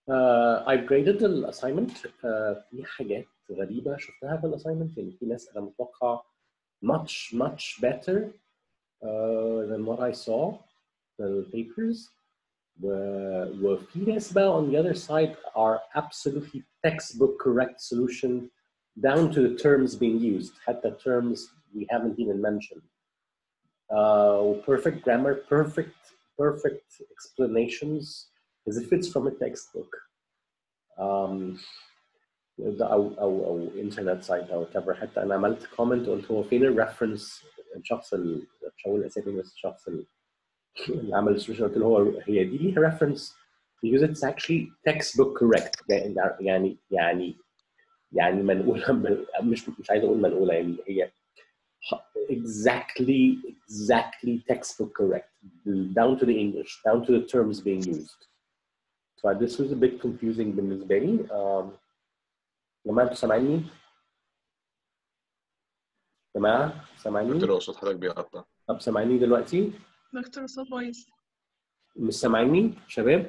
Uh, I've graded the assignment uh, في حاجات غريبة شفتها في الاساينمنت يعني في ناس أنا متوقع much much better uh, than what I saw في البيبرز وفي ناس بقى on the other side are absolutely textbook correct solution down to the terms being used حتى terms we haven't even mentioned uh, perfect grammar perfect perfect explanations as if it's from a textbook um, ده او او او انترنت سايت او whatever حتى انا عملت كومنت قلت هو فين الريفرنس الشخص ال- مش هقول اسامي بس الشخص ال- اللي عمل السوليوشن قلت له هو هي دي ليها ريفرنس because it's actually textbook correct يعني يعني يعني يعني منقوله بال- مش مش عايز اقول منقوله يعني هي exactly exactly textbook correct down to the English down to the terms being used so this was a bit confusing بالنسبه لي um, جماعه انتوا سامعيني؟ جماعه سامعيني؟ دكتور صوت حضرتك بيقطع طب سامعيني دلوقتي؟ دكتور صوت بايظ مش سامعيني شباب؟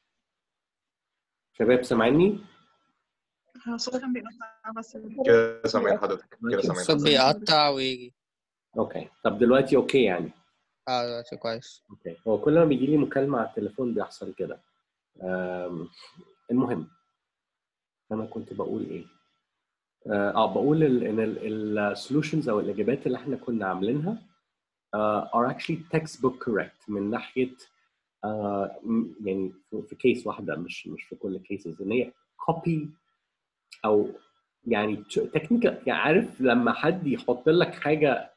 شباب سامعيني؟ هو صوت كان بيقطع بس كده سامعين حضرتك كده سامعين الصوت حضرتك بيقطع ويجي اوكي طب دلوقتي اوكي يعني اه دلوقتي كويس اوكي هو كل ما بيجي لي مكالمه على التليفون بيحصل كده أم، المهم انا كنت بقول ايه اه آه، بقول ال- ان السولوشنز او الاجابات اللي احنا كنا عاملينها uh, are actually textbook correct من ناحيه uh, م- يعني في- في كيس واحده مش مش في كل الكيسز ان هي copy او يعني تكنيكال يعني عارف لما حد يحط لك حاجه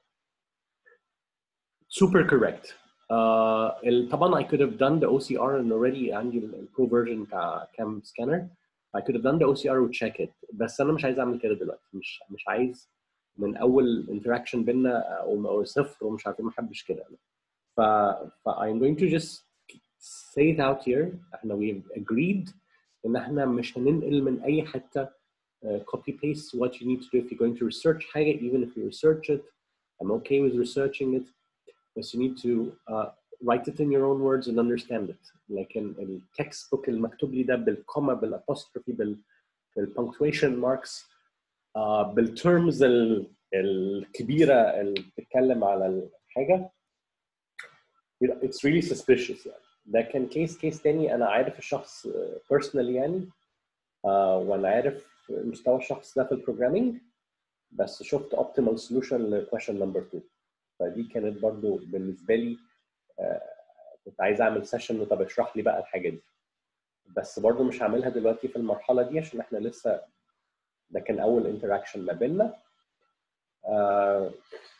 super correct uh, ال- طبعا I could have done the OCR and already عندي البرو فيرجن بتاع كام سكانر I could have done the OCR و check it بس انا مش عايز اعمل كده دلوقتي مش مش عايز من اول interaction بينا او او صفر ومش عارف إيه، ما بحبش كده ف ف I'm going to just say it out here احنا we've agreed ان احنا مش هننقل من اي حته uh, copy paste what you need to do if you're going to research حاجه even if you research it I'm okay with researching it but you need to uh, write it in your own words and understand it لكن التكست بوك المكتوب لي ده بالكوما بالapostrophe بال بالpunctuation marks uh, بالterms ال- الكبيره اللي بتتكلم على الحاجه you know, it's really suspicious يعني ده كان كيس كيس تاني انا عارف الشخص بيرسونالي يعني آه، وانا عارف مستوى الشخص ده في البروجرامينج بس شفت optimal solution لكويشن نمبر 2 فدي كانت برضو بالنسبه لي آه، كنت عايز اعمل سيشن طب اشرح لي بقى الحاجه دي بس برضو مش هعملها دلوقتي في المرحله دي عشان احنا لسه ده كان اول انتراكشن ما بيننا آه،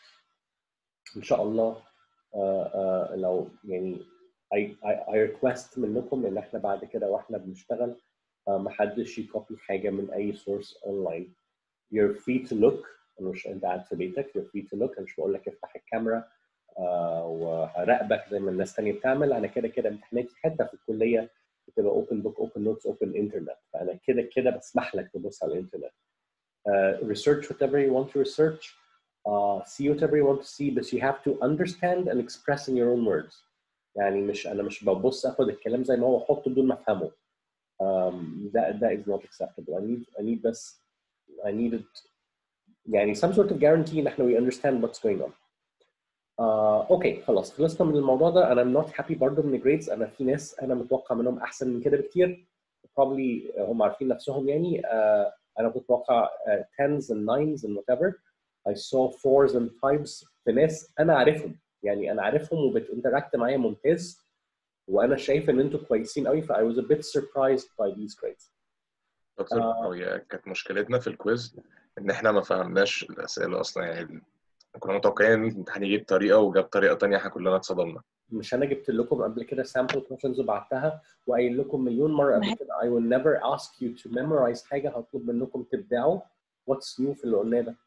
ان شاء الله آه، آه، لو يعني I, I, I request منكم ان احنا بعد كده واحنا بنشتغل آه، محدش يكوبي حاجه من اي سورس اونلاين you're free to look أنا مش انت قاعد في بيتك you're free to look انا مش بقول لك افتح الكاميرا آه، وهراقبك زي ما الناس تانية بتعمل انا كده كده امتحاناتي حتى في الكليه بتبقى اوبن بوك اوبن نوتس اوبن انترنت فانا كده كده بسمح لك تبص على الانترنت uh, research whatever you want to research uh, see whatever you want to see but you have to understand and express in your own words يعني مش انا مش ببص اخد الكلام زي ما هو احطه بدون ما افهمه um, that that is not acceptable I need I need بس I needed يعني some sort of guarantee ان احنا we understand what's going on آه اوكي خلاص خلصنا من الموضوع ده انا not happy برضه من الجريدز انا في ناس انا متوقع منهم احسن من كده بكتير probably هم عارفين نفسهم يعني آه انا كنت متوقع آه 10s and 9s and whatever I saw 4s and 5s في ناس انا عارفهم يعني انا عارفهم وبتinteract معايا ممتاز وانا شايف ان انتوا كويسين قوي ف I was a bit surprised by these grades دكتور آه. هي كانت مشكلتنا في الكويز ان احنا ما فهمناش الاسئله اصلا يعني كنا متوقعين ان الامتحان يجيب طريقه وجاب طريقه تانية احنا كلنا اتصدمنا مش انا جبت لكم قبل كده sample questions وبعتها وقايل لكم مليون مره قبل ما هي- كده I will never ask you to memorize حاجه هطلب منكم تبدعوا what's new في اللي قلناه ده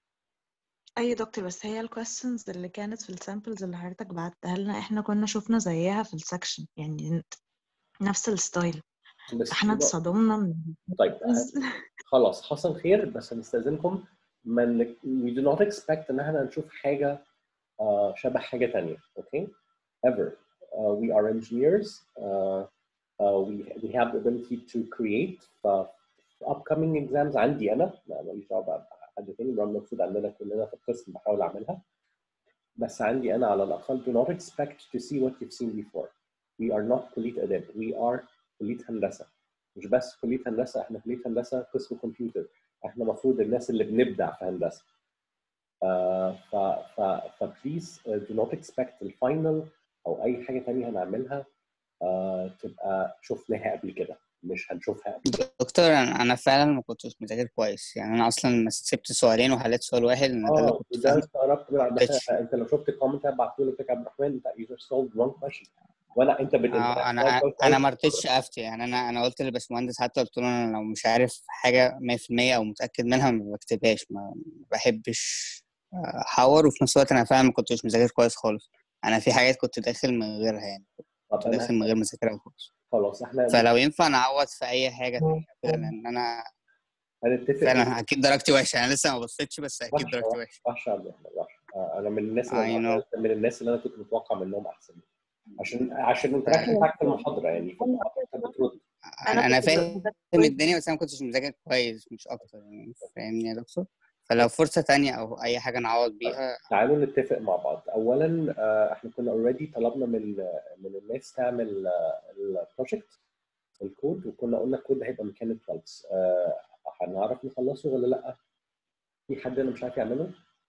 اي دكتور بس هي الكويستشنز اللي كانت في السامبلز اللي حضرتك بعتها لنا احنا كنا شفنا زيها في السكشن يعني نفس الستايل بس احنا اتصدمنا من طيب خلاص حصل خير بس هنستاذنكم من we do not expect ان احنا نشوف حاجه آه، شبه حاجه تانية اوكي ever uh, we are engineers uh, uh, we we have the ability to create uh, upcoming exams عندي انا ما ماليش دعوه بقى بحد تاني برغم المفروض عندنا كلنا في القسم بحاول اعملها بس عندي انا على الاقل do not expect to see what you've seen before we are not كليه اداب we are كليه هندسه مش بس كليه هندسه احنا كليه هندسه قسم كمبيوتر احنا المفروض الناس اللي بنبدع في هندسه آه، ف ف فبليز do not expect الفاينل او اي حاجه تانية هنعملها آه، تبقى شفناها قبل كده مش هنشوفها قبل دكتور انا أنا فعلا ما كنتش مذاكر كويس يعني انا اصلا سبت سؤالين وحليت سؤال واحد لان ده اللي اه كنت ده فاهمه استغربت من عبد بس- الرحمن. انت لو شفت الكومنت هبعته لك يا عبد الرحمن انت you just solved one question وانا انت بت آه، انا انا ما رضيتش افتي يعني انا انا قلت للباشمهندس حتى قلت له انا لو مش عارف حاجه 100% او متاكد منها ما بكتبهاش ما ما بحبش آه، احور وفي نفس الوقت انا فعلا ما كنتش مذاكر كويس خالص انا في حاجات كنت داخل من غيرها يعني طب كنت داخل انا من غير ما اذاكرها خالص خلاص احنا فلو ينفع نعوض في اي حاجه تانية كده لان انا هنتفق فعلا اكيد درجتي وحشه انا لسه ما بصيتش بس اكيد وحشة، درجتي وحشه وحشه يا عبد الرحمن وحشه آه، انا من الناس اللي I know. من الناس اللي انا كنت متوقع منهم احسن عشان عشان الانتراكشن بتاعك في المحاضره يعني في المحاضره انت بترد انا انا كنت فاهم بذاكر الدنيا بس انا ما كنتش مذاكر كويس مش اكتر يعني فاهمني يا دكتور فلو فرصه تانية او اي حاجه نعوض بيها تعالوا نتفق مع بعض اولا آه، احنا كنا اوريدي طلبنا من من الناس تعمل البروجكت الكود وكنا قلنا الكود هيبقى مكان الكلاودز هنعرف نخلصه ولا لا في حد انا مش عارف يعمله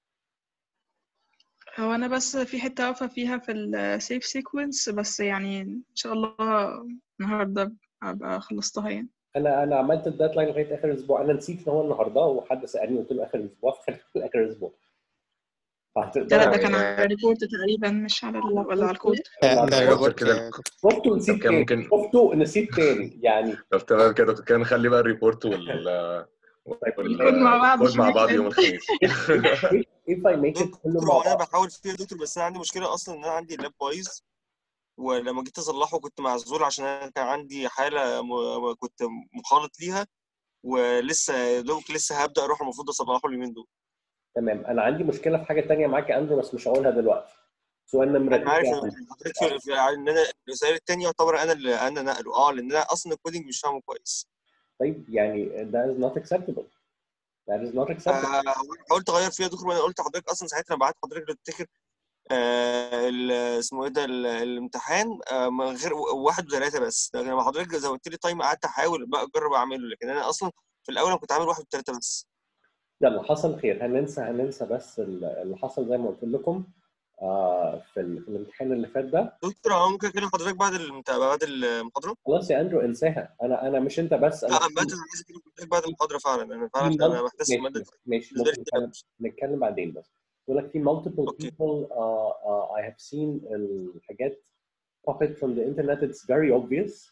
هو انا بس في حته واقفه فيها في السيف سيكونس بس يعني ان شاء الله النهارده ابقى خلصتها يعني انا انا عملت الديدلاين لغايه اخر اسبوع انا نسيت ان هو النهارده وحد سالني قلت له اخر اسبوع فخليته اخر اسبوع فهتقدر لا ده كان على الريبورت تقريبا مش على ال... ولا على الكود ده ده دكتور الريبورت كده يا دكتور. شفته نسيت كان تاني ممكن- شفته نسيت تاني يعني طب تمام كده دكتور كده نخلي بقى الريبورت وال الكود مع بعض والكود مع مش بعض weekend. يوم الخميس if I make it كله دكتور مع هو انا بعض بحاول فيه يا دكتور بس انا عندي مشكله اصلا ان انا عندي اللاب بايظ ولما جيت اصلحه كنت معزول عشان انا كان عندي حاله م... كنت مخالط ليها ولسه يا دوبك لسه هبدا اروح المفروض اصلحه اليومين دول تمام انا عندي مشكله في حاجه تانية معاك يا اندرو بس مش هقولها دلوقتي سؤال نمره انا عارف اتنين. ان حضرتك في- في- ان انا الرسائل التانية يعتبر انا اللي انا نقله اه لان انا اصلا الكودينج مش فاهمه كويس طيب يعني that is not acceptable that is not acceptable آه، وانا حاولت اغير فيها يا دكتور وانا قلت لحضرتك اصلا ساعتها بعت حضرتك لو تفتكر آه ال- اسمه ايه ده ال- الامتحان آه من غير واحد وثلاثه بس لكن لما حضرتك زودت لي تايم قعدت احاول بقى اجرب اعمله لكن انا اصلا في الاول انا كنت عامل واحد وثلاثه بس يلا حصل خير هننسى هننسى بس ال- اللي حصل زي ما قلت لكم آه في, ال- في الامتحان اللي فات ده دكتور هو ممكن اكلم حضرتك بعد المت- بعد المحاضره؟ خلاص يا اندرو انساها انا انا مش انت بس لا انا عامة انا عايز اكلم حضرتك بعد المحاضره فعلا انا فعلا في انا مul- بحتاس ماشي الماده دي ماشي بالنسبه ممكن لي نتكلم نتكلم بعدين بس بقول لك في multiple أوكي. people uh, uh, I have seen الحاجات popped from the internet it's very obvious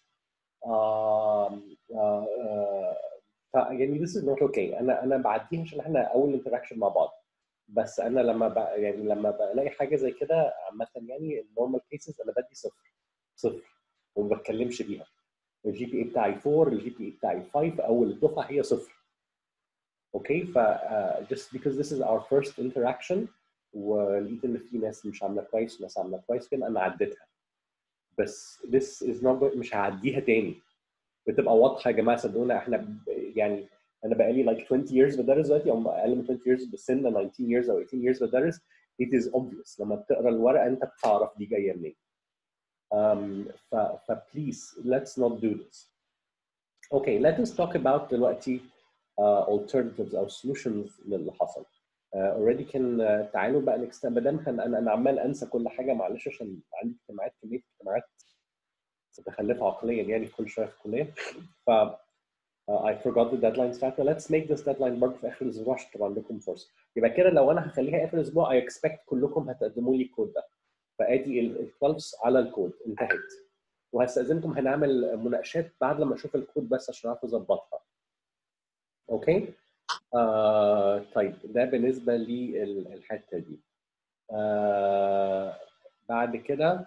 um, uh, uh, ف يعني this is not okay انا انا بعديها عشان احنا اول انتراكشن مع بعض بس انا لما ب... يعني لما بلاقي حاجه زي كده عامه يعني النورمال كيسز انا بدي صفر صفر وما بتكلمش بيها الجي بي اي بتاعي 4 الجي بي اي بتاعي 5 اول الدفعه هي صفر اوكي ف uh, just because this is our first interaction ولقيت ان في ناس مش عامله كويس وناس عامله كويس كده انا عديتها بس this is not good- مش هعديها تاني بتبقى واضحه يا جماعه صدقونا احنا ب- يعني انا بقالي like 20 years بدرس دلوقتي او اقل من 20 years بالسن 19 years او 18 years بدرس it is obvious لما بتقرا الورقه انت بتعرف دي جايه منين um, ف, ف please let's not do this okay let us talk about دلوقتي uh, alternatives او solutions للي حصل uh, already كان uh, تعالوا بقى نكست ما دام هن- انا انا عمال انسى كل حاجه معلش عشان عندي اجتماعات كميه اجتماعات متخلفه عقليا يعني كل شويه في الكليه ف uh, I forgot the deadline بتاعتنا let's make this deadline برضه في اخر الاسبوع عشان تبقى عندكم فرصه يبقى كده لو انا هخليها اخر الاسبوع I expect كلكم هتقدموا لي الكود ده فادي ال 12 على الكود انتهت وهستاذنكم هنعمل مناقشات بعد لما اشوف الكود بس عشان اعرف اظبطها اوكي آه طيب ده بالنسبه للحته دي آه بعد كده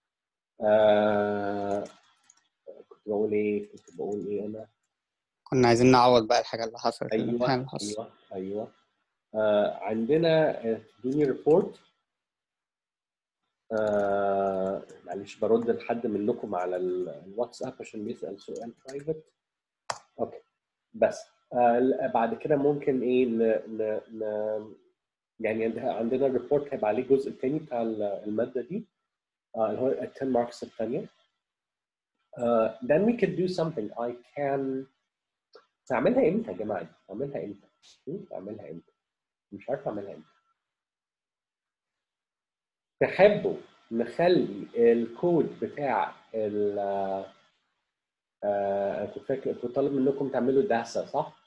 آه كنت بقول ايه كنت بقول ايه انا كنا عايزين نعوض بقى الحاجه اللي حصلت الامتحان ايوه اللي حصل ايوه ايوه آه عندنا تدوني ريبورت آه معلش برد لحد منكم على ال- الواتساب عشان بيسأل سؤال برايفت اوكي بس آه بعد كده ممكن ايه ن... ن... ن... يعني عند- عندنا الريبورت هيبقى عليه الجزء الثاني بتاع ال- الماده دي آه اللي هو ال 10 ماركس الثانيه uh, then we could do something I can تعملها امتى يا جماعه دي؟ اعملها امتى؟ هم؟ اعملها امتى؟ مش عارف اعملها امتى تحبوا نخلي الكود بتاع ال آه، كنت فاكر كنت طالب منكم تعملوا داسا صح؟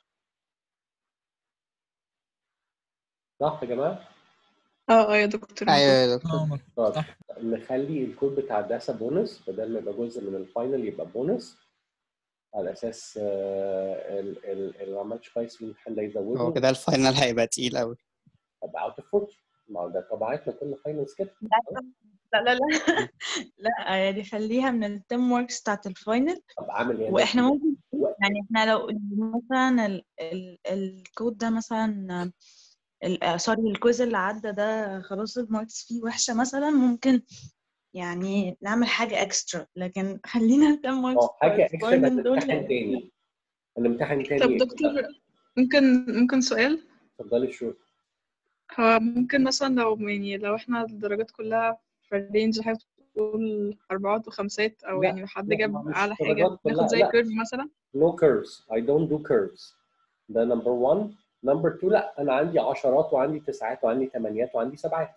صح يا جماعه؟ اه اه يا دكتور ايوه يا دكتور اه طب صح نخلي الكود بتاع داسا بونص بدل ما يبقى جزء من الفاينل يبقى بونص على اساس آه، ال- ال- اللي ما عملش كويس في الامتحان ده هو يزوده كده الفاينل هيبقى تقيل قوي ابقى اوت اوف ما هو ده طبيعتنا كل فاينلز كده لا لا لا لا يعني خليها من التيم وركس بتاعت الفاينل طب اعمل ايه؟ واحنا ممكن وقت. يعني احنا لو مثلا ال ال الكود ده مثلا ال- آه، سوري الكويز اللي عدى ده خلاص الماركس فيه وحشة مثلا ممكن يعني نعمل حاجة اكسترا لكن خلينا التيم وركس اه حاجه اكشن الفاينل دول هنمتحن تاني هنمتحن تاني طب دكتور ممكن ممكن سؤال اتفضلي شو هو ممكن مثلا لو يعني لو احنا الدرجات كلها في الرينج حاجة بتقول أربعات وخمسات أو لا، يعني حد لا، جاب ما مش أعلى درجات حاجة كلها، ناخد زي لا. كيرف مثلا no curves I don't do curves ده نمبر 1 نمبر 2 لا انا عندي عشرات وعندي تسعات وعندي ثمانيات وعندي سبعات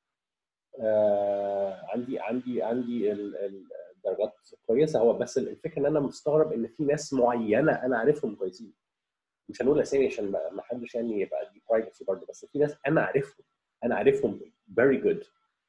آه عندي عندي عندي ال- ال- الدرجات كويسه هو بس الفكره ان انا مستغرب ان في ناس معينه انا عارفهم كويسين مش هنقول اسامي عشان ما ما حدش يعني يبقى دي برايفسي برضه بس في ناس انا عارفهم انا عارفهم very good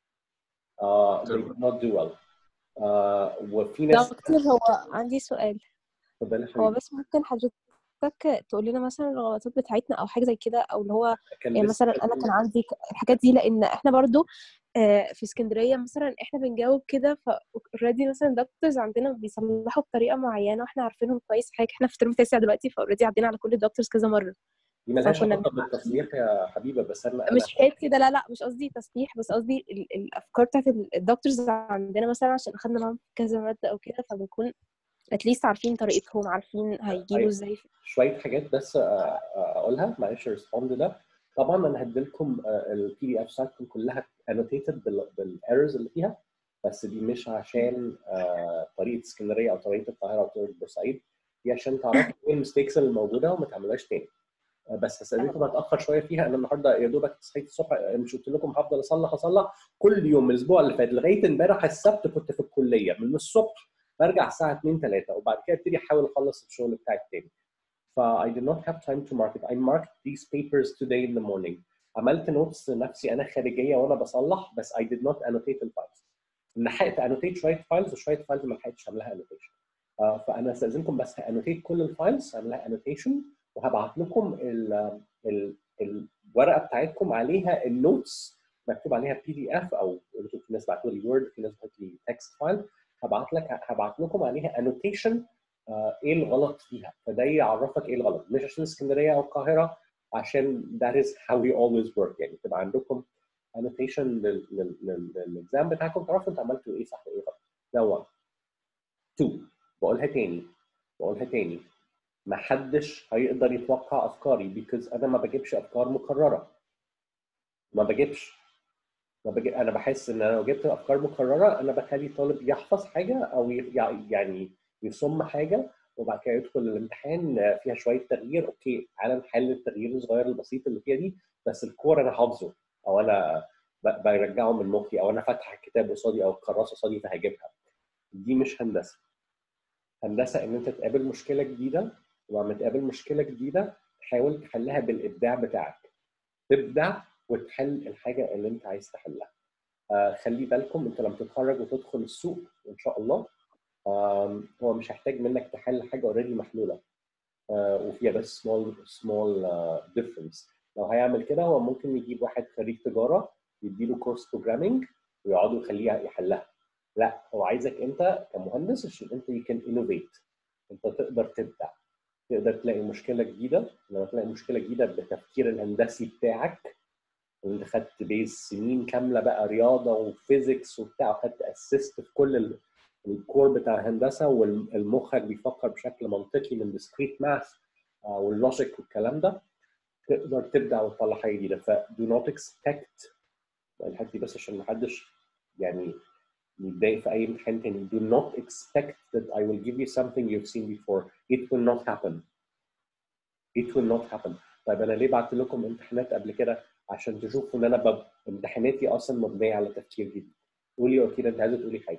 uh, they did not do well uh, وفي ناس دكتور هو عندي سؤال اتفضلي يا هو حبيبي. بس ممكن حضرتك تقول لنا مثلا الغلطات بتاعتنا او حاجه زي كده او اللي هو كان يعني لسه مثلا انا كان عندي ك- الحاجات دي لان احنا برضو آه، في اسكندريه مثلا احنا بنجاوب كده ف اوريدي مثلا الدكتورز عندنا بيصلحوا بطريقه معينه واحنا عارفينهم كويس حاجه احنا في ترم تاسع دلوقتي فاوريدي عدينا على كل الدكتورز كذا مره دي ملهاش فكنا علاقه بالتصليح يا حبيبه بس انا انا مش حكايه كده لا لا مش قصدي تصليح بس قصدي ال- الافكار بتاعت ال- الدكتورز عندنا مثلا عشان اخدنا معاهم كذا ماده او كده فبنكون اتليست عارفين طريقتهم عارفين هيجيبوا أيوة. ازاي شويه حاجات بس آه، آه، اقولها معلش ريسبوند ده طبعا انا هديلكم البي دي اف بتاعتكم كلها انوتيتد بالايرورز اللي فيها بس دي مش عشان آه، طريقه اسكندريه او طريقه القاهره او طريقه بورسعيد دي عشان تعرفوا ايه المستيكس اللي موجوده وما تعملوهاش تاني آه، بس هستأذنكم اتاخر شويه فيها انا النهارده يا دوبك صحيت الصبح آه، مش قلت لكم هفضل اصلح اصلح كل يوم من الاسبوع اللي فات لغايه امبارح السبت كنت في الكليه من الصبح برجع الساعه 2 3 وبعد كده ابتدي احاول اخلص الشغل بتاعي التاني ف I did not have time to mark it. I marked these papers today in the morning. عملت نوتس لنفسي انا خارجيه وانا بصلح بس I did not annotate الفايلز. لحقت انوتيت شويه فايلز وشويه فايلز ما لحقتش اعملها انوتيشن. فانا استاذنكم بس هانوتيت كل الفايلز اعملها انوتيشن وهبعت لكم ال ال الورقه بتاعتكم عليها النوتس مكتوب عليها بي دي اف او انتوا في ناس بعتوا لي وورد في ناس بعتوا لي تكست فايل هبعت لك هبعت لكم عليها انوتيشن آه، ايه الغلط فيها فده يعرفك ايه الغلط مش عشان اسكندريه او القاهره عشان that is how we always work يعني تبقى عندكم annotation لل- لل- لل- للاكزام بتاعكم تعرفوا انتوا عملتوا ايه صح وايه غلط ده 1 2 بقولها تاني بقولها تاني ما حدش هيقدر يتوقع افكاري because انا ما بجيبش افكار مكرره ما بجيبش ما بجي... انا بحس ان انا لو جبت افكار مكرره انا بخلي الطالب يحفظ حاجه او ي... يعني يصم حاجه وبعد كده يدخل الامتحان فيها شويه تغيير اوكي تعالى نحل التغيير الصغير البسيط اللي فيها دي بس الكور انا حافظه او انا ب- برجعه من مخي او انا فاتح الكتاب قصادي او الكراسه قصادي فهجيبها دي مش هندسه هندسه ان انت تقابل مشكله جديده ولما تقابل مشكله جديده تحاول تحلها بالابداع بتاعك تبدع وتحل الحاجه اللي انت عايز تحلها آه خلي بالكم انت لما تتخرج وتدخل السوق ان شاء الله آم، هو مش هيحتاج منك تحل حاجه اوريدي محلوله آه، وفيها بس سمول سمول ديفرنس لو هيعمل كده هو ممكن يجيب واحد خريج تجاره يديله كورس بروجرامينج ويقعدوا يخليه يحلها لا هو عايزك انت كمهندس عشان انت you can innovate انت تقدر تبدع تقدر تلاقي مشكله جديده لما تلاقي مشكله جديده بالتفكير الهندسي بتاعك انت خدت بيز سنين كامله بقى رياضه وفيزيكس وبتاع وخدت اسيست في كل ال- الكور بتاع الهندسه والمخك بيفكر بشكل منطقي من discrete ماث واللوجيك والكلام ده تقدر تبدع وتطلع حاجه جديده ف do not expect الحته دي بس عشان محدش يعني يتضايق في اي امتحان تاني do not expect that I will give you something you've seen before it will not happen it will not happen طيب انا ليه بعت لكم امتحانات قبل كده عشان تشوفوا ان انا بب... امتحاناتي اصلا مبنيه على تفكير جديد قولي يا كده انت عايزه تقولي حاجه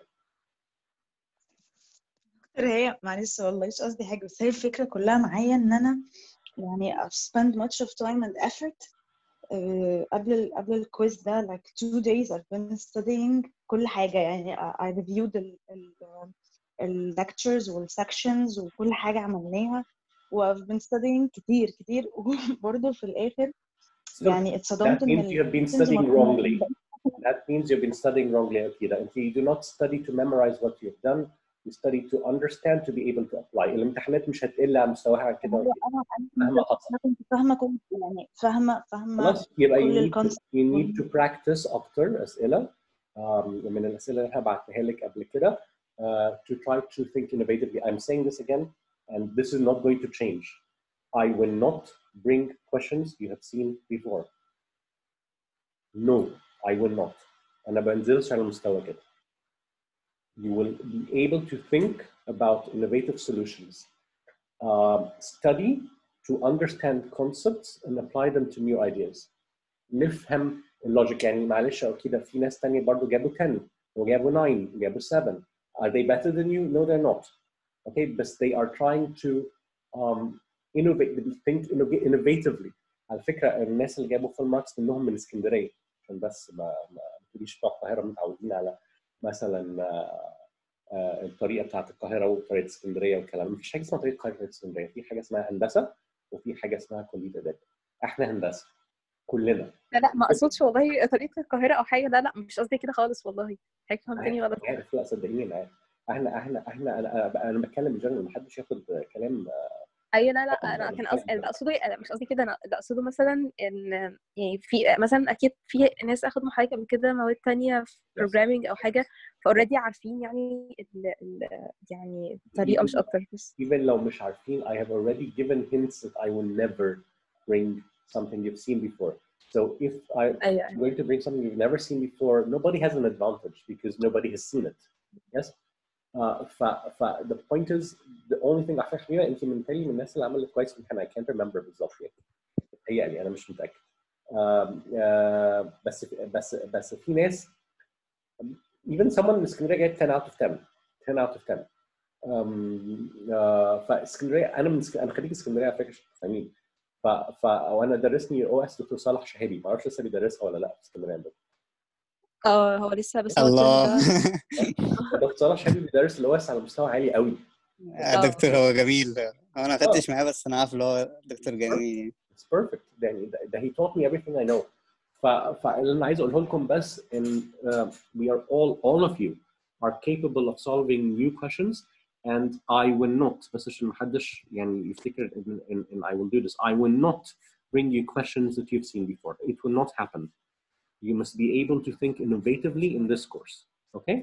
دكتور هي معلش والله مش قصدي حاجة بس هي الفكرة كلها معايا إن أنا يعني I've spent much of time and effort uh, قبل ال قبل الكويز ده like two days I've been studying كل حاجة يعني I I reviewed ال ال ال lectures وال sections وكل حاجة عملناها و I've been studying كتير كتير وبرضه في الآخر So يعني that اتصدمت إن means you have been ال studying ما- wrongly that means you've been studying wrongly Akira and you do not study to memorize what you've done you study to understand to be able to apply الامتحانات مش هتقل عن مستواها عن كده هو وكده. أنا أنا مهما كنت حصل أنا كنت فاهمة كل يعني فاهمة فاهمة خلاص يبقى كل you need to, الكونسبت you need to practice اكتر اسئله um, من الاسئله اللي انا بعتها لك قبل كده uh, to try to think innovatively I'm saying this again and this is not going to change I will not bring questions you have seen before no I will not انا بنزلش على مستوى كده you will be able to think about innovative solutions uh, study to understand concepts and apply them to new ideas نفهم اللوجيك يعني معلش او كده في ناس تانية برضو جابوا 10 وجابوا 9 وجابوا 7 are they better than you no they're not okay but they are trying to um, innovate think innov- innovatively على فكره الناس اللي جابوا فول ماركس منهم من اسكندريه عشان بس ما ما ما تقوليش بتوع القاهره متعودين على مثلا آه، آه، الطريقه بتاعت القاهره وطريقه اسكندريه والكلام مفيش حاجه اسمها طريقه القاهره وطريقه اسكندريه في حاجه اسمها هندسه وفي حاجه اسمها كليه اداب احنا هندسه كلنا لا لا ما اقصدش والله طريقه القاهره او حاجه لا لا مش قصدي كده خالص والله حاجه فهمتني غلط أنا عارف لا صدقيني انا عارف احنا احنا احنا انا انا, أنا بتكلم جنرال محدش ياخد كلام ايوه لا لا طبعاً انا أنا كان بتكلم قصدي ده. اقصده أنا مش قصدي كده انا اللي اقصده مثلا ان يعني في مثلا اكيد في ناس اخدوا حاجه قبل كده مواد تانية في Yes. programming او حاجه فاوريدي عارفين يعني ال ال يعني الطريقه مش اكتر بس even لو مش عارفين I have already given hints that I will never bring something you've seen before so if I ايوه I'm going to bring something you've never seen before nobody has an advantage because nobody has seen it yes uh, ف, ف the point is the only thing احنا خلينا انت من تاني من الناس اللي عملت كويس في الامتحان I can't remember بالظبط يعني متهيألي انا مش متاكد آم، آه، بس بس بس في ناس even someone من اسكندريه جايب 10 out of 10 10 out of 10 أم، آه، فاسكندريه انا من اسك- انا خريج اسكندريه على فكره عشان تفهمين ف ف وانا درسني او اس دكتور صالح شهابي ما اعرفش لسه بيدرسها ولا لا في اسكندريه عندكم اه هو لسه بس هو الله الترم ده دكتور صالح شهابي بيدرس الاو اس على مستوى عالي قوي يا دكتور هو جميل هو انا ما خدتش معاه بس انا عارف اللي هو دكتور جميل It's perfect يعني ده, ده he taught me everything I know ف فاللي انا عايز اقوله لكم بس ان uh, we are all all of you are capable of solving new questions and I will not بس عشان محدش يعني يفتكر ان, ان, in I will do this I will not bring you questions that you've seen before it will not happen you must be able to think innovatively in this course okay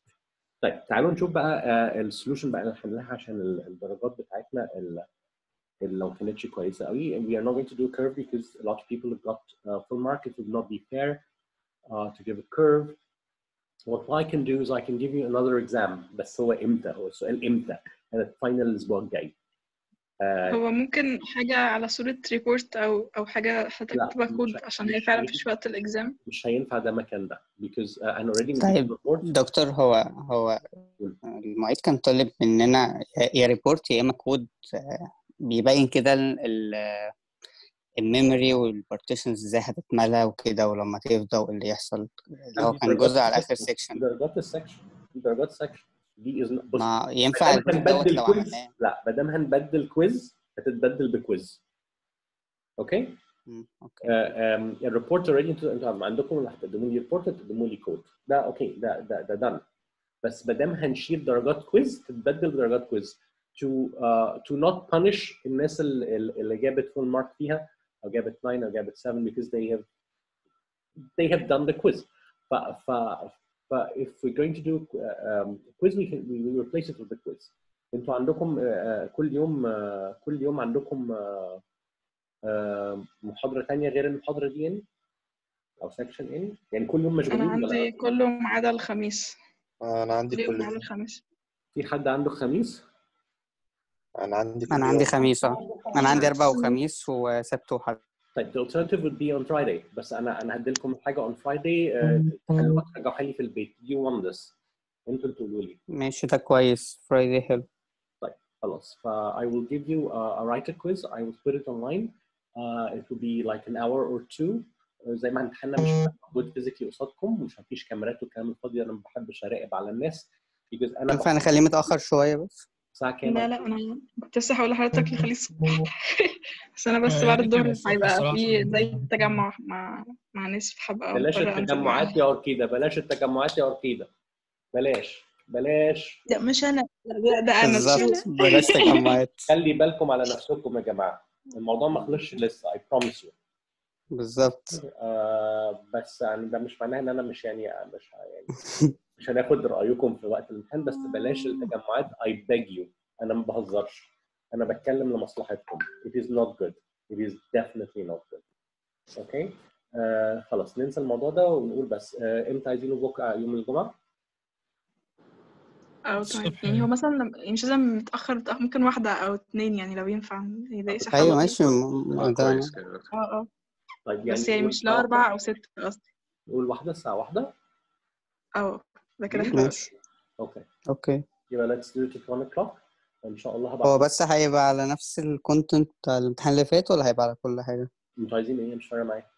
طيب تعالوا نشوف بقى uh, السولوشن بقى اللي هنحلها عشان ال- الدرجات بتاعتنا ال- اللي لو كانتش كويسه قوي and we are not going to do a curve because a lot of people have got uh, full mark it would not be fair uh, to give a curve what I can do is I can give you another exam بس هو امتى هو السؤال امتى انا الفاينل الاسبوع الجاي آه، هو ممكن حاجة على صورة ريبورت أو أو حاجة حضرتك لا، تكتبها مش- كود عشان هي مش فعلا هينفع. مفيش وقت الإكزام مش هينفع ده مكان ده because uh, انا already طيب. report دكتور هو هو قول. المعيد كان طالب مننا يا- يا ريبورت يا اما كود آه، بيبين كده الميموري والبارتيشنز ازاي هتتملى وكده ولما تفضى وايه اللي يحصل اللي هو دي كان درجات جزء على اخر السكشن. دي سيكشن درجات السكشن دي درجات السكشن دي is not- بص ما ينفع ما دام الكود دوت هنبدل لو كويز عملناه لا ما دام هنبدل كويز هتتبدل بكويز اوكي مم، اوكي آه، آم، الريبورت اوريدي انتوا انتوا عندكم اللي هتقدموا لي ريبورت تقدموا لي كود ده اوكي ده ده ده دان بس ما دام هنشيل درجات كويز تتبدل بدرجات كويز to uh, to not punish الناس اللي, اللي جابت full mark فيها او جابت 9 او جابت 7 because they have they have done the quiz. ف, ف, ف if we're going to do uh, um, quiz we can we will replace it with the quiz. انتوا عندكم uh, uh, كل يوم uh, كل يوم عندكم uh, uh, محاضرة تانية غير المحاضرة دي يعني أو سكشن يعني يعني كل يوم انا مشغولين عندي ولا كله ما عدا الخميس انا عندي كل يوم كل ما عدا الخميس في حد عنده خميس؟ انا عندي كل انا عندي يوم خميس اه انا عندي اربع وخميس وسبت وحد طيب the alternative would be on Friday بس أنا أنا هدي لكم حاجة on Friday uh, تحلوها ترجعوها لي في البيت do you want this؟ أنتوا تقولوا لي ماشي ده كويس فرايداي حلو خلاص ف I will give you a, a writer quiz I will put it online uh, it will be like an hour or two uh, زي ما امتحاننا مش موجود فيزيكلي قصادكم مش مفيش كاميرات والكلام الفاضي انا ما بحبش اراقب على الناس because انا ينفع بحب نخليه متاخر شويه بس الساعه كام لا لا انا كنت لسه هقول لحضرتك يخليه الصبح بس انا بس آه، بعد يا ريت الظهر يبقى هيبقى الصراحة في عشان- زي تجمع مع مع ناس هبقى بلاش مضطرة أنزل التجمعات معاهم يا اوركيدا بلاش التجمعات يا اوركيدا بلاش بلاش لا مش انا ده ده انا مش انا بالظبط بلاش تجمعات خلي بالكم على نفسكم يا جماعه الموضوع ما خلصش لسه I promise you بالظبط آه بس يعني ده مش معناه ان انا مش يعني مش يعني مش هناخد رايكم في وقت الامتحان بس بلاش التجمعات I beg you انا ما بهزرش انا بتكلم لمصلحتكم it is not good it is definitely not good اوكي آه خلاص ننسى الموضوع ده ونقول بس آه امتى عايزينه بكره يوم الجمعه او تمام الصبح يعني هو مثلا لما- يعني مش لازم متاخر متأخر، ممكن واحده او اتنين يعني لو ينفع ما يضايقش حد ايوه ماشي م- آه، ده كويس كده اه اه طيب يعني بس يعني نقول مش لو الساعة أربعة أو ستة قصدي نقول واحده الساعه واحده اه ده كده حلو أوي. ماشي اوكي اوكي يبقى let's do it at 1 o'clock ان شاء الله هبعت هو بس هيبقى على نفس الكونتنت بتاع الامتحان اللي فات ولا هيبقى على كل حاجه انتوا عايزين ايه مش فارقه معايا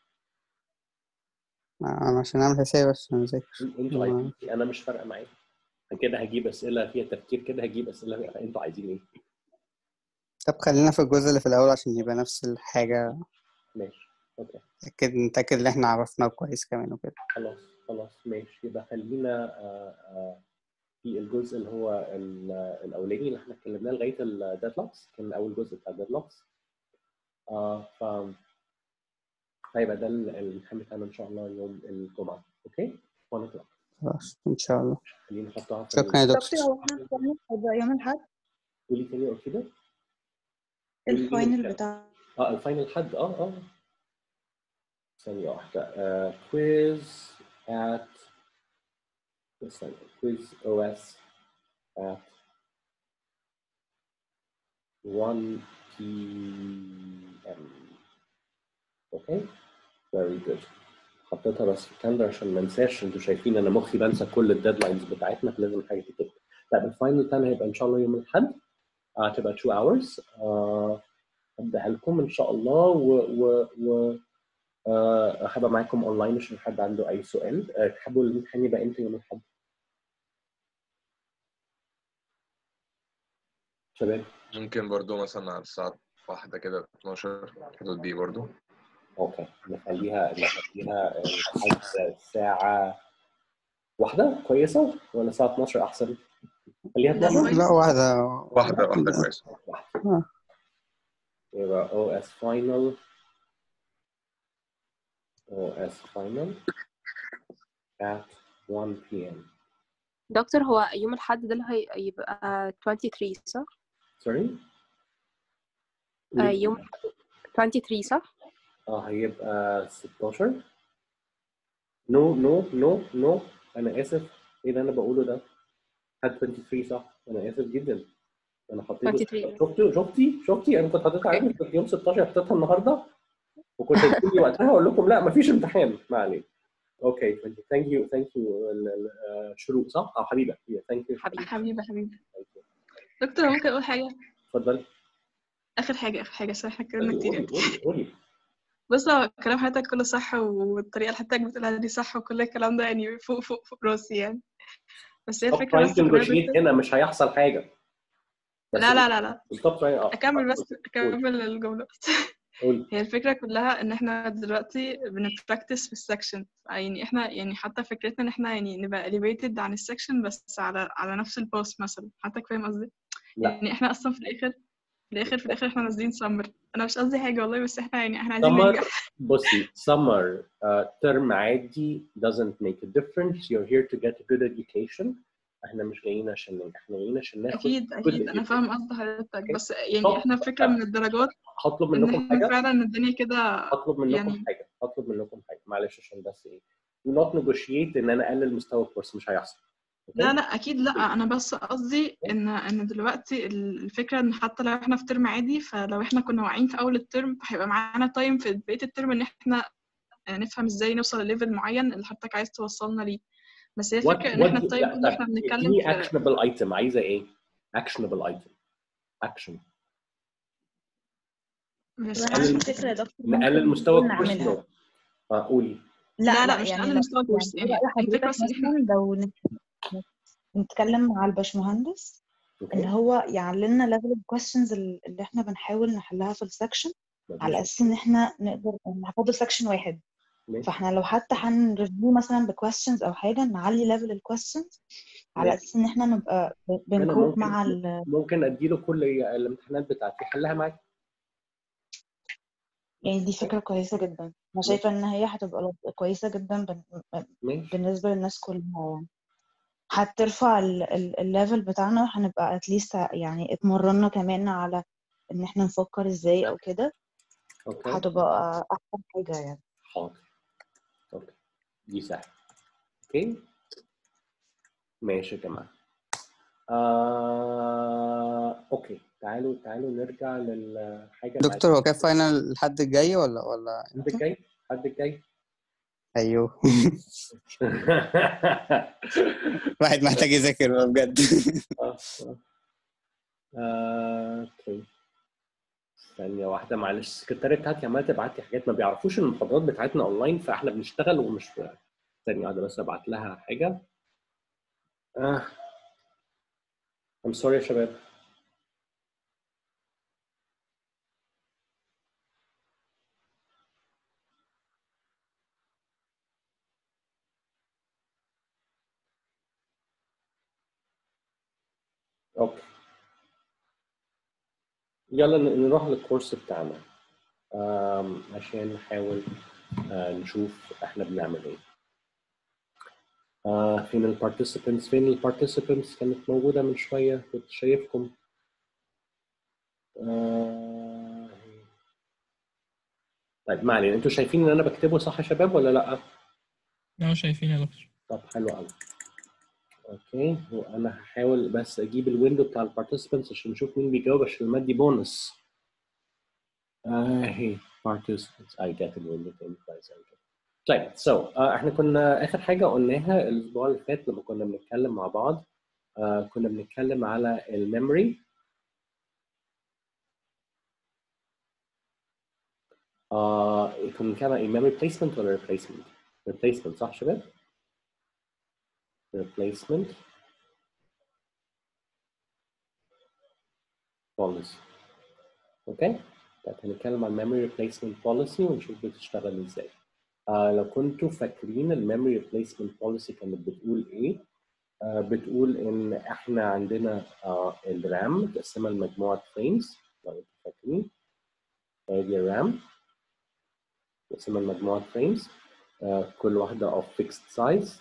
انا عشان اعمل حسابي بس عشان اذاكر انتوا عايزين ايه انا مش فارقه معايا كده هجيب اسئله فيها تفكير كده هجيب اسئله فيها انتوا عايزين ايه طب خلينا في الجزء اللي في الاول عشان يبقى نفس الحاجه ماشي اوكي نتاكد نتاكد ان احنا عرفناه كويس كمان وكده خلاص خلاص ماشي يبقى خلينا آه، آه، في الجزء اللي هو ال- الاولاني اللي احنا اتكلمناه لغايه الديدلوكس كان اول جزء بتاع الديدلوكس آه ف هيبقى ده ال- الامتحان بتاعنا ان شاء الله يوم الجمعه اوكي 1 o'clock خلاص ان شاء الله خلينا نحطها في شكرا يا ال- دكتور دكتور هو احنا الفاينل هيبقى يوم الأحد قولي تاني او كده قولي لي الفاينل المشكلة. بتاع اه الفاينل حد اه اه ثانية واحدة uh, quiz at ثانية quiz OS at 1 p.m. اوكي very good حطيتها بس في الكالندر عشان ما انساش انتوا شايفين انا مخي بنسى كل الديدلاينز بتاعتنا فلازم حاجه تتكتب طيب الفاينل تايم هيبقى ان شاء الله يوم الاحد هتبقى 2 hours آه هبدأها لكم ان شاء الله و, و, و آه، هبقى معاكم اونلاين عشان حد عنده اي سؤال آه، تحبوا الامتحان يبقى امتى يوم الاحد شباب ممكن برضو مثلا على الساعة واحدة كده 12 الحدود دي برضو اوكي نخليها نخليها الحد الساعة واحدة كويسة ولا الساعة 12 أحسن؟ خليها لا، 12 لا واحده واحدة واحدة كويسة واحدة يبقى OS final OS final at 1 p.m. دكتور هو يوم الأحد ده اللي هي- هيبقى 23 صح؟ sorry آه يوم 23 صح؟ اه هيبقى 16 نو نو نو نو انا اسف ايه اللي انا بقوله ده هات 23 صح انا اسف جدا انا حطيت 23. شفتي شفتي شفتي انا كنت حاططها عادي كنت يوم 16 حطيتها النهارده وكنت قلت لي وقتها اقول لكم لا مفيش امتحان ما عليك اوكي ثانك يو ثانك يو شروق صح؟ اه حبيبه ثانك يو حبيبي حبيبي حبيبي دكتور ممكن أقول حاجة اتفضلي آخر حاجة آخر حاجة عشان احنا اتكلمنا قولي كتير قولي قولي قولي بص هو كلام حضرتك كله صح والطريقة اللي حضرتك بتقولها دي صح وكل الكلام ده يعني فوق فوق فوق راسي يعني بس هي ستوب الفكرة تراينج بس تو كلها نيجوشيت بس- هنا مش هيحصل حاجه بس لا لا لا لا ستوب تراينج اه أكمل بس أكمل الجملة بس قولي هي الفكرة كلها إن إحنا دلوقتي بنبراكتس في السكشن يعني إحنا يعني حتى فكرتنا إن إحنا يعني نبقى elevated عن السكشن بس على على نفس البوست مثلا حضرتك فاهم قصدي؟ لا يعني إحنا أصلا في الآخر في الاخر في الاخر احنا نازلين سمر انا مش قصدي حاجه والله بس احنا يعني احنا عايزين سمر ننجح بصي summer uh, term عادي doesn't make a difference you're here to get a good education احنا مش جايين عشان ننجح احنا جايين عشان ناخد اكيد good اكيد انا education. فاهم قصد حضرتك أوكي؟ بس يعني طب احنا الفكره من الدرجات هطلب ان منكم احنا حاجه فعلا الدنيا كده هطلب منكم يعني حاجه هطلب منكم حاجه معلش عشان بس ايه do not negotiate ان انا اقلل مستوى الكورس مش هيحصل لا اوكي لا اكيد لا انا بس قصدي ان ان دلوقتي الفكره ان حتى لو احنا في ترم عادي فلو احنا كنا واعيين في اول الترم فهيبقى معانا تايم في بقيه الترم ان احنا نفهم ازاي نوصل لليفل معين اللي حضرتك عايز توصلنا ليه بس هي what الفكره ان what احنا do- التايم لا كله طب احنا بنتكلم اديني في actionable item عايزه ايه actionable item action مش وانا عندي نقلل فكره يا دكتور نقلل ممكن مستوى نحاول الكورس نعملها لو اه قولي لا لا لا لا مش يعني نقلل لو مستوى يعني الكورس ايه يعني رأي الفكره حضرتك بس ان احنا مثلا لو نت- نتكلم مع الباشمهندس ان اوكي هو يعلمنا ليفل الكويستشنز اللي احنا بنحاول نحلها في السكشن على مفيش اساس ان احنا نقدر نحفظه سكشن واحد ماشي فاحنا لو حتى هنريفيو مثلا بكويستشنز او حاجه نعلي ليفل الكويستشنز على ماشي اساس ان احنا نبقى ب- انا بنكوب ممكن مع ال ممكن اديله كل الامتحانات بتاعتي حلها معاك يعني دي فكره كويسه جدا انا ماشي شايفه ان هي هتبقى لط- كويسه جدا بن- ماشي بالنسبه للناس كلها يعني هترفع الليفل بتاعنا هنبقى اتليست يعني اتمرنا كمان على ان احنا نفكر ازاي او كده اوكي هتبقى احسن حاجه يعني حاضر اوكي دي سهله اوكي ماشي يا جماعه آه... اوكي تعالوا تعالوا نرجع للحاجه اللي دكتور هو عايزين كان فاينل الحد الجاي ولا ولا الحد امتى؟ الجاي الحد الجاي ايوه واحد محتاج يذاكر بقى بجد آه، آه. آه، اوكي ثانية واحدة معلش السكرتارية بتاعتي عمالة تبعت لي حاجات ما بيعرفوش ان المحاضرات بتاعتنا اونلاين فاحنا بنشتغل ومش ثانية واحدة بس ابعت لها حاجة آه. I'm sorry يا شباب اوكي يلا ن- نروح للكورس بتاعنا آم، عشان نحاول آه، نشوف احنا بنعمل ايه آه، فين البارتيسيبنتس فين البارتيسيبنتس كانت موجودة من شوية كنت شايفكم آه، طيب ما علينا انتوا شايفين ان انا بكتبه صح يا شباب ولا لا؟ اه شايفين يا دكتور طب حلو قوي اوكي وانا هحاول بس اجيب الويندو بتاع البارتيسيبنتس عشان نشوف مين بيجاوب عشان المادي بونص اهي participants I get الويندو تاني كويس قوي كده طيب سو so, uh, احنا كنا اخر حاجه قلناها الاسبوع اللي فات لما كنا بنتكلم مع بعض uh, كنا بنتكلم على الميموري آه كنا بنتكلم عن الميموري بليسمنت ولا ريبليسمنت؟ ريبليسمنت صح شباب؟ replacement policy اوكي طيب هنتكلم عن memory replacement policy ونشوف بتشتغل ازاي آه لو كنتوا فاكرين الميموري replacement policy كانت بتقول ايه آه بتقول ان احنا عندنا آه الرام متقسمه لمجموعه فريمز لو انتوا فاكرين ادي الرام متقسمه لمجموعه فريمز آه كل واحده of fixed size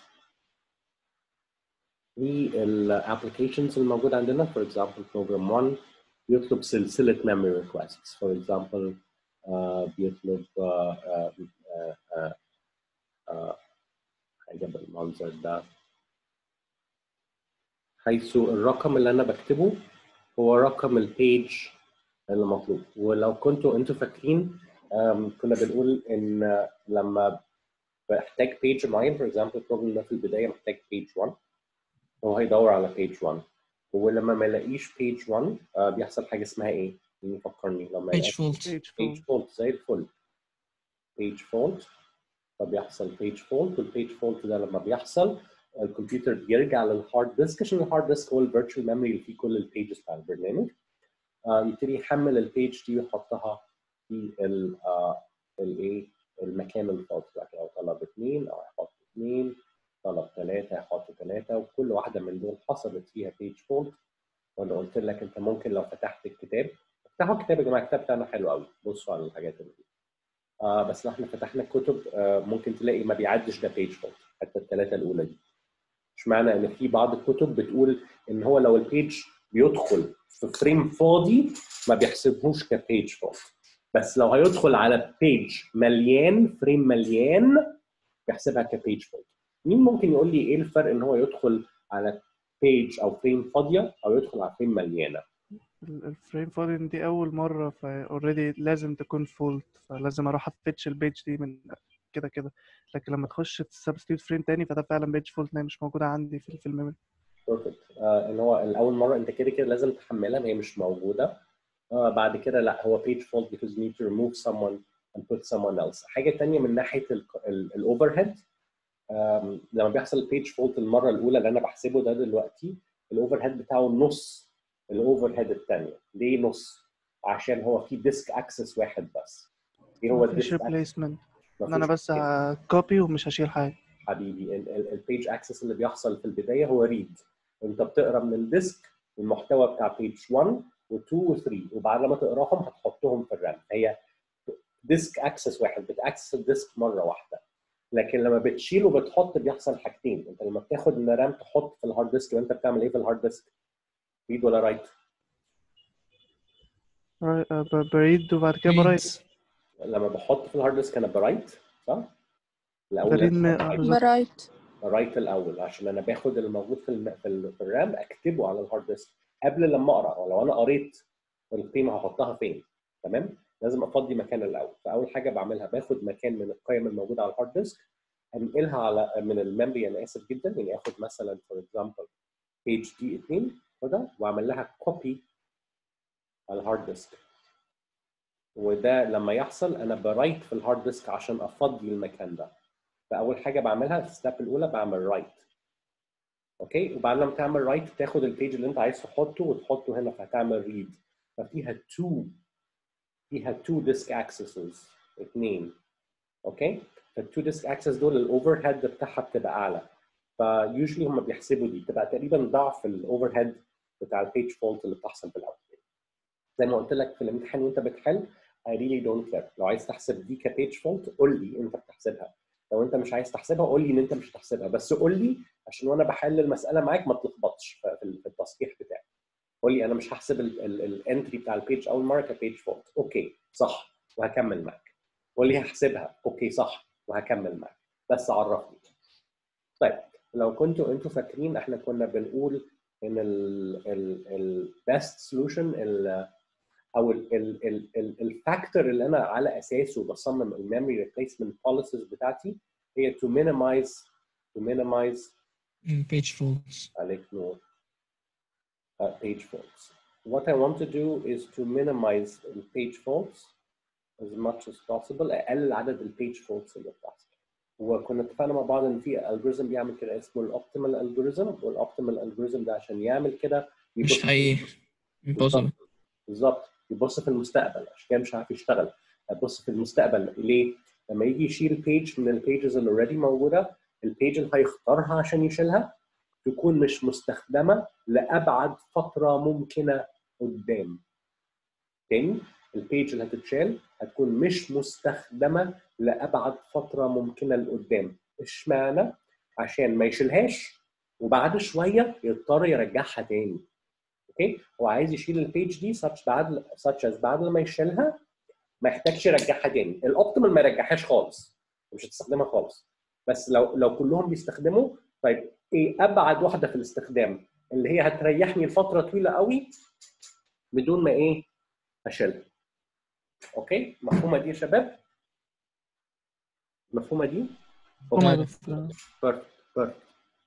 والابلكيشنز الموجوده عندنا for example program 1 بيطلب سلسله memory requests for example uh, بيطلب uh, uh, uh, uh, uh, حاجه بالمنظر ده حيث الرقم اللي انا بكتبه هو رقم البيج اللي مطلوب ولو كنتوا انتوا فاكرين um, كنا بنقول ان لما بحتاج بيج معين for example البروجرام ده في البدايه محتاج بيج 1 هو هيدور على page 1 ولما ما يلاقيش page 1 آه بيحصل حاجه اسمها ايه؟ مين يفكرني لما page يلاقي fault page fault زي الفل page fault فبيحصل page fault والpage fault ده لما بيحصل الكمبيوتر بيرجع للهارد ديسك عشان الهارد ديسك هو الفيرتشوال ميموري اللي فيه كل البيجز بتاع البرنامج آه يبتدي يحمل البيج دي ويحطها في ال آه الايه المكان الفاضي بقى لو طلب اثنين او يحط اثنين طلب ثلاثة يحط ثلاثة وكل واحدة من دول حصلت فيها بيج فولت وأنا قلت لك أنت ممكن لو فتحت الكتاب افتحوا الكتاب يا جماعه الكتاب بتاعنا حلو قوي بصوا على الحاجات اللي فيه آه بس لو احنا فتحنا الكتب آه ممكن تلاقي ما بيعدش ده بيج فولت حتى الثلاثه الاولى دي مش معنى ان في بعض الكتب بتقول ان هو لو البيج بيدخل في فريم فاضي ما بيحسبهوش كبيج فولت بس لو هيدخل على بيج مليان فريم مليان بيحسبها كبيج فولت مين ممكن يقول لي ايه الفرق ان هو يدخل على بيج او فريم فاضيه او يدخل على فريم مليانه ال- الفريم فاضي دي اول مره فاوريدي لازم تكون فولت فلازم اروح افتش البيج دي من كده كده لكن لما تخش تسبستيوت فريم تاني فده فعلا بيج فولت إن هي مش موجوده عندي في في الميموري بيرفكت آه ان هو الاول مره انت كده كده لازم تحملها ما هي مش موجوده آه بعد كده لا هو page fault because you need to remove someone and put someone else حاجه تانية من ناحيه الاوفر هيد لما بيحصل البيج فولت المره الاولى اللي انا بحسبه ده دلوقتي الاوفر هيد بتاعه نص الاوفر هيد الثانيه ليه نص؟ عشان هو في ديسك اكسس واحد بس ايه هو مفيش الديسك ريبليسمنت ان مفيش انا بس هكوبي ومش هشيل حاجه حبيبي البيج اكسس اللي بيحصل في البدايه هو ريد انت بتقرا من الديسك المحتوى بتاع بيج 1 و2 و3 وبعد ما تقراهم هتحطهم في الرام هي ديسك اكسس واحد بتاكسس الديسك مره واحده لكن لما بتشيل وبتحط بيحصل حاجتين انت لما بتاخد من الرام تحط في الهارد ديسك يبقى انت بتعمل ايه في الهارد ديسك؟ ريد ولا رايت؟ راي- آه، ب- بريد وبعد كده Read. برايت لما بحط في الهارد ديسك انا برايت صح؟ الاول بريد لازم م- أبقى آه، رايت. بالظبط برايت رايت الاول عشان انا باخد الموجود في الم... في, ال... في الرام اكتبه على الهارد ديسك قبل لما اقرا ولو انا قريت القيمه هحطها فين تمام لازم افضي مكان الاول فاول حاجه بعملها باخد مكان من القيم الموجوده على الهارد ديسك انقلها على من الميموري انا اسف جدا يعني اخد مثلا فور اكزامبل بيج دي 2 كده واعمل لها كوبي على الهارد ديسك وده لما يحصل انا برايت في الهارد ديسك عشان افضي المكان ده فاول حاجه بعملها في الستep الاولى بعمل رايت اوكي وبعد لما تعمل رايت تاخد البيج اللي انت عايز تحطه وتحطه هنا فهتعمل ريد ففيها تو فيها تو ديسك اكسسز اثنين اوكي فالتو ديسك اكسس دول الاوفر هيد بتاعها بتبقى اعلى فيوجلي هم بيحسبوا دي بتبقى تقريبا ضعف الاوفر هيد بتاع البيج فولت اللي بتحصل في الاول زي ما قلت لك في الامتحان وانت بتحل I really don't care لو عايز تحسب دي كبيج فولت قول لي انت بتحسبها لو انت مش عايز تحسبها قول لي ان انت مش هتحسبها بس قول لي عشان وانا بحل المساله معاك ما تلخبطش في في التصحيح بتاعي قول لي انا مش هحسب الانتري بتاع البيج اول مره كبيج فولت اوكي صح وهكمل معاك قول لي هحسبها اوكي صح وهكمل معاك بس عرفني طيب لو كنتوا انتوا فاكرين احنا كنا بنقول ان البيست سولوشن او الفاكتور اللي انا على اساسه بصمم الميموري ريبليسمنت بوليسيز بتاعتي هي to minimize to minimize page faults عليك نور uh, page faults. What I want to do is to minimize the page faults as much as possible اقلل عدد البيج faults اللي بتحصل. وكنا اتفقنا مع بعض ان في الجوريزم بيعمل كده اسمه الاوبتيمال الجوريزم والاوبتيمال الجوريزم ده عشان يعمل كده مش يبص حقيقي impossible بالظبط يبص في المستقبل عشان كده مش عارف يشتغل هتبص في المستقبل ليه؟ لما يجي يشيل بيج من البيجز اللي اوريدي موجوده البيج اللي هيختارها عشان يشيلها تكون مش مستخدمه لابعد فتره ممكنه قدام. تاني البيج اللي هتتشال هتكون مش مستخدمه لابعد فتره ممكنه لقدام. اشمعنى؟ عشان ما يشيلهاش وبعد شويه يضطر يرجعها تاني. اوكي؟ هو عايز يشيل البيج دي such بعد such as بعد ما يشيلها ما يحتاجش يرجعها تاني. الاوبتيمال ما يرجعهاش خالص. مش هتستخدمها خالص. بس لو لو كلهم بيستخدموا طيب ايه ابعد واحده في الاستخدام اللي هي هتريحني لفتره طويله قوي بدون ما ايه اشيلها اوكي مفهومه دي يا شباب مفهومه دي هما اوكي بس بيرفكت بيرفكت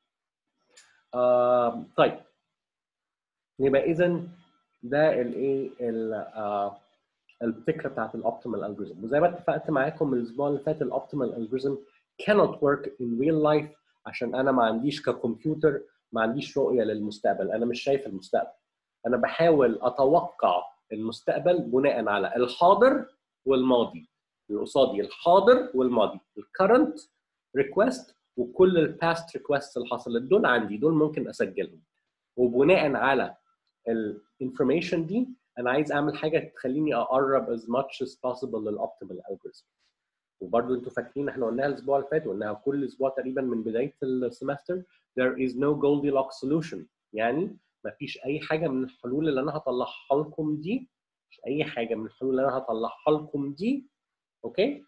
آه طيب يبقى اذا ده الايه ال- آه، الفكره بتاعت الاوبتيمال الجوريزم وزي ما اتفقت معاكم الاسبوع اللي فات الاوبتيمال الجوريزم cannot work in real life عشان انا ما عنديش ككمبيوتر ما عنديش رؤيه للمستقبل انا مش شايف المستقبل انا بحاول اتوقع المستقبل بناء على الحاضر والماضي اللي قصادي الحاضر والماضي الكرنت ريكوست وكل الباست ريكوست اللي حصلت دول عندي دول ممكن اسجلهم وبناء على الانفورميشن دي انا عايز اعمل حاجه تخليني اقرب as much as possible للاوبتيمال algorithm وبرضه انتوا فاكرين احنا قلناها الاسبوع اللي فات وقلناها كل اسبوع تقريبا من بدايه السمستر there is no Goldilocks solution يعني ما فيش اي حاجه من الحلول اللي انا هطلعها لكم دي مش اي حاجه من الحلول اللي انا هطلعها لكم دي اوكي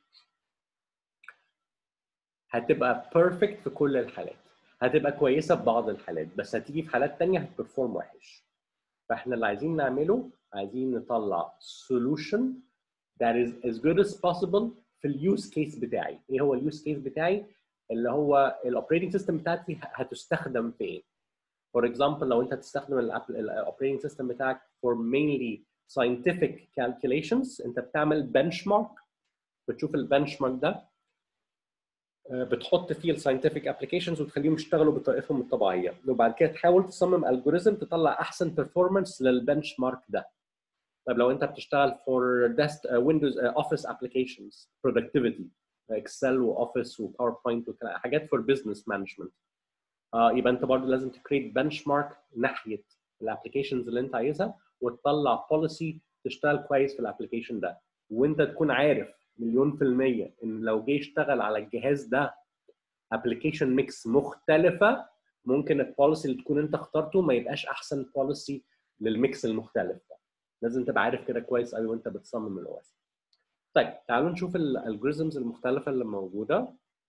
هتبقى بيرفكت في كل الحالات هتبقى كويسه في بعض الحالات بس هتيجي في حالات تانية هتبرفورم وحش فاحنا اللي عايزين نعمله عايزين نطلع solution that is as good as possible في اليوز كيس بتاعي ايه هو اليوز كيس بتاعي اللي هو الاوبريتنج سيستم بتاعتي هتستخدم في ايه فور اكزامبل لو انت هتستخدم الاوبريتنج سيستم بتاعك for mainly scientific calculations انت بتعمل بنش مارك بتشوف البنش مارك ده آه، بتحط فيه الساينتفك ابلكيشنز وتخليهم يشتغلوا بطريقتهم الطبيعيه وبعد كده تحاول تصمم الجوريزم تطلع احسن بيرفورمانس للبنش مارك ده طيب لو انت بتشتغل فور ديست ويندوز اوفيس ابلكيشنز برودكتيفيتي اكسل واوفيس وباوربوينت حاجات فور بزنس مانجمنت يبقى انت برضه لازم تكريت بنش مارك ناحيه الابلكيشنز اللي انت عايزها وتطلع بوليسي تشتغل كويس في الابلكيشن ده وانت تكون عارف مليون في المية ان لو جه يشتغل على الجهاز ده ابلكيشن ميكس مختلفة ممكن البوليسي اللي تكون انت اخترته ما يبقاش احسن بوليسي للميكس المختلف ده لازم تبقى عارف كده كويس قوي وانت بتصمم الاو اس طيب تعالوا نشوف الالجوريزمز المختلفة اللي موجودة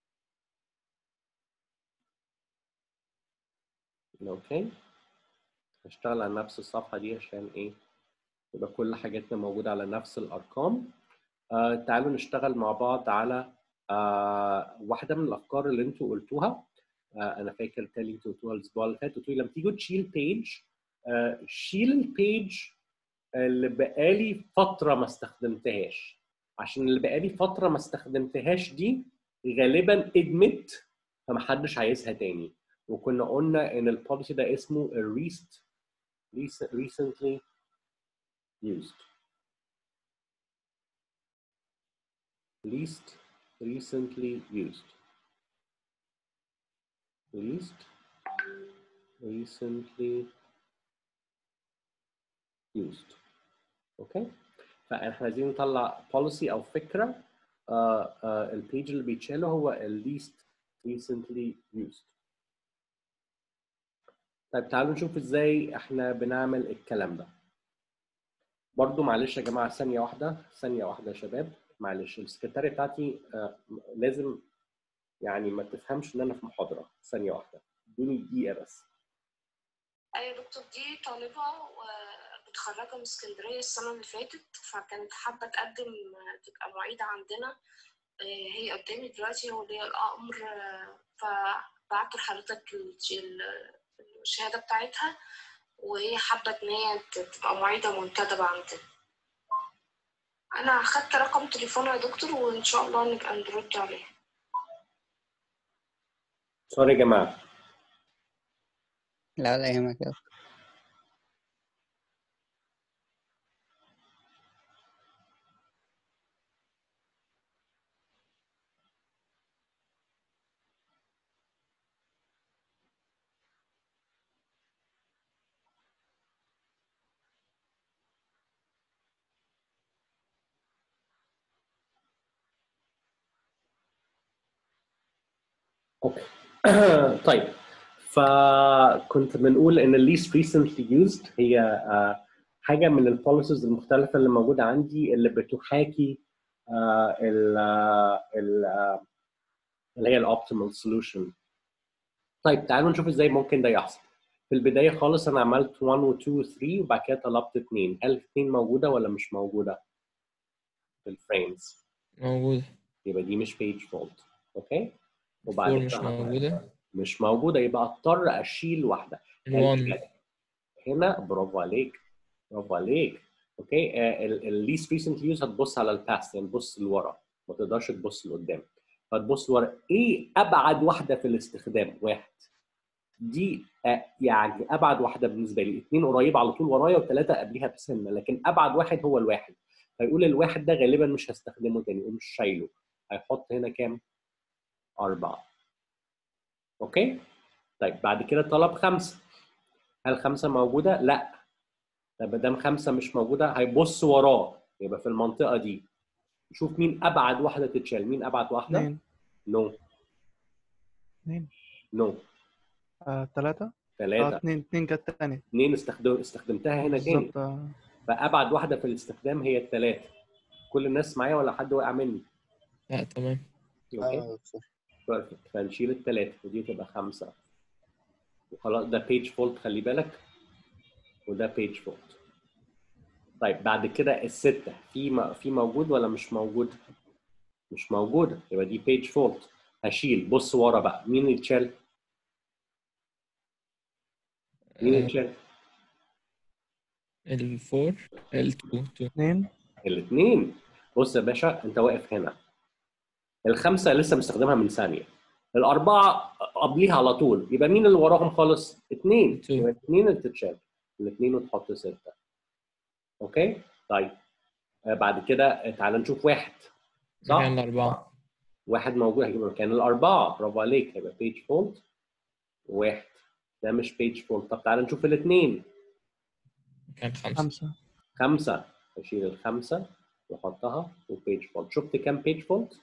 اوكي هشتغل على نفس الصفحة دي عشان ايه يبقى كل حاجاتنا موجودة على نفس الأرقام آه تعالوا نشتغل مع بعض على آه واحدة من الأفكار اللي انتوا قلتوها آه أنا فاكر تالي انتوا قلتوها الأسبوع اللي فات قلتوا لي لما تيجوا تشيل بيج آه شيل البيج اللي بقالي فترة ما استخدمتهاش عشان اللي بقالي فترة ما استخدمتهاش دي غالبا ادمت فمحدش عايزها تاني وكنا قلنا ان البوليسي ده اسمه الريست recently used least recently used least recently used اوكي فاحنا عايزين نطلع policy او فكره آه آه البيج اللي بيتشاله هو ال least recently used طيب تعالوا نشوف ازاي احنا بنعمل الكلام ده برضو معلش يا جماعه ثانيه واحده ثانيه واحده يا شباب معلش السكرتاريه بتاعتي آه لازم يعني ما تفهمش ان انا في محاضره ثانيه واحده ادوني دقيقه بس أيوة يا دكتور دي طالبة ومتخرجة من اسكندرية السنة اللي فاتت فكانت حابة تقدم تبقى معيدة عندنا آه، هي قدامي دلوقتي ولي الأمر آه، فبعت لحضرتك ال- الشهادة بتاعتها وهي حابة إن هي ت- تبقى معيدة منتدبة عندنا أنا أخدت رقم تليفونها يا دكتور وإن شاء الله نبقى نرد عليها سوري يا جماعه لا لا يهمك يا دكتور. اوكي طيب فكنت بنقول ان ال least recently used هي آه، حاجه من البوليسيز المختلفه اللي موجوده عندي اللي بتحاكي آه، ال ال آه، اللي هي الاوبتيمال سولوشن طيب تعالوا نشوف ازاي ممكن ده يحصل في البدايه خالص انا عملت 1 و 2 و 3 وبعد كده طلبت 2 هل 2 موجوده ولا مش موجوده في الفريمز موجودة يبقى دي مش بيج فولت اوكي وبعد فور مش كده موجودة مش موجوده يبقى اضطر اشيل واحده الوان هنا برافو عليك برافو عليك اوكي الليست ريسنت يوز هتبص على الباست يعني تبص لورا ما تقدرش تبص لقدام فتبص لورا ايه ابعد واحده في الاستخدام واحد دي آه، يعني ابعد واحده بالنسبه لي اثنين قريب على طول ورايا وثلاثه قبليها بسنه لكن ابعد واحد هو الواحد فيقول الواحد ده غالبا مش هستخدمه تاني يقوم شايله هيحط هنا كام؟ أربعة أوكي؟ طيب بعد كده طلب خمسة هل خمسة موجودة؟ لا طب ما دام خمسه مش موجوده هيبص وراه يبقى في المنطقه دي شوف مين ابعد واحده تتشال مين ابعد واحده اتنين نو اتنين نو آه تلاتة اه ثلاثه اتنين اتنين جت تاني اثنين استخدم استخدمتها هنا تاني بالظبط آه. فابعد واحده في الاستخدام هي الثلاثه كل الناس معايا ولا حد وقع مني لا تمام اوكي آه، صح. بيرفكت فنشيل الثلاثه ودي تبقى خمسه وخلاص ده بيج فولت خلي بالك وده بيج فولت طيب بعد كده السته في م- في موجود ولا مش موجود؟ مش موجوده يبقى دي بيج فولت هشيل بص ورا بقى مين يتشال؟ مين آه، يتشال؟ الفور التو تو اتنين الاثنين بص يا باشا انت واقف هنا الخمسه لسه مستخدمها من ثانيه الاربعه قبليها على طول يبقى مين اللي وراهم خالص؟ اثنين Two. يبقى اثنين اللي تتشال الاثنين وتحط سته اوكي؟ طيب آه، بعد كده تعال نشوف واحد صح؟ مكان الأربعة واحد موجود هيجيب مكان الاربعه برافو عليك هيبقى بيج فولت واحد ده مش بيج فولت طب تعال نشوف الاثنين مكان خمسة خمسة خمسه اشيل الخمسه واحطها وبيج فولت شفت كام بيج فولت؟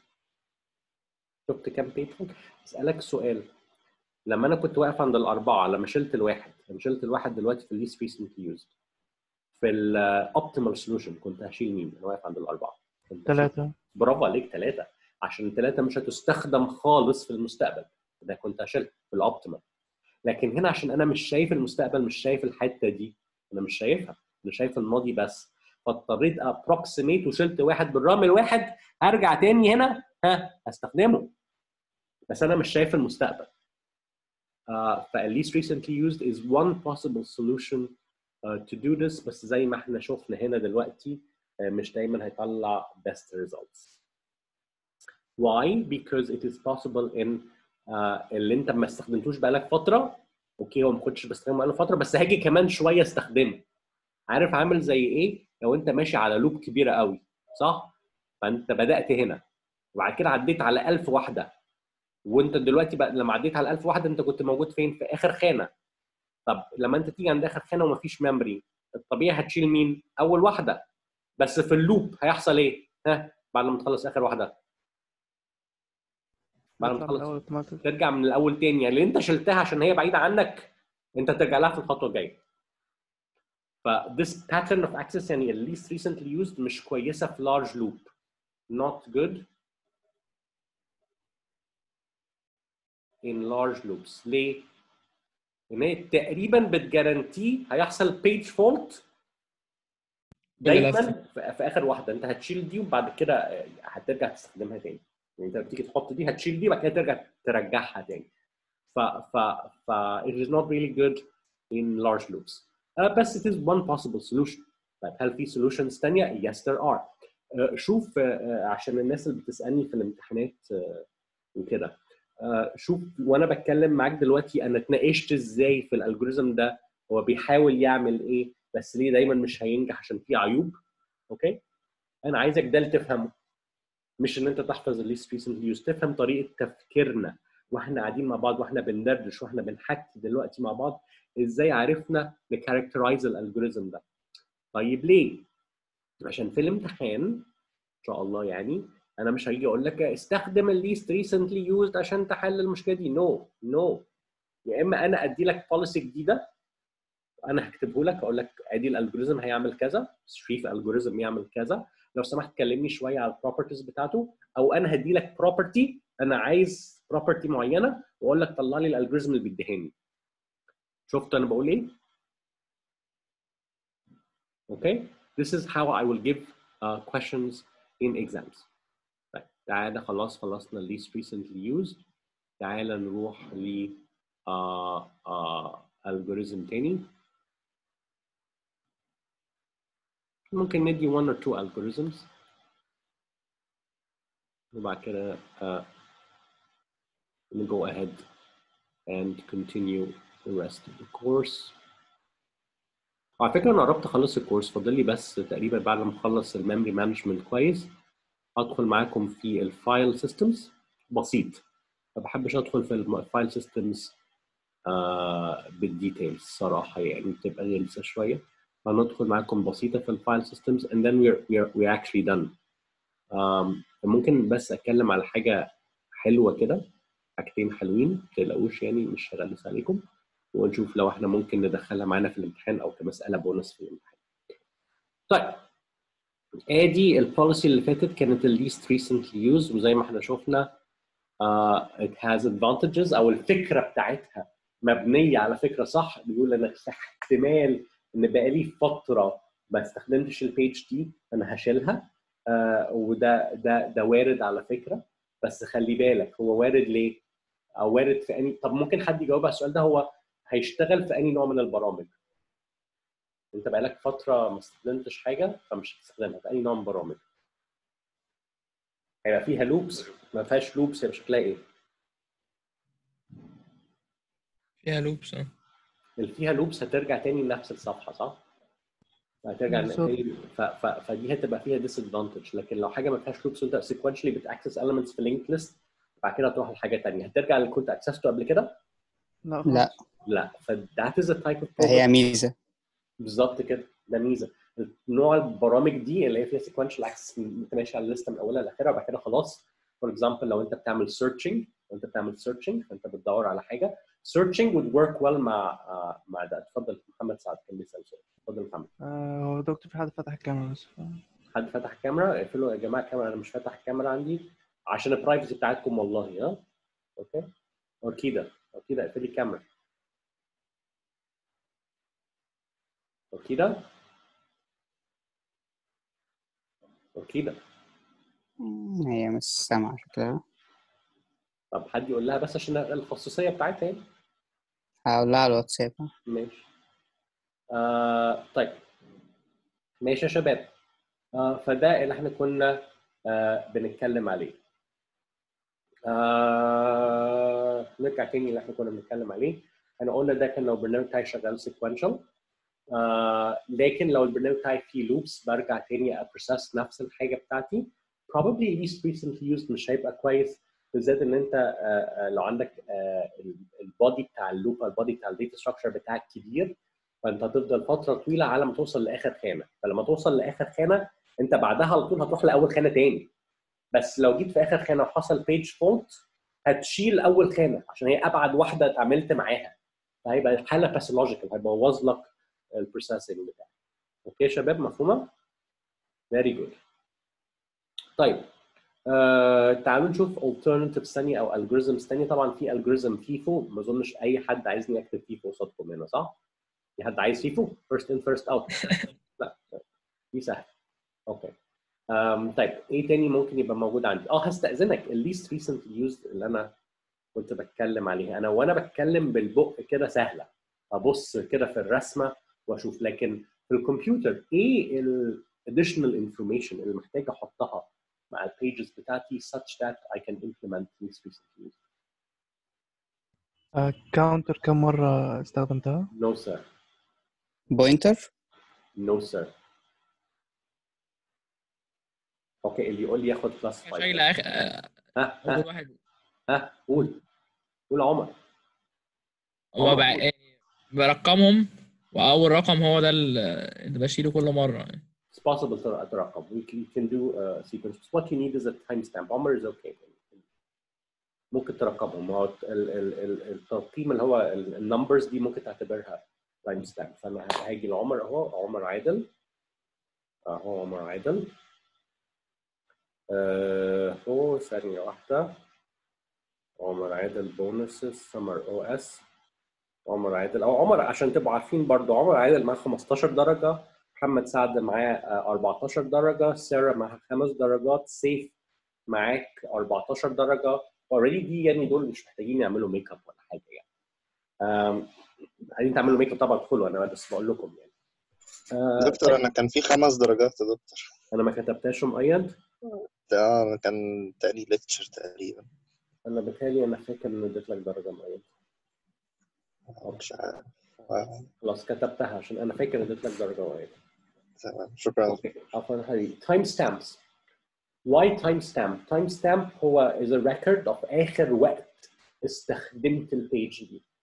شفت كام بيج فولت؟ اسالك سؤال لما انا كنت واقف عند الاربعه لما شلت الواحد لما شلت الواحد دلوقتي في الليست ريسنتلي يوزد في الاوبتيمال سولوشن كنت هشيل مين؟ انا واقف عند الاربعه كنت هشيل تلاتة برافو عليك ثلاثة عشان الثلاثة مش هتستخدم خالص في المستقبل ده كنت هشيلها في الاوبتيمال لكن هنا عشان انا مش شايف المستقبل مش شايف الحتة دي انا مش شايفها انا شايف الماضي بس فاضطريت ابروكسيميت وشلت واحد بالرقم الواحد هرجع تاني هنا ها هستخدمه بس انا مش شايف المستقبل uh, ف at least recently used is one possible solution uh, to do this بس زي ما احنا شفنا هنا دلوقتي uh, مش دايما هيطلع best results. Why? Because it is possible in uh, اللي انت ما استخدمتوش بقالك فتره اوكي هو ما كنتش بستخدمه بقاله فتره بس هاجي كمان شويه استخدمه. عارف عامل زي ايه؟ لو انت ماشي على لوب كبيره قوي صح؟ فانت بدات هنا وبعد كده عديت على 1000 واحده وانت دلوقتي بقى لما عديت على 1000 واحده انت كنت موجود فين؟ في اخر خانه. طب لما انت تيجي عند اخر خانه ومفيش ميموري الطبيعي هتشيل مين؟ اول واحده بس في اللوب هيحصل ايه؟ ها بعد ما تخلص اخر واحده بعد ما نطلع من تخلص الأول اوتوماتيك ترجع من الاول تاني يعني اللي انت شلتها عشان هي بعيده عنك انت ترجع لها في الخطوه الجايه ف this pattern of access يعني at least recently used مش كويسه في large loop not good in large loops ليه؟ ان هي تقريبا بتجارانتي هيحصل page fault دايما لفة. في في اخر واحده انت هتشيل دي وبعد كده هترجع تستخدمها تاني يعني انت بتيجي تحط دي هتشيل دي وبعد كده ترجع ترجعها تاني ف ف ف it is not really good in large loops uh, بس it is one possible solution طيب هل في solutions تانية؟ yes there are uh, شوف uh, عشان الناس اللي بتسالني في الامتحانات uh, وكده uh, شوف وانا بتكلم معاك دلوقتي انا اتناقشت ازاي في الالجوريزم ده هو بيحاول يعمل ايه بس ليه دايما مش هينجح عشان فيه عيوب اوكي انا عايزك ده اللي تفهمه مش ان انت تحفظ الليست ريسنتلي يوز تفهم طريقه تفكيرنا واحنا قاعدين مع بعض واحنا بندردش واحنا بنحكي دلوقتي مع بعض ازاي عرفنا نكاركترايز الالجوريزم ده طيب ليه عشان في الامتحان ان شاء الله يعني انا مش هيجي اقول لك استخدم الليست ريسنتلي يوزد عشان تحل المشكله دي نو no. نو no. يا اما انا ادي لك بوليسي جديده انا هكتبه لك اقول لك ادي الالجوريزم هيعمل كذا شريف الجوريزم يعمل كذا لو سمحت كلمني شويه على البروبرتيز بتاعته او انا هدي لك بروبرتي انا عايز بروبرتي معينه واقول لك طلع لي الالجوريزم اللي بيديهاني شفت انا بقول ايه اوكي this is how I will give uh, questions in exams طيب تعالى خلاص خلصنا least recently used تعالى نروح ل uh, uh, algorithm تاني ممكن ندي one or two algorithms وبعد كده uh, we'll go ahead and continue the rest of the course على فكرة أنا قربت أخلص الكورس فاضل لي بس تقريبا بعد ما أخلص الميموري مانجمنت كويس أدخل معاكم في الفايل سيستمز بسيط ما بحبش أدخل في الفايل سيستمز آه بالديتيلز صراحة يعني بتبقى غلسة شوية هندخل معاكم بسيطه في الفايل سيستمز and then we're we're we're actually done um, ممكن بس اتكلم على حاجه حلوه كده حاجتين حلوين ما تقلقوش يعني مش هغلس عليكم ونشوف لو احنا ممكن ندخلها معانا في الامتحان او كمساله بونص في الامتحان طيب ادي البوليسي اللي فاتت كانت ال least recently used وزي ما احنا شفنا uh, it has advantages او الفكره بتاعتها مبنيه على فكره صح بيقول انا في احتمال ان بقالي فتره ما استخدمتش البيج دي انا هشيلها uh, وده ده ده وارد على فكره بس خلي بالك هو وارد ليه؟ او وارد في اني طب ممكن حد يجاوب على السؤال ده هو هيشتغل في اني نوع من البرامج؟ انت بقالك فتره ما استخدمتش حاجه فمش هتستخدمها في اي نوع من البرامج هيبقى فيها لوبس ما فيهاش لوبس يبقى شكلها ايه؟ فيها لوبس اه اللي فيها لوبس هترجع تاني لنفس الصفحه صح؟ هترجع بالظبط. تاني ف... ف... فدي هتبقى فيها ديس ادفانتج لكن لو حاجه ما فيهاش لوبس وانت سيكونشلي بتاكسس elements في لينك ليست بعد كده تروح لحاجه تانيه هترجع اللي كنت اكسسته قبل كده؟ لا لا لا فذات از تايب اوف هي ميزه بالظبط كده ده ميزه نوع البرامج دي اللي هي فيها سيكونشال اكسس انت ماشي على الليسته من اولها لاخرها وبعد كده خلاص فور اكزامبل لو انت بتعمل سيرشنج لو انت بتعمل سيرشنج فانت بتدور على حاجه سيرشنج would work well مع آه، مع ده اتفضل محمد سعد كان بيسال سؤال اتفضل محمد آه، هو دكتور في حد فتح الكاميرا بس حد فتح الكاميرا اقفلوا يا جماعه الكاميرا انا مش فاتح الكاميرا عندي عشان البرايفسي بتاعتكم والله ها اوكي اوركيدا اوركيدا اقفلي الكاميرا اوركيدا اوركيدا هي مش سامعه شكلها طب حد يقول لها بس عشان الخصوصيه بتاعتها يعني هقول لها على الواتساب ماشي آه طيب ماشي يا شباب آه فده اللي احنا كنا آه بنتكلم عليه آه نرجع تاني اللي احنا كنا بنتكلم عليه احنا قلنا ده كان لو البرنامج بتاعي شغال سيكونشال آه لكن لو البرنامج بتاعي فيه لوبس برجع تاني ابروسس نفس الحاجه بتاعتي probably least recently used مش هيبقى كويس بالذات ان انت آه آه لو عندك البودي بتاع اللوب البودي بتاع الداتا ستراكشر بتاعك كبير فانت هتفضل فتره طويله على ما توصل لاخر خانه فلما توصل لاخر خانه انت بعدها على طول هتروح لاول خانه تاني بس لو جيت في اخر خانه وحصل بيج فولت هتشيل اول خانه عشان هي ابعد واحده اتعاملت معاها فهيبقى الحاله باثولوجيكال هيبوظ لك البروسيسنج بتاعك اوكي يا شباب مفهومه؟ فيري جود طيب آه تعالوا نشوف alternatives ثانيه او algorithms ثانيه طبعا في algorithm فيفو ما اظنش اي حد عايزني اكتب فيفو قصادكم هنا صح؟ في حد عايز فيفو؟ first in first out لا دي سهله اوكي um, طيب ايه تاني ممكن يبقى موجود عندي؟ اه هستأذنك الليست recently used اللي انا كنت بتكلم عليها انا وانا بتكلم بالبق كده سهله ابص كده في الرسمه واشوف لكن في الكمبيوتر ايه ال additional information اللي محتاج احطها مع البيجز بتاعتي such that I can implement these recently used. كاونتر كم مرة استخدمتها؟ No sir. بوينتر No sir. اوكي اللي يقول لي ياخد بلس 5 شايلة اخر ها اول ها واحد ها قول قول عمر هو عمر بقى قول. إيه، برقمهم واول رقم هو ده ال- اللي بشيله كل مره يعني It's possible to ترقم. We can, can do uh, sequences. What you need is a timestamp. عمر is okay. ممكن ترقمهم هو ال- ال- ال- الترقيم اللي هو النمبرز دي ممكن تعتبرها تايم ستامب فانا هاجي لعمر اهو عمر عادل اهو عمر عادل اهو ثانية واحدة عمر عادل بونسز سمر او اس عمر عادل او عمر عشان تبقوا عارفين برضو عمر عادل معاه 15 درجة محمد سعد معاه آه، 14 درجة سارة معاها خمس درجات سيف معاك 14 درجة اوريدي دي يعني دول مش محتاجين يعملوا ميك اب ولا حاجة يعني آم، عايزين تعملوا ميك اب طبعا ادخلوا انا بس بقول لكم يعني آه، دكتور طيب، انا كان في خمس درجات يا دكتور انا ما كتبتهاش مؤيد ده أنا كان تاني ليكتشر تقريبا انا بتهيألي انا فاكر ان اديت لك درجة مؤيد مش عارف آه، خلاص كتبتها عشان انا فاكر ان اديت لك درجة مؤيد تمام شكرا اوكي عفوا حبيبي تايم ستامبس واي تايم ستامب تايم ستامب هو is a record of اخر وقت استخدمت البيج دي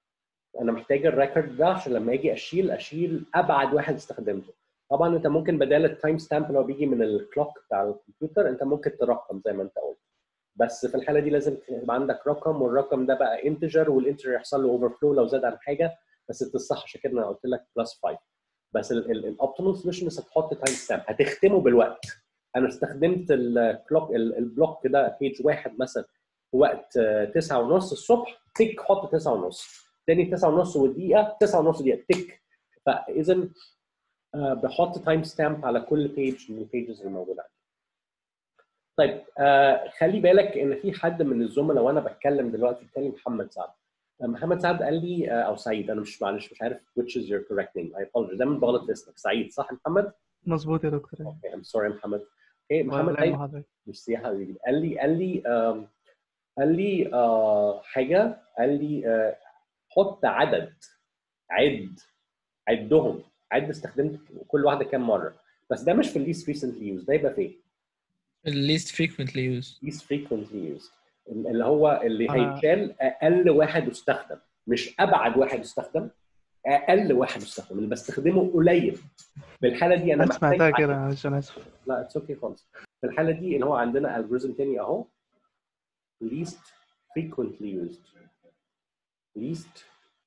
انا محتاج الريكورد ده عشان لما اجي اشيل اشيل ابعد واحد استخدمته طبعا انت ممكن بدال التايم ستامب اللي هو بيجي من الكلوك بتاع الكمبيوتر انت ممكن ترقم زي ما انت قلت بس في الحاله دي لازم يبقى عندك رقم والرقم ده بقى انتجر والانتجر يحصل له اوفر فلو لو زاد عن حاجه بس تصح عشان كده انا قلت لك بلس 5 بس الاوبتيمال سوليوشن انك تحط تايم ستامب هتختمه بالوقت انا استخدمت الكلوك البلوك ده بيج واحد مثلا في وقت 9 ونص الصبح تك حط 9 ونص تاني 9 ونص ودقيقه 9 ونص دقيقه تك فاذا آه، بحط تايم ستامب على كل بيج من البيجز اللي موجوده عندي. طيب آه خلي بالك ان في حد من الزملاء وانا بتكلم دلوقتي التاني محمد سعد آه، محمد سعد قال لي آه، او سعيد انا مش معلش مش عارف which is your correct name I apologize دايما بغلط في اسمك سعيد صح يا محمد؟ مظبوط يا دكتور Okay, I'm sorry محمد اوكي محمد ولا قال يهم حضرتك ميرسي يا حبيبي قال لي قال لي آم، قال لي آه حاجه قال لي آه حط عدد عد عدهم عد استخدمت كل واحده كام مره بس ده مش في الليست ريسنتلي يوز ده يبقى فين؟ least frequently used least frequently used اللي هو اللي أنا- هيتشال اقل واحد يستخدم مش ابعد واحد يستخدم اقل واحد يستخدم اللي بستخدمه قليل في الحاله دي انا أنا محتاج سمعتها عدد. كده معلش أنا آسف لا اتس اوكي خالص في الحاله دي اللي هو عندنا الجوريزم تاني اهو least frequently used least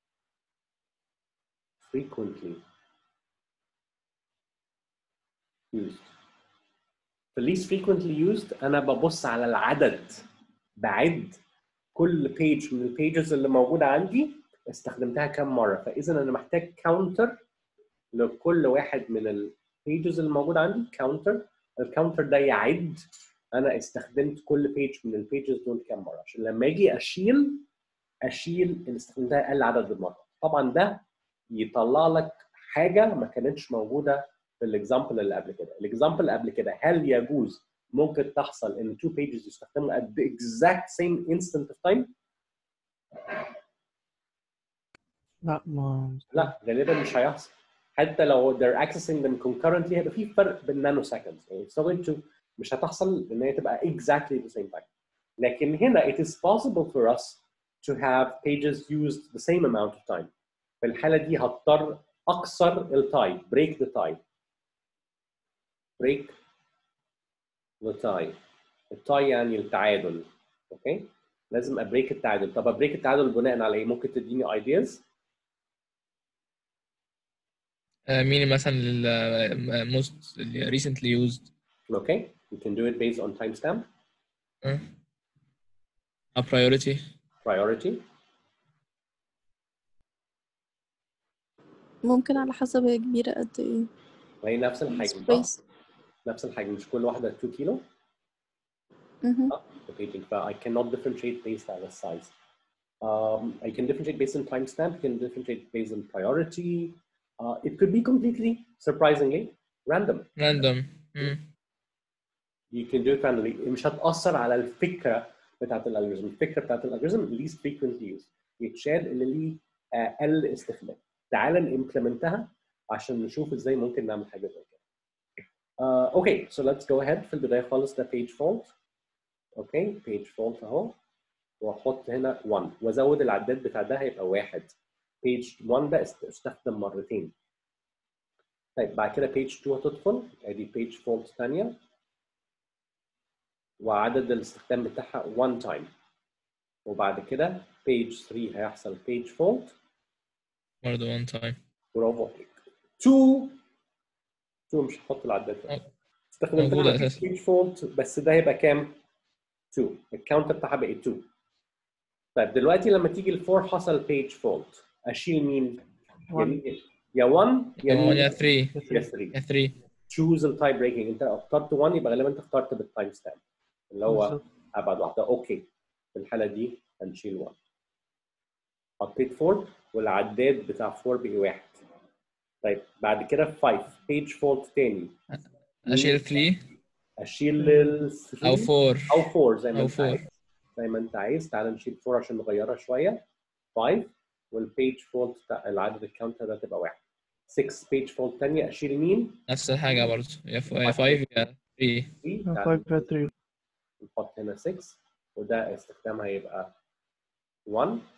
frequently used في least frequently used انا ببص على العدد بعد كل بيج من البيجز اللي موجوده عندي استخدمتها كم مره فاذا انا محتاج كاونتر لكل واحد من البيجز اللي موجوده عندي كاونتر الكاونتر ده يعد انا استخدمت كل بيج من البيجز دول كام مره عشان لما اجي اشيل اشيل اللي استخدمتها اقل عدد من المرات طبعا ده يطلع لك حاجه ما كانتش موجوده في الاكزامبل اللي قبل كده الاكزامبل اللي قبل كده هل يجوز ممكن تحصل ان two pages يستخدموا at the exact same instant of time لا ما لا غالبا مش هيحصل حتى لو they're accessing them concurrently هيبقى في فرق بين نانو seconds يعني it's not going to مش هتحصل ان هي تبقى exactly the same time لكن هنا it is possible for us to have pages used the same amount of time في الحالة دي هضطر أقصر التايم break the time break the tie التاي يعني التعادل اوكي لازم ابريك التعادل طب ابريك التعادل بناء على ايه ممكن تديني ideas آه، مين مثلا ال most اللي recently used okay you can do it based on timestamp آه. a priority priority ممكن على حسب هي كبيرة قد ايه وهي نفس الحجم صح؟ space نفس الحجم مش كل واحدة 2 كيلو مهم. repeating ف I cannot differentiate based on the size um, I can differentiate based on timestamp I can differentiate based on priority uh, it could be completely surprisingly random random مم. you can do it randomly مش هتأثر على الفكرة بتاعت الالجوريزم الفكرة بتاعت الالجوريزم least frequently used يتشال اللي ليه أقل استخدام تعال نimplementها عشان نشوف ازاي ممكن نعمل حاجة زي كده uh, okay so let's go ahead في البداية خالص ده page fault اوكي page fault اهو واحط هنا 1 وازود العداد بتاع ده هيبقى واحد page 1 ده است- استخدم مرتين طيب بعد كده page 2 هتدخل ادي page fault ثانيه وعدد الاستخدام بتاعها 1 time وبعد كده page 3 هيحصل page fault برضه one time برافو عليك 2 2 مش هحط العداد ده استخدمتها موجودة مفيش أساساً. page fault بس ده هيبقى كام؟ 2 الكاونتر بتاعها بقت 2 طيب دلوقتي لما تيجي ال 4 حصل page fault اشيل مين؟ يا 1 مين؟ يا 1 يا يا مين؟ يا 3 يا 3 يا 3 choose التايم بريكنج انت لو اخترت 1 يبقى غالبا انت اخترت بالتايم ستامب اللي هو بالظبط ابعد واحده اوكي في الحاله دي هنشيل 1 حطيت 4 والعداد بتاع 4 بقي واحد طيب بعد كده 5 بيج فولت تاني اشيل 3 اشيل ال 3 او 4 او 4 زي ما أو انت 4. عايز زي ما انت عايز تعال نشيل 4 عشان نغيرها شويه 5 والبيج فولت بتاع العدد الكاونتر ده تبقى واحد 6 بيج فولت ثانيه اشيل مين؟ نفس الحاجة برضه يا 5 يا 3 3 5 تعال by 3 نحط هنا 6 وده استخدامها يبقى 1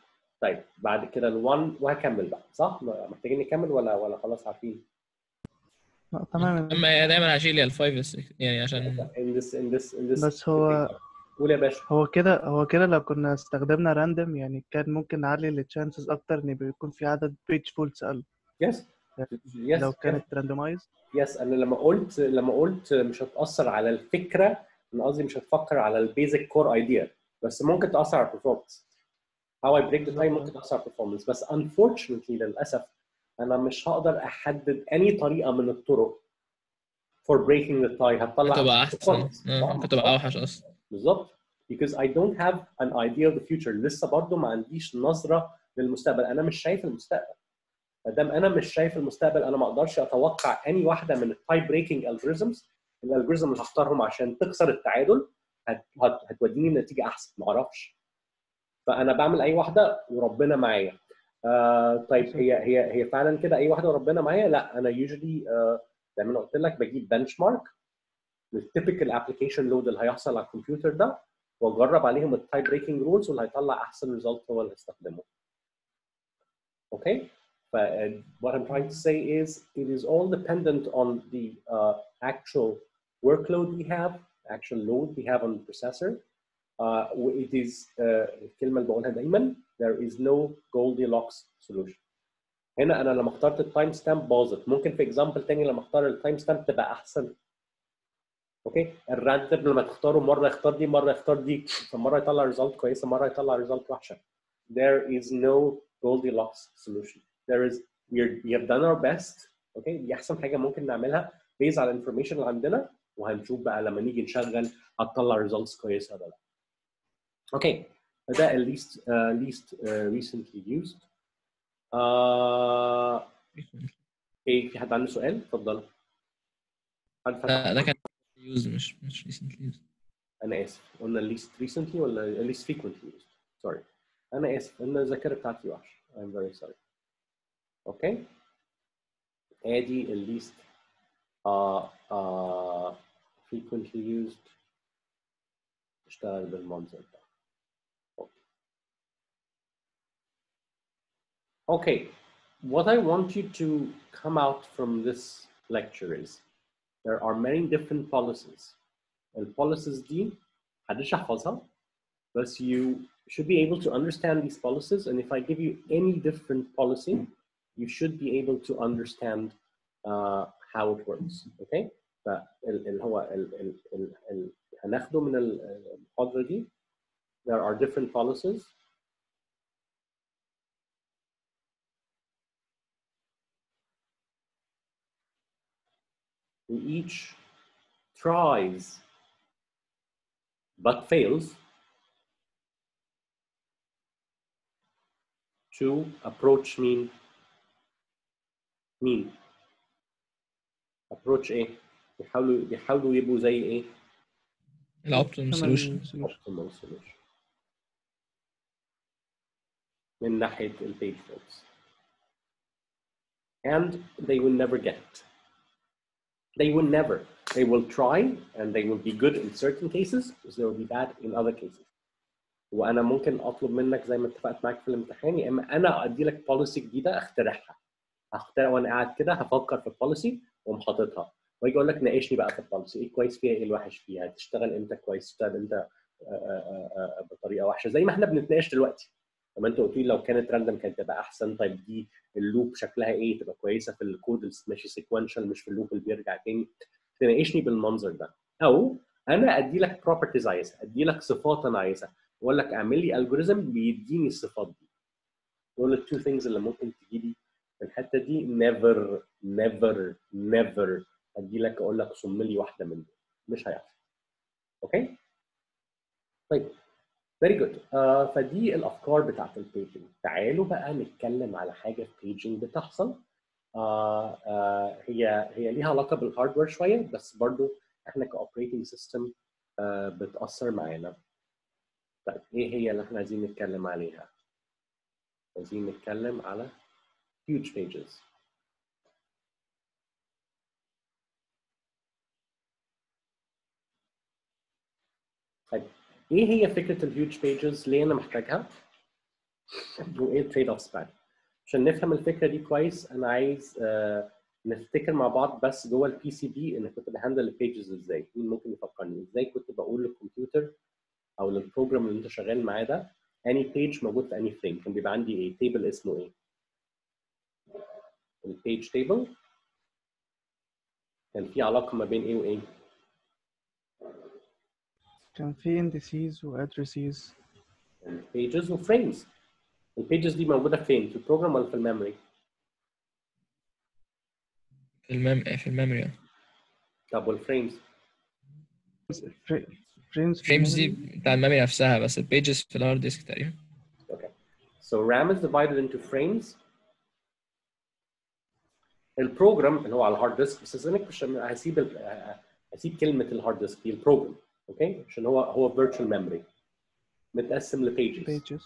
طيب بعد كده ال1 وهكمل بقى صح؟ محتاجين نكمل ولا ولا خلاص عارفين؟ لا، تمام اما هي دايما هشيل يا الفايف يا السكس يعني عشان in this in this in this بس هو قول يا باشا هو كده هو كده لو كنا استخدمنا راندوم يعني كان ممكن نعلي التشانسز اكتر ان بيكون في عدد بيج فولتس اقل يس يس لو كانت راندومايز يس انا لما قلت لما قلت مش هتاثر على الفكره انا قصدي مش هتفكر على البيزك كور ايديا بس ممكن تاثر على البرفورمانس هاو اي بريك ذا تايم ممكن تاثر على البرفورمانس بس unfortunately للاسف انا مش هقدر احدد اي طريقه من الطرق for breaking the tie هتطلع هتبقى احسن performance. آه، ممكن تبقى اوحش اصلا بالظبط because I don't have an idea of the future لسه برضو ما عنديش نظرة للمستقبل أنا مش شايف المستقبل ما دام أنا مش شايف المستقبل أنا ما أقدرش أتوقع أي واحدة من التاي بريكنج الجوريزمز الالجوريزم اللي هختارهم عشان تكسر التعادل هت... هت... هتوديني لنتيجة أحسن ما أعرفش فأنا بعمل أي واحدة وربنا معايا آه طيب هي هي هي فعلا كده أي واحدة وربنا معايا لا أنا usually آه زي ما أنا قلت لك بجيب بنش مارك للتيبيكال ابلكيشن لود اللي هيحصل على الكمبيوتر ده واجرب عليهم التاي بريكنج رولز واللي هيطلع احسن ريزلت هو اللي هستخدمه. Okay? ف uh, what I'm trying to say is it is all dependent on the uh, actual workload we have, actual load we have on the processor. Uh, it is uh, الكلمة اللي بقولها دايما there is no Goldilocks solution. هنا انا لما اخترت التايم ستامب باظت ممكن في اكزامبل تاني لما اختار التايم ستامب تبقى احسن اوكي الراندوم لما تختاره مره يختار دي مره يختار دي فمره يطلع ريزلت كويسه مره يطلع ريزلت وحشه there is no Goldilocks solution there is we, are, we have done our best اوكي دي احسن حاجه ممكن نعملها based على الانفورميشن اللي عندنا وهنشوف بقى لما نيجي نشغل هتطلع ريزلتس كويسه ولا لا اوكي فده ال least uh, least uh, recently used uh, ايه في حد عنده سؤال اتفضل حد فتح لا ده كان يوز مش مش recently used انا اسف قلنا least recently ولا least frequently used sorry انا اسف ان الذاكره بتاعتي وحشه I'm very sorry اوكي ادي ال least uh, uh, frequently used اشتغل بالمنظر ده Okay, what I want you to come out from this lecture is there are many different policies. البوليسيز دي محدش يحفظها بس you should be able to understand these policies and if I give you any different policy you should be able to understand uh, how it works okay فال هو ال ال ال ال هناخده من المحاضرة دي there are different policies who each tries but fails to approach mean mean approach ايه بيحاولوا بيحاولوا يبقوا زي ايه الاوبتيمال سولوشن optimal solution من ناحية البيج فولتس and they will never get it they will never they will try and they will be good in certain cases they will be bad in other cases وانا ممكن اطلب منك زي ما اتفقت معاك في الامتحان يا اما انا ادي لك بوليسي جديده اخترعها هخترع وانا قاعد كده هفكر في البوليسي واقوم حاططها واجي اقول لك ناقشني بقى في البوليسي ايه كويس فيها ايه الوحش فيها تشتغل امتى كويس تشتغل امتى بطريقه وحشه زي ما احنا بنتناقش دلوقتي لما انت قلت لي لو كانت راندوم كانت تبقى احسن طيب دي اللوب شكلها ايه تبقى كويسه في الكود اللي ماشي سيكونشال مش في اللوب اللي بيرجع تاني تناقشني بالمنظر ده او انا ادي لك بروبرتيز عايزها ادي لك صفات انا عايزها واقول لك اعمل لي الجوريزم بيديني الصفات دي دول التو ثينجز اللي ممكن تجي لي في الحته دي نيفر نيفر نيفر ادي لك اقول لك صم لي واحده من دول مش هيحصل اوكي طيب فيري جود uh, فدي الافكار بتاعت البيجنج تعالوا بقى نتكلم على حاجه في بيجنج بتحصل uh, uh, هي هي ليها علاقه بالهاردوير شويه بس برضو احنا كاوبريتنج سيستم بتاثر معانا طيب ايه هي اللي احنا عايزين نتكلم عليها عايزين نتكلم على huge pages طيب ايه هي فكره الهيوج بيجز ليه انا محتاجها وايه التريد اوفس بتاعتي عشان نفهم الفكره دي كويس انا عايز آه نفتكر مع بعض بس جوه البي سي بي انا كنت بهندل البيجز ازاي مين ممكن يفكرني ازاي كنت بقول للكمبيوتر او للبروجرام اللي انت شغال معاه ده اني بيج موجود في اني فريم كان بيبقى عندي ايه تيبل اسمه ايه البيج تيبل كان في علاقه ما بين ايه وايه كان في indices و addresses pages وفريمز البيجز دي موجوده فين في البروجرام ولا في الميموري في الميم في الميموري آه. طب والفريمز frames في فريمز دي memory. بتاع الميموري نفسها بس البيجز في الهارد ديسك تقريبا Okay. So RAM is divided into frames. البروجرام اللي هو على الهارد ديسك بس استنك مش هسيب ال- هسيب كلمه الهارد ديسك دي البروجرام اوكي عشان هو هو فيرتشوال ميموري متقسم لبيجز pages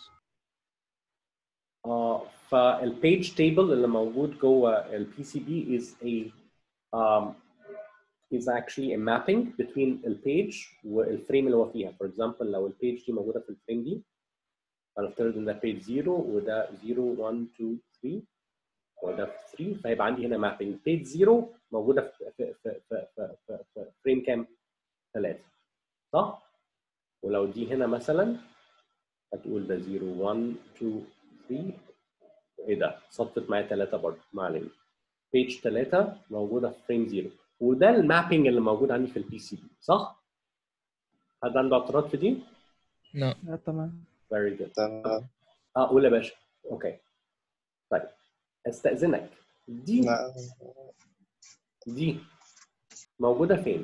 اه فالبيج تيبل اللي موجود جوه البي سي بي is a um, is actually a mapping between البيج والفريم اللي هو فيها for example لو البيج دي موجوده في الفريم دي هنفترض ان ده بيج 0 وده 0 1 2 3 وده في 3 فيبقى عندي هنا مابينج بيج 0 موجوده في في في في في, في, في فريم كام؟ 3 صح؟ ولو دي هنا مثلا هتقول ده 0 1 2 3 ايه ده؟ صدفت معايا 3 برضه ما علينا بيج 3 موجوده في فريم 0 وده المابينج اللي موجود عندي في البي سي بي صح؟ حد عنده اعتراض في دي؟ لا لا تمام Very good. تمام اه قول يا باشا. اوكي. طيب استأذنك دي لا دي موجودة فين؟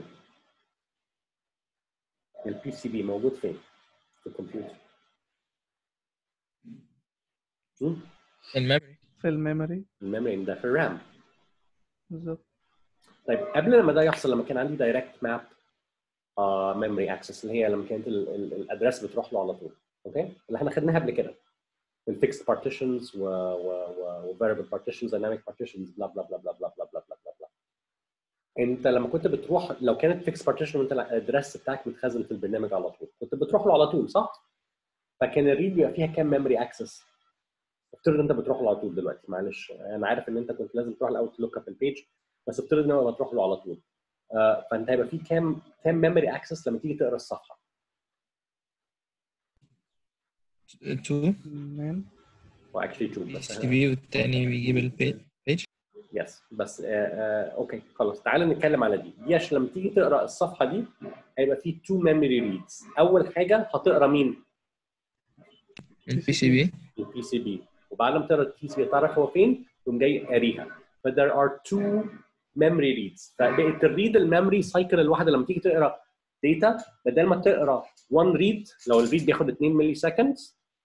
البي سي بي موجود فين؟ في الكمبيوتر. مم؟ الميموري في الميموري الميموري ده في الرام. بالظبط طيب قبل لما ده يحصل لما كان عندي دايركت ماب ميموري اكسس اللي هي لما كانت الادرس بتروح له على طول اوكي اللي احنا خدناها قبل كده الفيكس بارتيشنز و و و وفاريبل بارتيشنز دايناميك بارتيشنز بلا بلا بلا بلا بلا بلا بلا بلا بلا انت لما كنت بتروح لو كانت فيكس بارتيشن وانت الادرس بتاعك متخزن في البرنامج على طول كنت بتروح له على طول صح؟ فكان الريد بيبقى فيها كام ميموري اكسس افترض انت بتروح له على طول دلوقتي معلش انا عارف ان انت كنت لازم تروح الاول تلوك اب البيج بس افترض ان هو بتروح له على طول آه، فانت هيبقى في كام كام ميموري اكسس لما تيجي تقرا الصفحه 2 تمام واكشلي 2 بي بس سي بي والتاني بيجيب البيج يس بس آه آه اوكي خلاص تعالى نتكلم على دي دي عشان لما تيجي تقرا الصفحه دي هيبقى في تو ميموري ريدز اول حاجه هتقرا مين البي سي بي البي سي بي وبعد ما تقرا البي سي بي تعرف هو فين تقوم جاي قاريها ف there are two memory reads فبقت الريد الميموري سايكل الواحده لما تيجي تقرا داتا بدل ما تقرا 1 ريد لو الريد بياخد 2 ملي سكند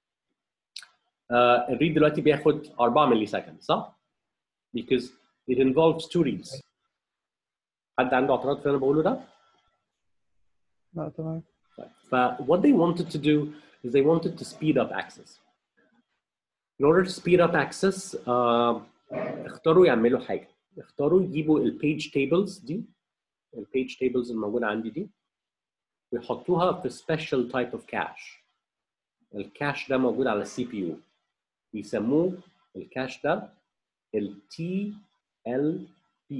آه الريد دلوقتي بياخد 4 ملي سكند صح؟ because it involves two reads حد عنده اعتراض في اللي انا بقوله ده؟ لا تمام ف what they wanted to do is they wanted to speed up access. In order to speed up access uh, اختاروا يعملوا حاجة اختاروا يجيبوا البيج tables دي البيج tables الموجودة عندي دي ويحطوها في special type of cache الكاش ده موجود على السي بي يو بيسموه الكاش ده ال TLP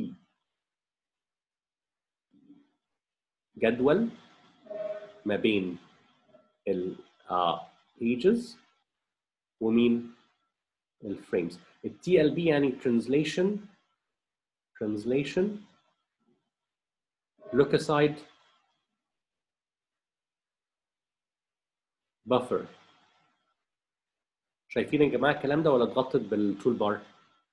جدول ما بين ال uh, pages ومين الفريمز ال TLB يعني translation translation look aside buffer شايفين يا جماعه الكلام ده ولا اتغطت بالتول بار؟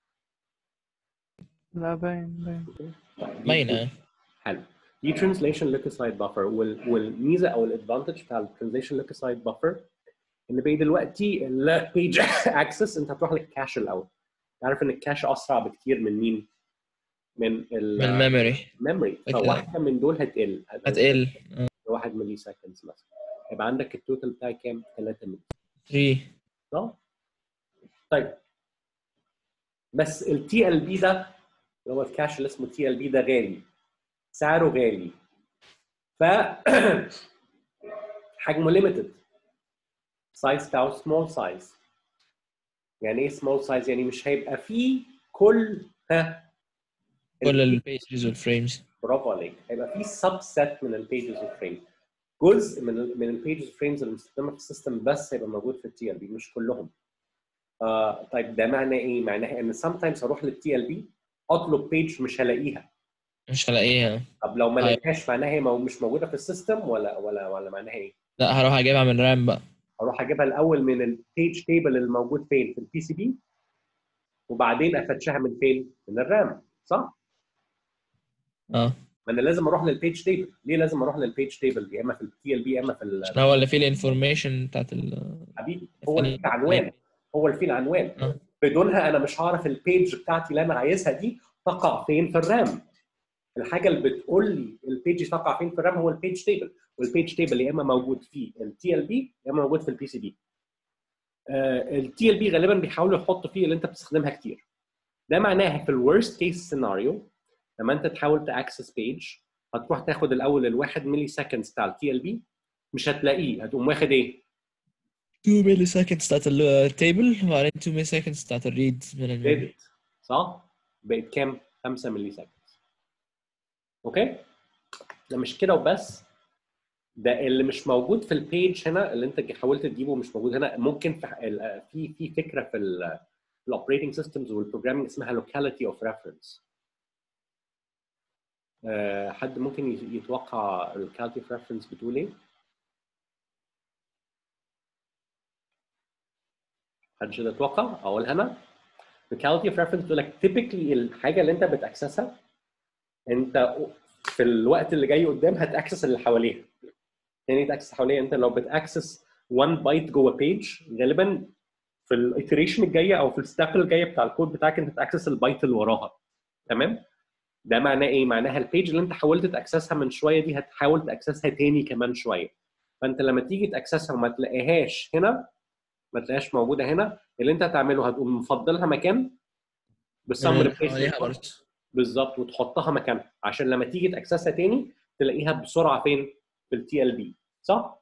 لا باين باين باينه حلو دي translation look aside buffer وال, والميزه او الادفانتج بتاع ال translation look aside buffer ان بقى دلوقتي البيج اكسس انت هتروح للكاش الاول عارف ان الكاش اسرع بكتير من مين؟ من ال من الميموري memory أكيد. فواحده من دول هتقل هتقل آه. واحد ملي سكندز مثلا يبقى عندك التوتال بتاعي كام؟ 3 ملي 3 صح؟ طيب بس التي ال بي ده اللي هو الكاش اللي اسمه تي ال بي ده غالي سعره غالي ف حجمه ليميتد سايز بتاعه سمول سايز يعني ايه سمول سايز يعني مش هيبقى فيه كل ها كل البيجز والفريمز برافو عليك هيبقى في سب سيت من البيجز والفريم جزء من ال من البيجز والفريمز اللي مستخدمه في السيستم بس هيبقى موجود في التي ال بي مش كلهم آه طيب ده معناه ايه؟ معناه ان sometimes اروح للتي ال بي اطلب بيج مش هلاقيها مش هلاقيها طب لو ما أيوة. لقيتهاش معناها هي مو- مش موجوده في السيستم ولا ولا ولا معناها ايه؟ لا هروح اجيبها من رام بقى اروح اجيبها الاول من البيج تيبل اللي موجود فين؟ في البي سي بي وبعدين افتشها من فين؟ من الرام صح؟ اه ما انا لازم اروح للبيج تيبل ليه لازم اروح للبيج تيبل يا اما في التي ال بي يا اما في ال- عشان هو اللي فيه الانفورميشن بتاعت ال حبيبي هو اللي فيه العنوان هو اللي فيه العنوان بدونها انا مش هعرف البيج بتاعتي اللي انا عايزها دي تقع فين في الرام الحاجه اللي بتقول لي البيج تقع فين في الرام هو البيج تيبل والبيج تيبل يا اما موجود في التي ال بي يا اما موجود في البي سي بي التي ال بي غالبا بيحاولوا يحطوا فيه اللي انت بتستخدمها كتير ده معناها في الورست كيس سيناريو لما انت تحاول تاكسس بيج هتروح تاخد الاول الواحد ملي سكندز بتاع التي ال بي مش هتلاقيه هتقوم واخد ايه 2 ملي سكندز بتاعت التيبل وبعدين 2 ملي سكندز بتاعت الريد من الميموري زادت صح؟ بقت كام؟ 5 ملي سكند اوكي؟ ده مش كده وبس ده اللي مش موجود في البيج هنا اللي انت حاولت تجيبه مش موجود هنا ممكن في ال- في في فكره في الاوبريتنج سيستمز والبروجرامينج اسمها لوكاليتي اوف ريفرنس حد ممكن يت- يتوقع اللوكاليتي اوف ريفرنس بتقول ايه؟ حد يقدر يتوقع؟ اقولها انا locality of reference بتقول لك typically الحاجه اللي انت بتاكسسها انت في الوقت اللي جاي قدام هتاكسس اللي حواليها يعني إيه تاكسس حواليها انت لو بتاكسس 1 بايت جوه بيج غالبا في الايتريشن الجايه او في الستيب الجايه بتاع الكود بتاعك انت تاكسس البايت اللي وراها تمام ده معناه ايه معناها البيج اللي انت حاولت تاكسسها من شويه دي هتحاول تاكسسها تاني كمان شويه فانت لما تيجي تاكسسها وما تلاقيهاش هنا ما تلاقيهاش موجوده هنا اللي انت هتعمله هتقوم مفضلها مكان بسم من ريبليسمنت حواليها برضه بالظبط وتحطها مكانها عشان لما تيجي تاكسسها تاني تلاقيها بسرعه فين؟ في التي ال بي صح؟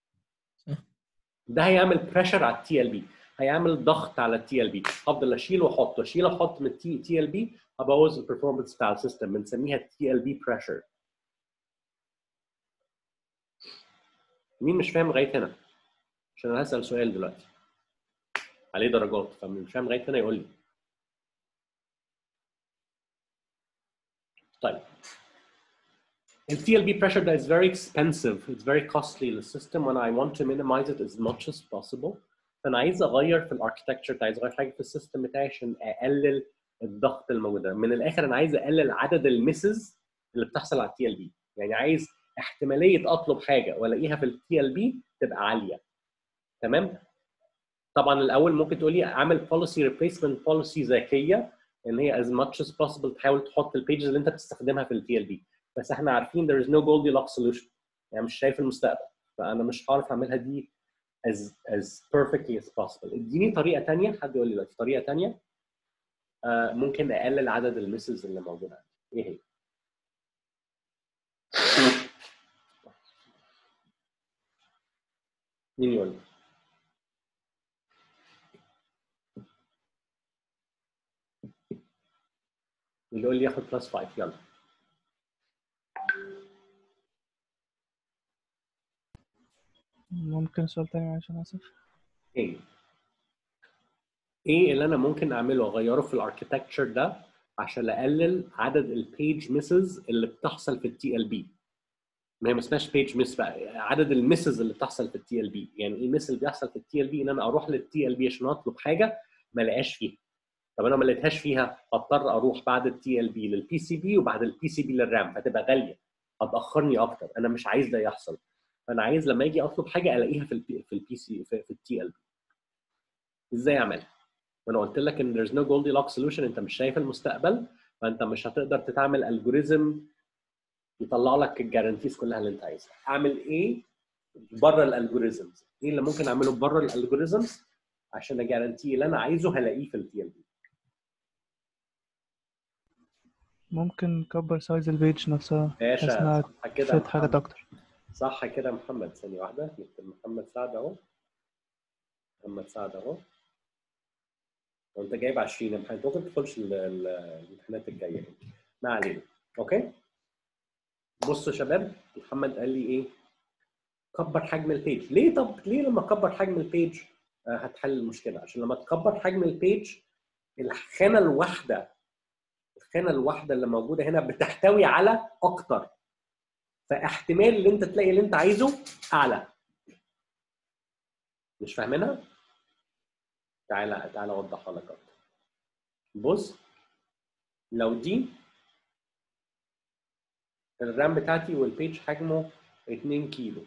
ده هيعمل بريشر على التي ال بي هيعمل ضغط على التي ال بي افضل اشيل واحط اشيل واحط من التي تي ال بي ابوظ البرفورمانس بتاع السيستم بنسميها تي ال بي بريشر مين مش فاهم لغايه هنا؟ عشان انا هسال سؤال دلوقتي عليه درجات فمن مش فاهم لغايه هنا يقول لي طيب ال TLB pressure that is very expensive it's very costly للسيستم when I want to minimize it as much as possible فانا عايز اغير في الاركتكتشر عايز اغير حاجه في السيستم بتاعي عشان اقلل الضغط الموجود ده. من الاخر انا عايز اقلل عدد المسز اللي بتحصل على التي ال بي يعني عايز احتماليه اطلب حاجه والاقيها في التي ال بي تبقى عاليه تمام طبعا الاول ممكن تقولي اعمل بوليسي ريبليسمنت بوليسي ذكيه ان هي as much as possible تحاول تحط البيجز اللي انت بتستخدمها في التي ال بي بس احنا عارفين there is no Goldilocks solution يعني مش شايف المستقبل فانا مش هعرف اعملها دي as as perfectly as possible اديني طريقه ثانيه حد يقول لي دلوقتي طريقه ثانيه آه ممكن اقلل عدد المسز اللي موجوده عندي ايه هي؟ مين يقول لي؟ اللي يقول لي ياخد بلس 5 يلا ممكن سؤال تاني معلش انا اسف ايه ايه اللي انا ممكن اعمله اغيره في الاركتكتشر ده عشان اقلل عدد البيج مسز اللي بتحصل في التي ال بي ما هي ما اسمهاش بيج مس بقى عدد المسز اللي بتحصل في التي ال بي يعني ايه المس اللي بيحصل في التي ال بي ان انا اروح للتي ال بي عشان اطلب حاجه ما الاقيش فيها طب انا ما لقيتهاش فيها هضطر اروح بعد التي ال بي للبي سي بي وبعد البي سي بي للرام فتبقى غاليه هتاخرني اكتر انا مش عايز ده يحصل فانا عايز لما اجي اطلب حاجه الاقيها في البي في البي سي في, في التي ال بي ازاي اعملها؟ وانا قلت لك ان there's no Goldilocks solution انت مش شايف المستقبل فانت مش هتقدر تعمل الجوريزم يطلع لك الجارانتيز كلها اللي انت عايزها اعمل ايه بره الالجوريزمز ايه اللي ممكن اعمله بره الالجوريزمز عشان اجارانتي اللي انا عايزه هلاقيه في التي ال بي ممكن نكبر سايز البيج نفسها بحيث باشا انها صح كده يا تفيد حاجات محمد. اكتر صح كده يا محمد ثانيه واحده نكتب محمد سعد اهو محمد سعد اهو لو انت جايب 20 امتحان ممكن تدخلش ال- ال- الامتحانات الجايه يعني. ما علينا اوكي بصوا يا شباب محمد قال لي ايه كبر حجم البيج ليه طب ليه لما اكبر حجم البيج آه هتحل المشكله عشان لما تكبر حجم البيج الخانه الواحده الخانه الواحده اللي موجوده هنا بتحتوي على اكتر فاحتمال ان انت تلاقي اللي انت عايزه اعلى مش فاهمينها تعالى تعالى اوضحها لك اكتر بص لو دي الرام بتاعتي والبيج حجمه 2 كيلو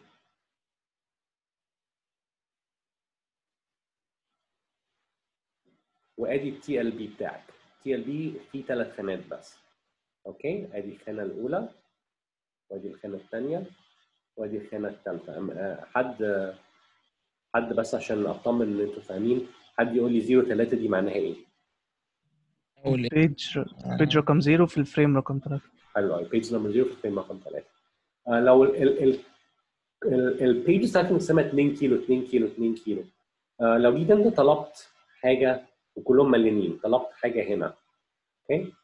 وادي التي ال بي بتاعك التي ال بي فيه ثلاث خانات بس اوكي ادي الخانه الاولى وادي الخانه الثانيه وادي الخانه الثالثه حد حد بس عشان اطمن ان انتوا فاهمين حد يقول لي 0 3 دي معناها ايه؟ اقول بيج بيج رقم زيرو في الفريم رقم ثلاثة حلو قوي بيج نمبر 0 في الفريم رقم 3 آه لو ال ال ال البيج بتاعتي مقسمه 2 كيلو 2 كيلو 2 كيلو آه لو جيت انت طلبت حاجه وكلهم مليانين طلبت حاجه هنا اوكي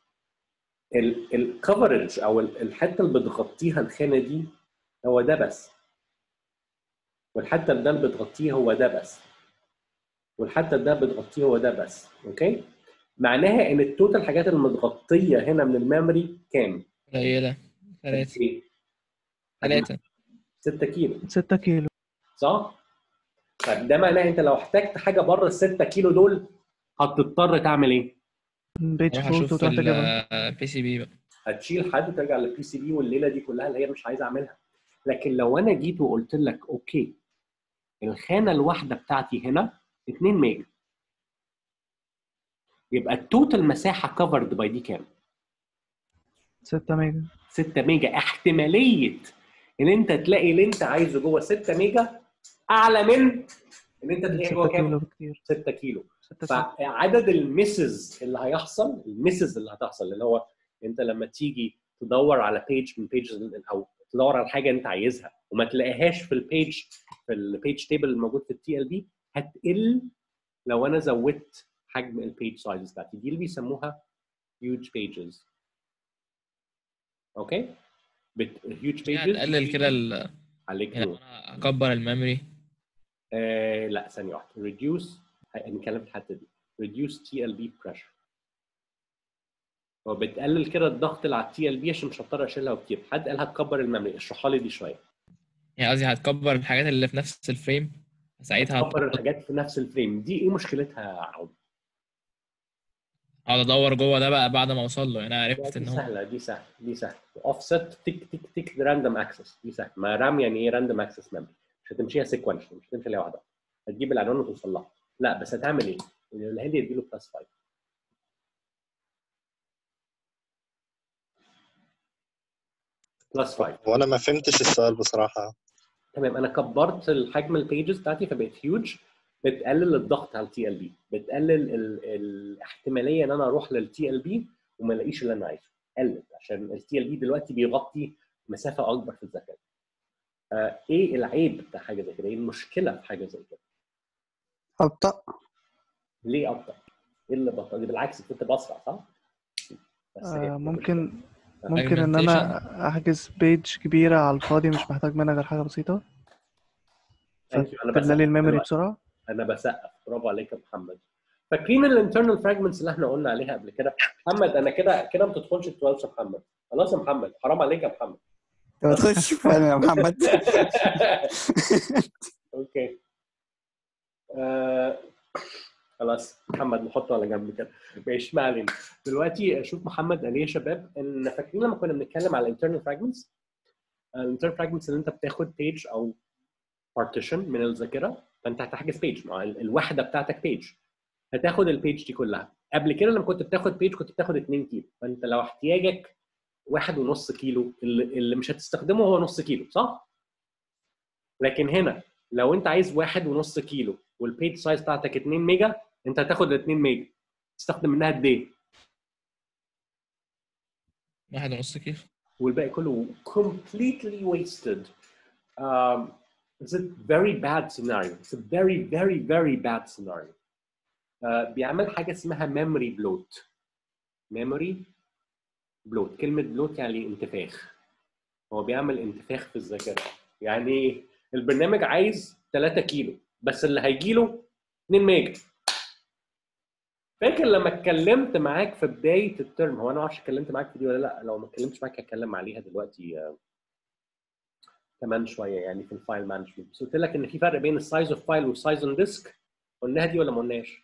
الكفرج او ال- الحته اللي بتغطيها الخانه دي هو ده بس والحته اللي ده اللي بتغطيه هو ده بس والحته ده بتغطيه هو ده بس اوكي معناها ان التوتال حاجات المتغطيه هنا من الميموري كام؟ قليلة ثلاثة ايه؟ ثلاثة 6 كيلو 6 كيلو صح؟ طيب ده معناه انت لو احتجت حاجه بره ال 6 كيلو دول هتضطر تعمل ايه؟ بيج اروح فولت اشوف وتروح تجيبها البي سي بي بقى هتشيل حد وترجع للبي سي بي والليله دي كلها اللي هي مش عايز اعملها لكن لو انا جيت وقلت لك اوكي الخانه الواحده بتاعتي هنا 2 ميجا يبقى التوتال مساحه كفرد باي دي كام؟ 6 ميجا 6 ميجا احتماليه ان انت تلاقي اللي انت عايزه جوه 6 ميجا اعلى من ان انت تلاقيه 6 جوه كيلو كام؟ بكتير 6 كيلو 6 6 فعدد المسز اللي هيحصل المسز اللي هتحصل اللي هو انت لما تيجي تدور على بيج من بيج او تدور على حاجه انت عايزها وما تلاقيهاش في البيج في البيج تيبل الموجود في التي ال بي هتقل لو انا زودت حجم البيج سايز بتاعتي دي اللي بيسموها huge pages اوكي بت huge يعني pages هتقلل كده ال... عليك يعني نور انا اكبر الميموري آه لا ثانيه واحده reduce هنتكلم في الحته دي reduce TLB pressure هو بتقلل كده الضغط اللي على التي ال بي عشان مش هضطر اشيلها كتير حد قال هتكبر الميموري اشرحها لي دي شويه يعني قصدي هتكبر الحاجات اللي في نفس الفريم ساعتها هتكبر هضطر الحاجات في نفس الفريم دي ايه مشكلتها يا عوض؟ اقعد ادور جوه ده بقى بعد ما اوصل له يعني انا لا، عرفت ان دي هو سهله دي سهله دي سهله اوفست تك تك تك راندوم اكسس دي سهله ما رام يعني ايه راندوم اكسس ميموري مش هتمشيها سيكونشال مش هتمشي عليها واحده هتجيب العنوان وتوصل لها لا بس هتعمل ايه؟ الهادي يديله بلس 5 بلس 5 وانا ما فهمتش السؤال بصراحة تمام انا كبرت الحجم البيجز بتاعتي فبقت هيوج بتقلل الضغط على التي ال بي بتقلل ال- الاحتماليه ان انا اروح للتي ال بي وما الاقيش اللي انا عايزه قلت عشان التي ال بي دلوقتي بيغطي مسافه اكبر في الذاكره آه ايه العيب بتاع حاجه زي كده ايه المشكله في حاجه زي كده أبطأ ليه ابطا ايه اللي بطا دي بالعكس كنت بسرع صح بس هي آه ممكن آه. ممكن ان انا احجز بيج كبيرة على الفاضي مش محتاج منها غير حاجة بسيطة Thank you. أنا فتملى لي بسقف الميموري دلوقتي. بسرعة انا بسقف برافو عليك يا محمد فاكرين الانترنال فراجمنتس اللي احنا قلنا عليها قبل كده محمد انا كده كده ما بتدخلش ال 12 يا محمد خلاص يا محمد حرام عليك يا محمد ما تخش فعلا يا محمد اوكي آه خلاص محمد نحطه على جنب كده ماشي ما علينا دلوقتي شوف محمد قال ايه يا شباب ان فاكرين لما كنا بنتكلم على الانترنال فراجمنتس الانترنال فراجمنتس اللي انت بتاخد بيج او بارتيشن من الذاكره فانت هتحجز بيج مع ال- الوحده بتاعتك بيج هتاخد البيج دي كلها قبل كده لما كنت بتاخد بيج كنت بتاخد 2 كيلو فانت لو احتياجك واحد ونص كيلو اللي, اللي مش هتستخدمه هو نص كيلو صح؟ لكن هنا لو انت عايز واحد ونص كيلو والبيج سايز بتاعتك 2 ميجا انت هتاخد ال 2 ميجا تستخدم منها قد ايه؟ واحد ونص كيلو والباقي كله completely wasted. Um, it's a very bad scenario. It's a very, very, very bad scenario. آه، بيعمل حاجه اسمها ميموري بلوت ميموري بلوت كلمه بلوت يعني انتفاخ هو بيعمل انتفاخ في الذاكره يعني إيه؟ البرنامج عايز 3 كيلو بس اللي هيجي له 2 ميجا فاكر لما اتكلمت معاك في بدايه الترم هو انا ما اعرفش اتكلمت معاك في دي ولا لا لو ما اتكلمتش معاك هتكلم عليها دلوقتي آه، كمان شويه يعني في الفايل مانجمنت بس قلت لك ان في فرق بين السايز اوف فايل والسايز اون ديسك قلناها دي ولا ما قلناش؟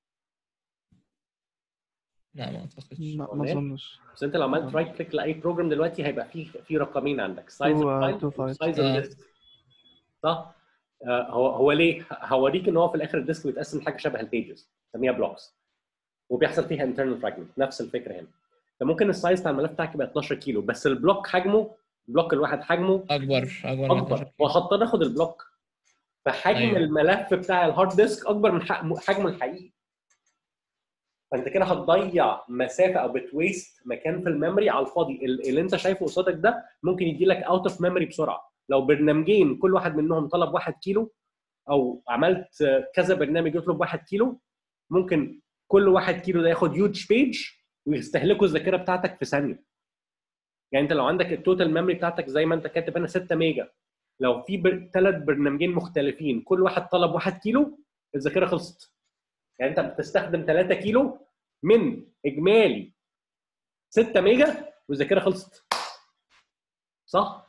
لا ما اعتقدش ما ما قلناها؟ اظنش بس انت لو عملت رايت كليك لاي بروجرام دلوقتي هيبقى فيه في رقمين عندك سايز Two, اوف uh, فايل two files. وسايز اون آه. ديسك صح؟ آه، هو هو ليه؟ هوريك ان هو في الاخر الديسك بيتقسم حاجه شبه البيجز نسميها بلوكس وبيحصل فيها انترنال فراجمنت نفس الفكره هنا فممكن السايز بتاع الملف بتاعك يبقى 12 كيلو بس البلوك حجمه البلوك الواحد حجمه اكبر اكبر من 12 اكبر كيلو. وهضطر اخد البلوك فحجم أيوة. الملف بتاع الهارد ديسك اكبر من حجم- حجمه الحقيقي فانت كده هتضيع مسافه او بتويست مكان في الميموري على الفاضي ال- اللي انت شايفه قصادك ده ممكن يدي لك اوت اوف ميموري بسرعه لو برنامجين كل واحد منهم طلب 1 كيلو او عملت آه، كذا برنامج يطلب 1 كيلو ممكن كل 1 كيلو ده ياخد هيوج بيج ويستهلكوا الذاكره بتاعتك في ثانيه يعني انت لو عندك التوتال ميموري بتاعتك زي ما انت كاتب هنا 6 ميجا لو في بر... ثلاث برنامجين مختلفين كل واحد طلب 1 كيلو الذاكره خلصت يعني انت بتستخدم 3 كيلو من اجمالي 6 ميجا والذاكره خلصت صح؟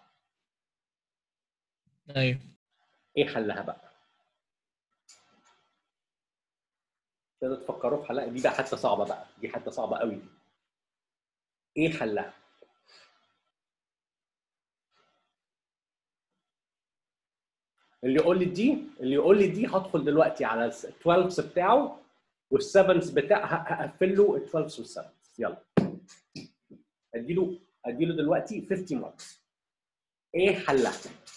ايوه ايه حلها بقى؟ تقدروا تفكروا في حلها دي بقى حتى صعبه بقى دي حتى صعبه قوي دي ايه حلها؟ اللي يقول لي دي اللي يقول لي دي هدخل دلوقتي على ال 12 بتاعه والسفنس بتاع ه- هقفل له ال 12 والسفنس يلا اديله اديله دلوقتي 50 ماركس ايه حلها؟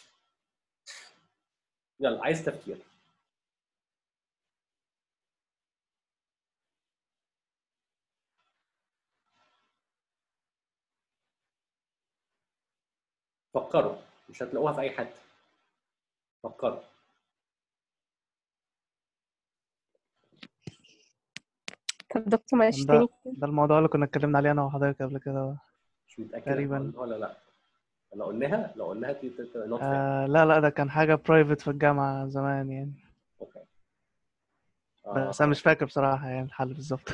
يلا عايز تفكير فكروا مش هتلاقوها في اي حته فكروا طب دكتور معلش ده تاني ده الموضوع اللي كنا اتكلمنا عليه انا وحضرتك قبل كده مش متاكد تقريباً. إحنا قلناها ولا لا لو قلناها لو قلناها تي- تي- تي- not fair. آه لا لا ده كان حاجة برايفت في الجامعة زمان يعني اوكي آه، بس أنا مش فاكر بصراحة يعني الحل بالظبط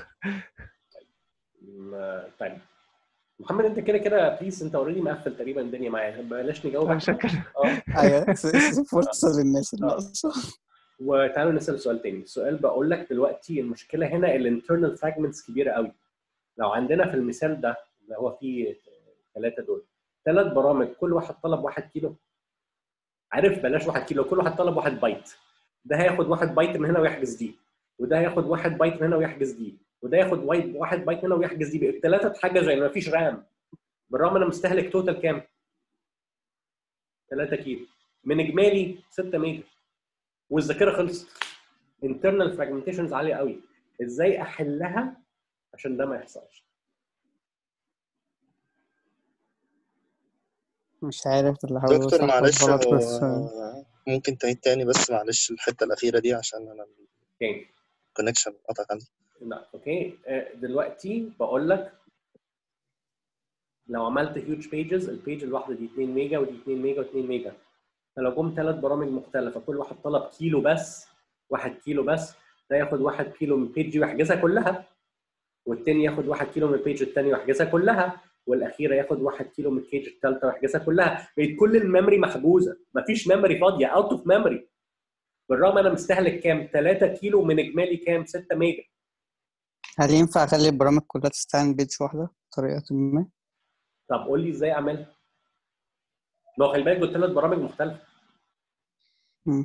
م- طيب محمد انت كده كده بليز انت اوريدي مقفل تقريبا الدنيا معايا بلاش نجاوب أنا مش احنا. هتكلم اه ايوه سيب فرصه للناس اللي ناقصه وتعالوا نسال سؤال تاني السؤال بقول لك دلوقتي المشكله هنا الانترنال فراجمنتس كبيره قوي لو عندنا في المثال ده اللي هو فيه ثلاثه دول ثلاث برامج كل واحد طلب واحد كيلو عارف بلاش واحد كيلو كل واحد طلب واحد بايت ده هياخد واحد بايت من هنا ويحجز دي وده هياخد واحد بايت من هنا ويحجز دي وده ياخد وايد- واحد بايت من هنا ويحجز دي بقى الثلاثه اتحجزوا يعني مفيش رام بالرغم انا مستهلك توتال كام؟ 3 كيلو من اجمالي 6 ميجا والذاكره خلصت internal fragmentations عاليه قوي ازاي احلها عشان ده ما يحصلش مش عارف اللي هقوله دكتور صح ولا معلش غلط هو بس ممكن تعيد تاني بس معلش الحتة الأخيرة دي عشان أنا اوكي الكونكشن قطع عندي لا اوكي آه، دلوقتي بقول لك لو عملت هيوج بيجز البيج الواحده دي 2 ميجا ودي 2 ميجا و2 ميجا فلو جم ثلاث برامج مختلفه كل واحد طلب كيلو بس واحد كيلو بس ده ياخد واحد كيلو من البيج دي ويحجزها كلها والتاني ياخد واحد كيلو من البيج التاني ويحجزها كلها والاخيره ياخد واحد كيلو من البيج الثالثه ويحجزها كلها بقت كل الميموري محجوزه مفيش ميموري فاضيه اوت اوف ميموري بالرغم انا مستهلك كام 3 كيلو من اجمالي كام 6 ميجا هل ينفع اخلي البرامج كلها تستعمل بيج واحده بطريقه ما طب قول لي ازاي اعملها ما هو خلي بالك دول ثلاث برامج مختلفه مم.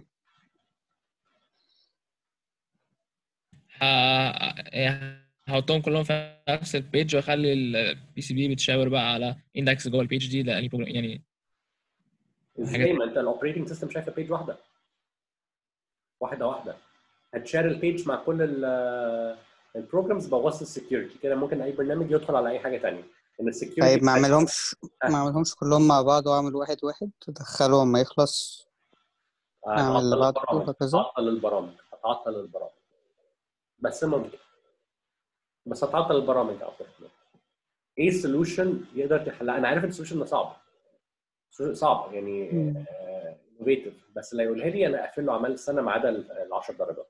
ه- يعني هحطهم كلهم في نفس البيج واخلي البي سي بي بتشاور بقى على اندكس جوه البيج دي لاني بروجرام يعني ازاي ما انت الاوبريتنج سيستم شايفه بيج واحده واحده واحده هتشير البيج مع كل البروجرامز بوظت السكيورتي كده ممكن اي برنامج يدخل على اي حاجه ثانيه ان السكيورتي طيب ما اعملهمش ما اعملهمش كلهم مع بعض واعمل واحد واحد ادخله اما يخلص اعمل اللي بعده وهكذا هتعطل البرامج هتعطل البرامج بس ممكن بس هتعطل البرامج او كده ايه السولوشن يقدر تحلها انا عارف السولوشن ده صعب صعب يعني مم. انوفيتيف بس اللي يقولها لي انا اقفل له اعمال السنه ما عدا ال 10 درجات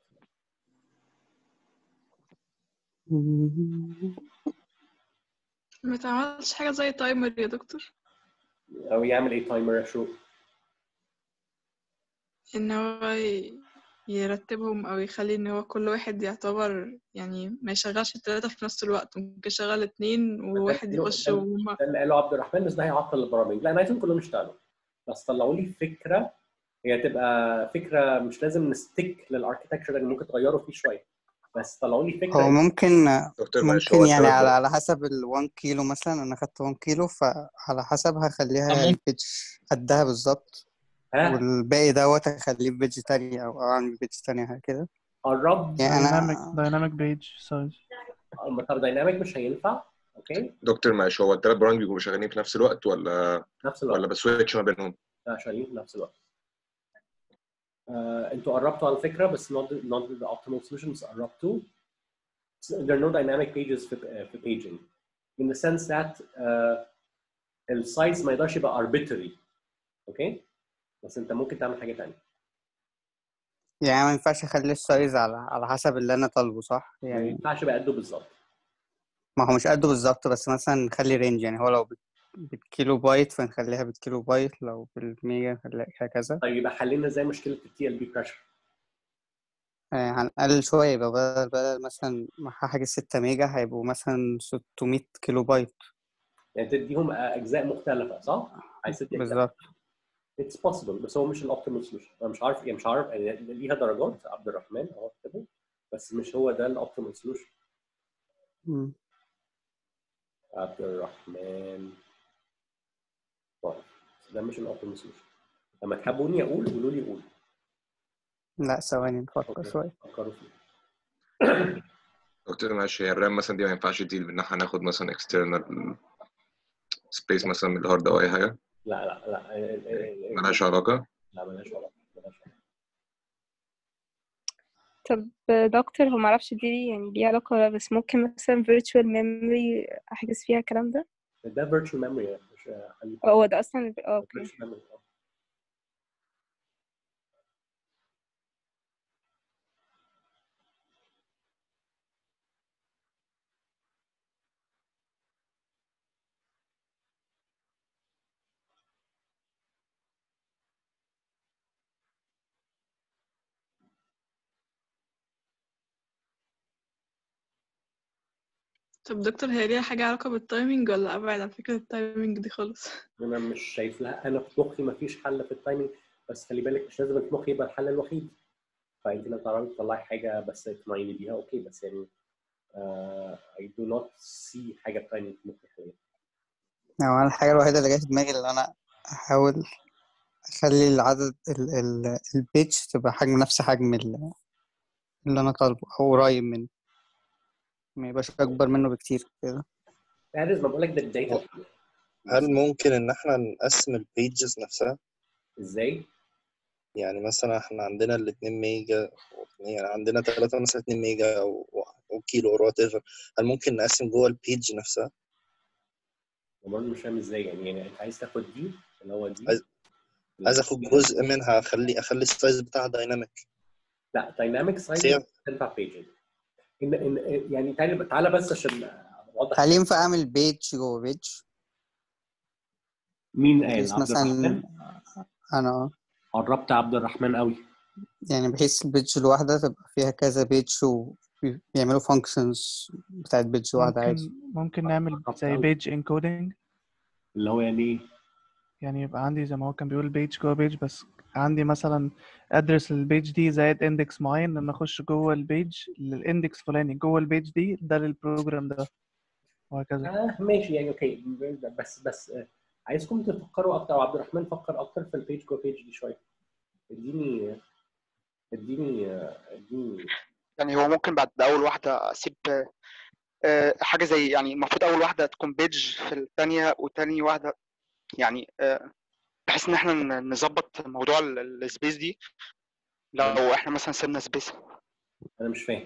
ما تعملش حاجة زي تايمر يا دكتور او يعمل ايه تايمر شو ان هو ي- يرتبهم او يخلي ان هو كل واحد يعتبر يعني ما يشغلش الثلاثة في نفس الوقت ممكن يشغل اتنين وواحد يخش وهما ده اللي قاله عبد الرحمن بس ده هيعطل البرامج لا انا عايزهم كلهم يشتغلوا بس طلعوا لي فكره هي تبقى فكره مش لازم نستيك للاركتكتشر اللي ممكن تغيروا فيه شويه بس طلعوا لي فكره هو ممكن دكتور معلش هو ممكن يعني التلات على بر- على حسب ال 1 كيلو مثلا انا خدت 1 كيلو فعلى حسب هخليها طب ممكن- البيج قدها بالظبط ها والباقي دوت هخليه في بيج تانية او أو اعمل بيج تانية كده قرب يعني دايناميك انا دايناميك بيج سايز طب دايناميك مش هينفع اوكي دكتور معلش هو الثلاث برامج بيبقوا شغالين في نفس الوقت ولا نفس ولا الوقت بسويتش ما بينهم؟ لا شغالين في نفس الوقت آه، انتوا قربتوا على فكره بس not the, not the optimal solution بس قربتوا there are no dynamic pages في في paging in the sense that uh, السايز ما يقدرش يبقى arbitrary اوكي بس انت ممكن تعمل حاجه ثانيه يعني ما ينفعش اخلي السايز على على حسب اللي انا طالبه صح ما يعني ينفعش يبقى قده بالظبط ما هو مش قده بالظبط بس مثلا نخلي رينج يعني هو لو بال- بالكيلو بايت فنخليها بالكيلو بايت لو بالميجا نخليها هكذا طيب يبقى حلينا ازاي مشكله التي ال بي بريشر آه، هنقلل شوية يبقى بدل بدل مثلا ما حاجة ستة ميجا هيبقوا مثلا 600 كيلو بايت يعني تديهم اجزاء مختلفه صح؟ عايز تدي اجزاء بالظبط اتس possible بس هو مش الاوبتيمال سولوشن انا مش عارف يعني مش عارف يعني ليها درجات عبد الرحمن اهو كتبه بس مش هو ده الاوبتيمال سولوشن مم. عبد الرحمن طيب ده مش الاوبتيمال سولوشن لما تحبوني اقول قولوا لي قول لا ثواني نفكر اوكي شوية فكروا فيه دكتور معلش هي الرام مثلا دي ما ينفعش ديل بان احنا ناخد مثلا اكسترنال سبيس مثلا من الهارد او اي حاجه لا لا لا ال- ال- ال- ملهاش علاقه لا ملهاش علاقه ملهاش علاقه طب دكتور هو معرفش دي يعني ليها علاقة ولا بس ممكن مثلا virtual memory أحجز فيها الكلام ده ده فيرتشوال ميموري مش خلي هو ده أصلا اه اوكي virtual memory. طب دكتور هي ليها حاجة علاقة بالتايمينج ولا أبعد عن فكرة التايمينج دي خالص انا مش شايف لها انا في مخي ما فيش حل في التايمينج بس خلي بالك مش لازم في مخي يبقى الحل الوحيد فانت لو تعرفي تطلعي حاجه بس تقنعيني بيها اوكي بس يعني uh, I do not see حاجه تايمينج في مخي حاليا يعني أنا الحاجة الوحيدة اللي جاية في دماغي اللي أنا أحاول أخلي العدد ال ال البيج تبقى حجم نفس حجم ال- اللي أنا طالبه أو قريب منه ما يبقاش أكبر منه بكتير كده فارس ما بقول لك ده الداتا هل ممكن ان احنا نقسم البيجز نفسها ازاي؟ يعني مثلا احنا عندنا ال 2 ميجا يعني عندنا ثلاثة مثلا 2 ميجا او او كيلو او وات ايفر هل ممكن نقسم جوه البيج نفسها؟ أنا برضه مش فاهم ازاي يعني يعني انت عايز تاخد دي اللي هو دي عايز عايز اخد جزء منها اخلي اخلي السايز بتاعها دايناميك لا دايناميك بس سايز هي تنفع بيجنج إن إن يعني تعالى تعالى بس عشان اوضح هل ينفع أعمل بيج جوه بيج؟ مين قال بحيث عبد مثلا الرحمن أنا قربت عبد الرحمن قوي يعني بحيث البيج الواحدة تبقى فيها كذا بيج وبيعملوا functions بتاعت بيج واحدة عادي ممكن ممكن نعمل قربت زي قوي بيج انكودنج اللي هو يعني ايه يعني يبقى عندي زي ما هو كان بيقول بيج جوه بيج بس عندي مثلا ادرس البيج دي زائد اندكس معين لما اخش جوه البيج للاندكس فلاني جوه البيج دي ده للبروجرام ده وهكذا آه ماشي يعني اوكي بس بس آه، عايزكم تفكروا اكتر وعبد الرحمن فكر اكتر في البيج جو بيج دي شويه اديني اديني آه، اديني يعني هو ممكن بعد اول واحده اسيب آه، حاجه زي يعني المفروض اول واحده تكون بيج في الثانيه وتاني واحده يعني آه، بحيث ان احنا ن- نظبط موضوع ال- السبيس دي لو احنا مثلا سيبنا سبيس انا مش فاهم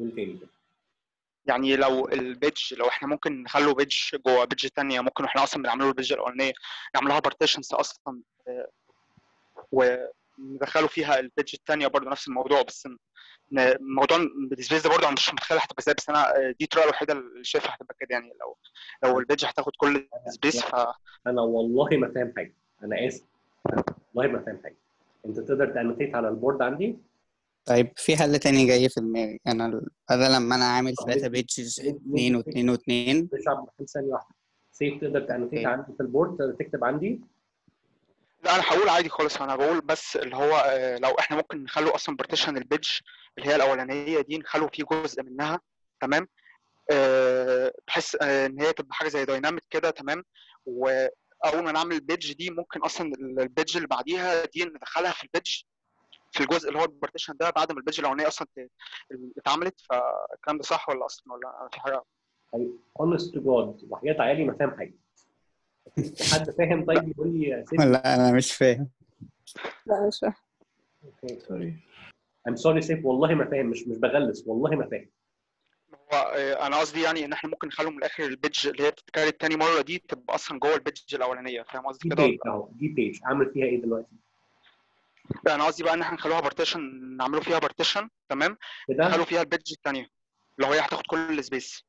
قول تاني كده يعني لو البيج لو احنا ممكن نخلو بيج جوه بيج تانية ممكن واحنا اصلا بنعمله البيج الاولانيه نعملها بارتيشنز اصلا آه، وندخلوا فيها البيج التانية برضه نفس الموضوع بس ن- الموضوع بالسبيس ده برضه انا مش متخيل هتبقى ازاي بس انا آه، دي الطريقه الوحيده اللي شايفها هتبقى كده يعني لو لو البيج هتاخد كل سبيس ف انا والله ما فاهم حاجه انا اسف أنا والله ما فاهم حاجه انت تقدر تانوتيت على البورد عندي طيب في حل تاني جاي في دماغي انا ال- بدل لما انا عامل طب ثلاثة ندي- بيتشز ندي- اتنين ندي واتنين واتنين مش عبد الرحمن ثانيه واحده سيف تقدر تانوتيت اوكي عندي في البورد تقدر تكتب عندي لا انا هقول عادي خالص انا بقول بس اللي هو آه، لو احنا ممكن نخلو اصلا بارتيشن البيج اللي هي الاولانيه دي نخلو فيه جزء منها تمام آه، بحيث آه، ان هي تبقى حاجه زي دايناميك كده تمام واول ما نعمل البيج دي ممكن اصلا البيج اللي بعديها دي ندخلها في البيج في الجزء اللي هو البارتيشن ده بعد ما البيج الاولانيه اصلا ت- اتعملت فالكلام ده صح ولا اصلا ولا أنا في حاجه honest to God وحياة عيالي ما فاهم حاجه في حد فاهم طيب يقول لي يا سيف لا انا مش فاهم لا مش فاهم اوكي سوري I'm sorry سيف والله ما فاهم مش مش بغلس والله ما فاهم هو آه، انا قصدي يعني ان احنا ممكن نخلو من الاخر البيج اللي هي بتتكرر تاني مره دي تبقى اصلا جوه البيج الاولانيه فاهم قصدي دي كده بيج اهو دي بيج اعمل فيها ايه دلوقتي لا انا قصدي بقى ان احنا نخلوها بارتيشن نعمله فيها بارتيشن تمام كده نخلو فيها البيدج الثانيه اللي هي هتاخد كل السبيس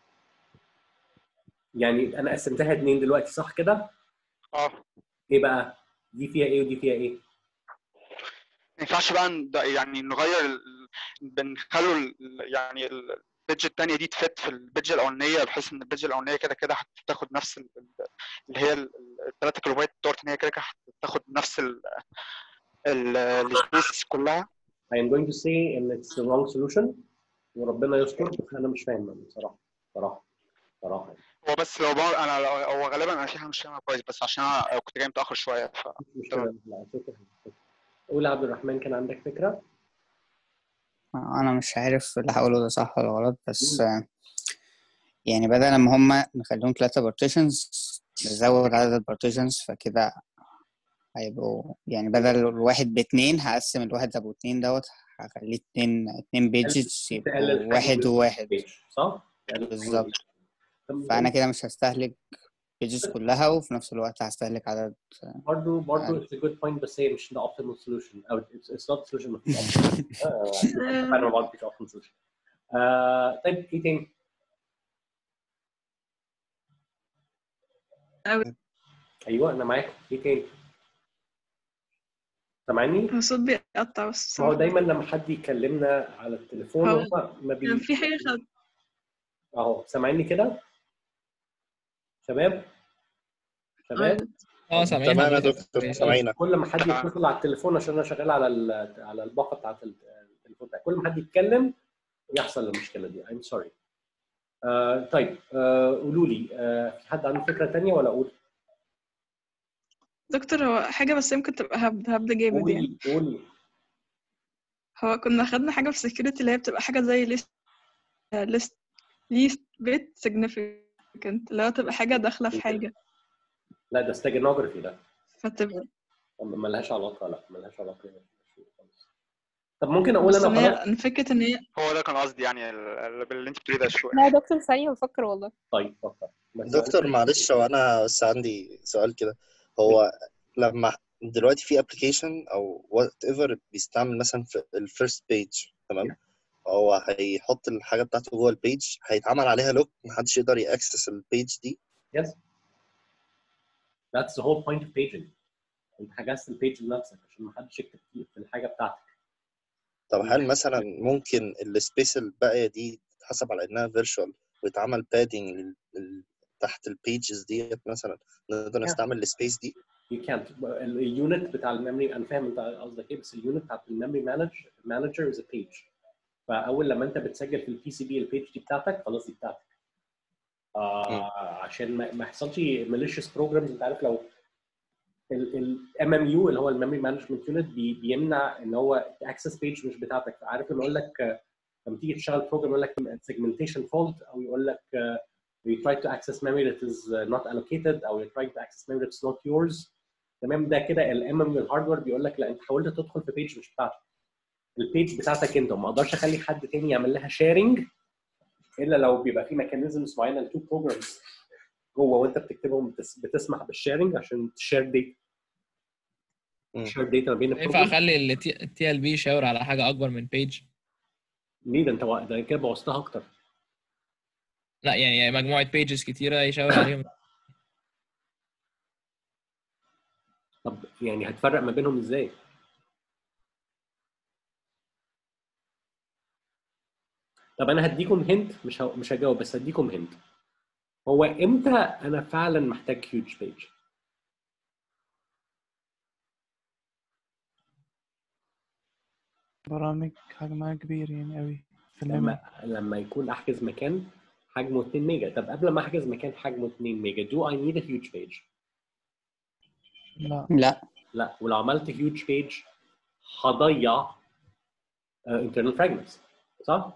يعني انا قسمتها اتنين دلوقتي صح كده اه ايه بقى دي فيها ايه ودي فيها ايه ما ينفعش بقى ن- ده يعني نغير ال- بنخلو ال- يعني البيدج الثانيه دي تفت في البيدج الاولانيه بحيث ان البيدج الاولانيه كده كده هتاخد نفس ال- ال- اللي هي الثلاثه كيلو بايت بتوعت ان هي كده كده هتاخد نفس السبيس كلها I am going to say ان it's the wrong solution وربنا يستر بس انا مش فاهم بصراحه بصراحه بصراحه هو بس لو بقى انا لو هو غالبا انا في حاجه مش فاهمها كويس بس عشان انا كنت جاي متاخر شويه ف مش مشكله لا فكره قول يا عبد الرحمن كان عندك فكره انا مش عارف اللي هقوله ده صح ولا غلط بس آه، يعني بدل ما هما نخليهم ثلاثة بارتيشنز نزود عدد البارتيشنز فكده هيبقوا يعني بدل الواحد باتنين هقسم الواحد ابو اتنين دوت هخليه اتنين اتنين بيجز تقلل يبقوا حجم واحد وواحد البيج صح؟ تقلل حجم بالظبط البيج. فانا كده مش هستهلك بيجز كلها وفي نفس الوقت هستهلك عدد برضه برضه it's a good point بس هي مش the optimal solution او it's, it's not the solution مفيش optimal آه، اتفقنا مع بعض مفيش optimal solution آه، طيب ايه تاني؟ أوي. ايوه انا معاك ايه تاني؟ سامعني؟ الصوت بيقطع بس ما هو بصراحة. دايما لما حد يكلمنا على التليفون هو هو ما بي كان في حاجة خد... اهو سامعيني كده؟ شباب؟ شباب؟ اه سامعين تمام يا حضرتك دكتور سامعينك كل ما حد يتصل على التليفون عشان انا شغال على ال- على الباقه بتاعت التليفون ده كل ما حد يتكلم يحصل المشكله دي I'm sorry آه طيب آه قولوا لي آه في حد عنده فكره تانية ولا اقول؟ دكتور هو حاجة بس يمكن تبقى هبد هبد جامد يعني قولي قولي هو كنا خدنا حاجة في security اللي هي بتبقى حاجة زي list list least bit significant اللي هو تبقى حاجة داخلة في حاجة لا ده ستاجنوجرافي ده فتبقى ملهاش علاقه لا ملهاش علاقه طب ممكن اقول بس انا إن هي خلاص إن فكرة إن هي هو ده كان قصدي يعني ال- ال- باللي انت بتقوليه ده شويه لا يا دكتور ثانية بفكر والله طيب فكر دكتور معلش هو انا بس عندي سؤال كده هو لما دلوقتي في ابلكيشن او وات ايفر بيستعمل مثلا في الفيرست بيج تمام هو هيحط الحاجه بتاعته جوه البيج هيتعمل عليها لوك محدش يقدر ياكسس البيج دي Yes. That's the whole point of paging. انت حجزت البيج لنفسك عشان ما حدش يكتب فيه في الحاجه بتاعتك. طب هل مثلا ممكن السبيس الباقيه دي تتحسب على انها فيرتشوال ويتعمل بادنج تحت البيجز ديت مثلا نقدر نستعمل السبيس دي You can't. اليونت بتاع الميموري انا فاهم انت قصدك ايه بس اليونت بتاعت الميموري مانج مانجر از بيج. فاول لما انت بتسجل في البي سي بي البيج دي بتاعتك خلاص دي بتاعتك. آه عشان ما ما يحصلش malicious بروجرامز انت عارف لو الام ام يو اللي هو الميموري مانجمنت يونت بيمنع ان هو اكسس بيج مش بتاعتك عارف لما يقول لك آه، لما تيجي تشتغل بروجرام يقول لك segmentation fault او يقول لك آه، you try to access memory that is uh, not allocated او you're trying to access memory that's not yours تمام ده كده الام ام الهاردوير بيقول لك لا انت حاولت تدخل في بيج مش بتاعتك البيج بتاعتك انت وما اقدرش اخلي حد تاني يعمل لها شيرنج الا لو بيبقى في ميكانيزمز معينه لتو بروجرامز جوه وانت بتكتبهم بتس- بتسمح بالشيرنج عشان تشير داتا شير داتا ما بين ينفع البروجرام اخلي التي ال بي يشاور على حاجه اكبر من بيج ليه ده انت وا- ده كده بوظتها اكتر لا يعني يعني مجموعه بيجز كتيره يشاور عليهم طب يعني هتفرق ما بينهم ازاي؟ طب انا هديكم هنت مش ه... مش هجاوب بس هديكم هنت هو امتى انا فعلا محتاج هيوج بيج؟ برامج حجمها كبير يعني قوي في الميموري لما لما يكون احجز مكان حجمه 2 ميجا طب قبل ما احجز مكان حجمه 2 ميجا do I need a huge page؟ لا لا لا ولو عملت huge page هضيع uh, internal fragments صح؟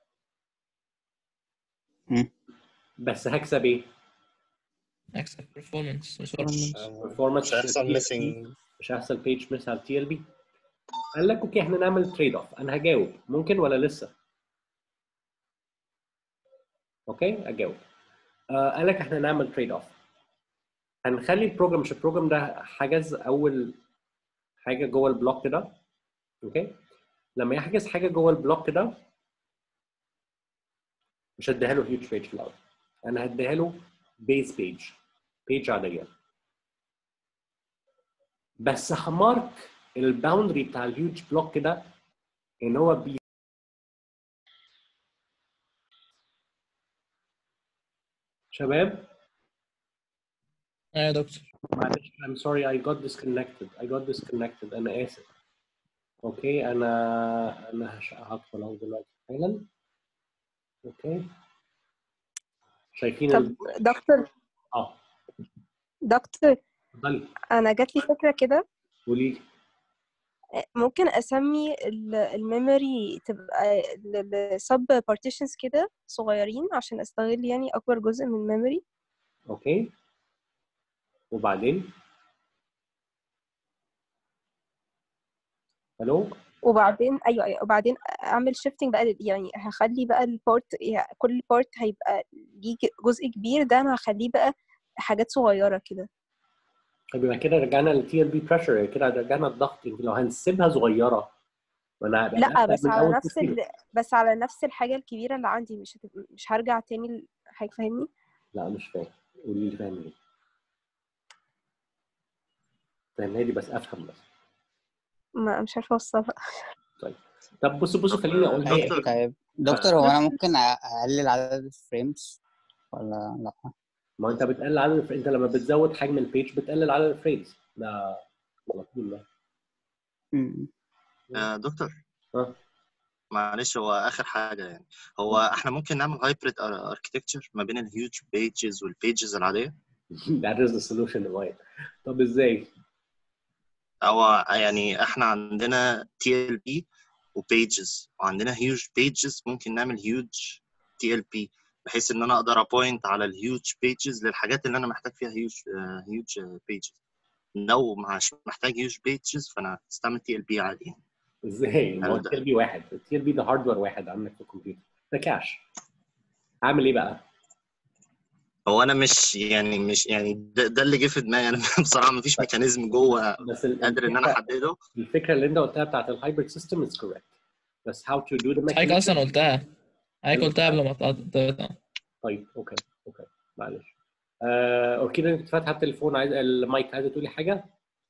مم. بس هكسب ايه؟ اكسب performance performance مش هيحصل TLB missing مش هيحصل بيج مس على التي ال بي قال لك اوكي احنا نعمل تريد اوف انا هجاوب ممكن ولا لسه؟ اوكي اجاوب آه قال لك احنا نعمل تريد اوف هنخلي البروجرام مش البروجرام ده حجز اول حاجه جوه البلوك ده اوكي لما يحجز حاجه جوه البلوك ده مش هديها له هيوج بيج في الاول انا هديها له بيز بيج بيج عاديه بس همارك الباوندري بتاع الهيوج بلوك ده ان هو بي شباب ايوه يا دكتور معلش I'm sorry I got disconnected I got disconnected أنا آسف أوكي أنا أنا هش- هدخل أهو دلوقتي حالا أوكي شايفين طب ال... دكتور اه دكتور اتفضلي انا جات لي فكره كده قولي لي ممكن اسمي ال- الميموري تبقى سب بارتيشنز كده صغيرين عشان استغل يعني اكبر جزء من الميموري أوكي وبعدين ألو وبعدين ايوه ايوه وبعدين اعمل شيفتنج بقى لل- يعني هخلي بقى البارت يعني كل بارت هيبقى ليه جزء كبير ده انا هخليه بقى حاجات صغيره كده طب يبقى كده رجعنا للتي ال بي بريشر كده رجعنا الضغط يمكن لو هنسيبها صغيره ما انا هبقى لا أبدأ بس من على أول نفس تفكير. ال... بس على نفس الحاجه الكبيره اللي عندي مش هتب... مش هرجع تاني ل- حاجه فاهمني لا مش فاهم قولي لي فاهم ايه فاهمها لي بس افهم بس ما مش عارفه اوصلها طيب طب بصوا بصوا خليني اقول دكتور طيب دكتور هو انا ممكن أ- اقلل عدد الفريمز ولا لا ما انت بتقلل عدد الف... انت لما بتزود حجم البيج بتقلل عدد الفريمز ده على طول ده مم. آه، دكتور ها معلش هو اخر حاجه يعني هو احنا ممكن نعمل هايبريد اركتكتشر ما بين الهيوج بيجز والبيجز العاديه that is the solution right طب ازاي؟ هو يعني احنا عندنا تي ال بي وبيجز وعندنا هيوج بيجز ممكن نعمل هيوج تي ال بي بحيث ان انا اقدر ابوينت على الهيوج بيجز للحاجات اللي انا محتاج فيها هيوج هيوج بيجز لو مش محتاج هيوج بيجز فانا هستعمل تي ال بي عادي ازاي؟ ما هو التي ال بي واحد التي ال بي ده هاردوير واحد عندك في الكمبيوتر ده كاش اعمل ايه بقى؟ هو انا مش يعني مش يعني ده, ده اللي جه في دماغي انا بصراحه مفيش ميكانيزم جوه بس ال- قادر ان انا الفكره احدده الفكره اللي انت قلتها بتاعت الهايبرد سيستم از كوريكت بس how to do the حضرتك mechanism اصلا قلتها حضرتك قلتها قبل ما تقطع طيب اوكي اوكي معلش آه اوكي انت كنت فاتحه التليفون عايز المايك عايزه تقولي حاجه؟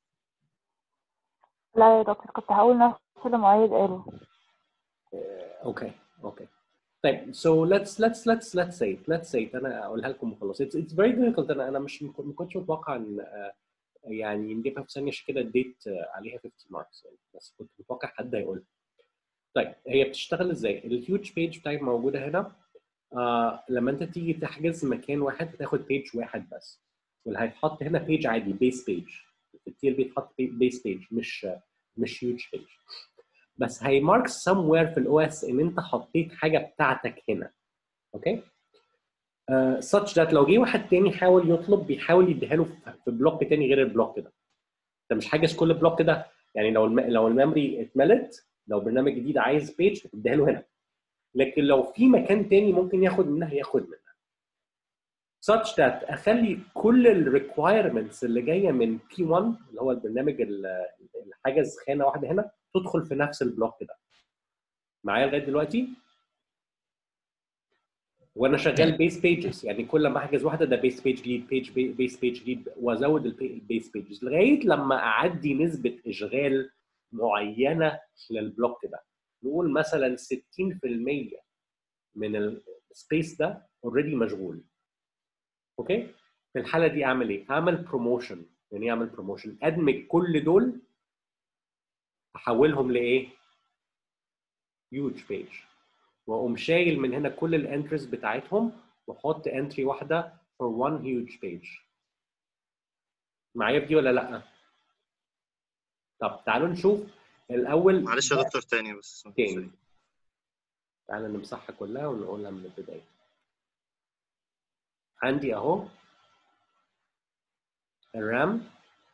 لا يا دكتور كنت هقول نفس اللي معيد قاله اوكي اوكي طيب so let's let's let's let's say it let's say it انا اقولها لكم وخلاص it's, it's very difficult انا انا مش ما كنتش متوقع ان آه، يعني نجيبها في ثانيه عشان كده اديت آه، عليها 50 ماركس يعني بس كنت متوقع حد هيقولها طيب هي بتشتغل ازاي؟ الهيوج بيج بتاعتي موجوده هنا آه لما انت تيجي تحجز مكان واحد بتاخد بيج واحد بس واللي هيتحط هنا بيج عادي بيس بيج في التي ال بيتحط بيس بيج مش مش هيوج بيج بس هيمارك somewhere في الاو اس ان انت حطيت حاجه بتاعتك هنا اوكي uh, such that لو جه واحد تاني حاول يطلب بيحاول يديها له في- في بلوك تاني غير البلوك ده انت مش حاجز كل بلوك ده يعني لو الم... لو الميموري اتملت لو برنامج جديد عايز بيج بتديها له هنا لكن لو في مكان تاني ممكن ياخد منها ياخد منها such that اخلي كل الريكوايرمنتس اللي جايه من P1 اللي هو البرنامج ال- اللي حاجز خانه واحده هنا تدخل في نفس البلوك ده معايا لغايه دلوقتي وانا شغال بيس بيجز يعني كل ما احجز واحده ده بيس بيج جديد بيج بيس بيج جديد وازود البيس بيجز لغايه لما اعدي نسبه اشغال معينه للبلوك ده نقول مثلا 60% من السبيس ده اوريدي مشغول اوكي في الحاله دي اعمل ايه؟ اعمل بروموشن يعني ايه اعمل بروموشن؟ ادمج كل دول احولهم لايه؟ هيوج بيج واقوم شايل من هنا كل الانتريز بتاعتهم واحط انتري واحده for one huge page معايا في دي ولا لا؟ طب تعالوا نشوف الاول معلش يا دكتور تاني بس تاني تعالى نمسحها كلها ونقولها من البدايه عندي اهو الرام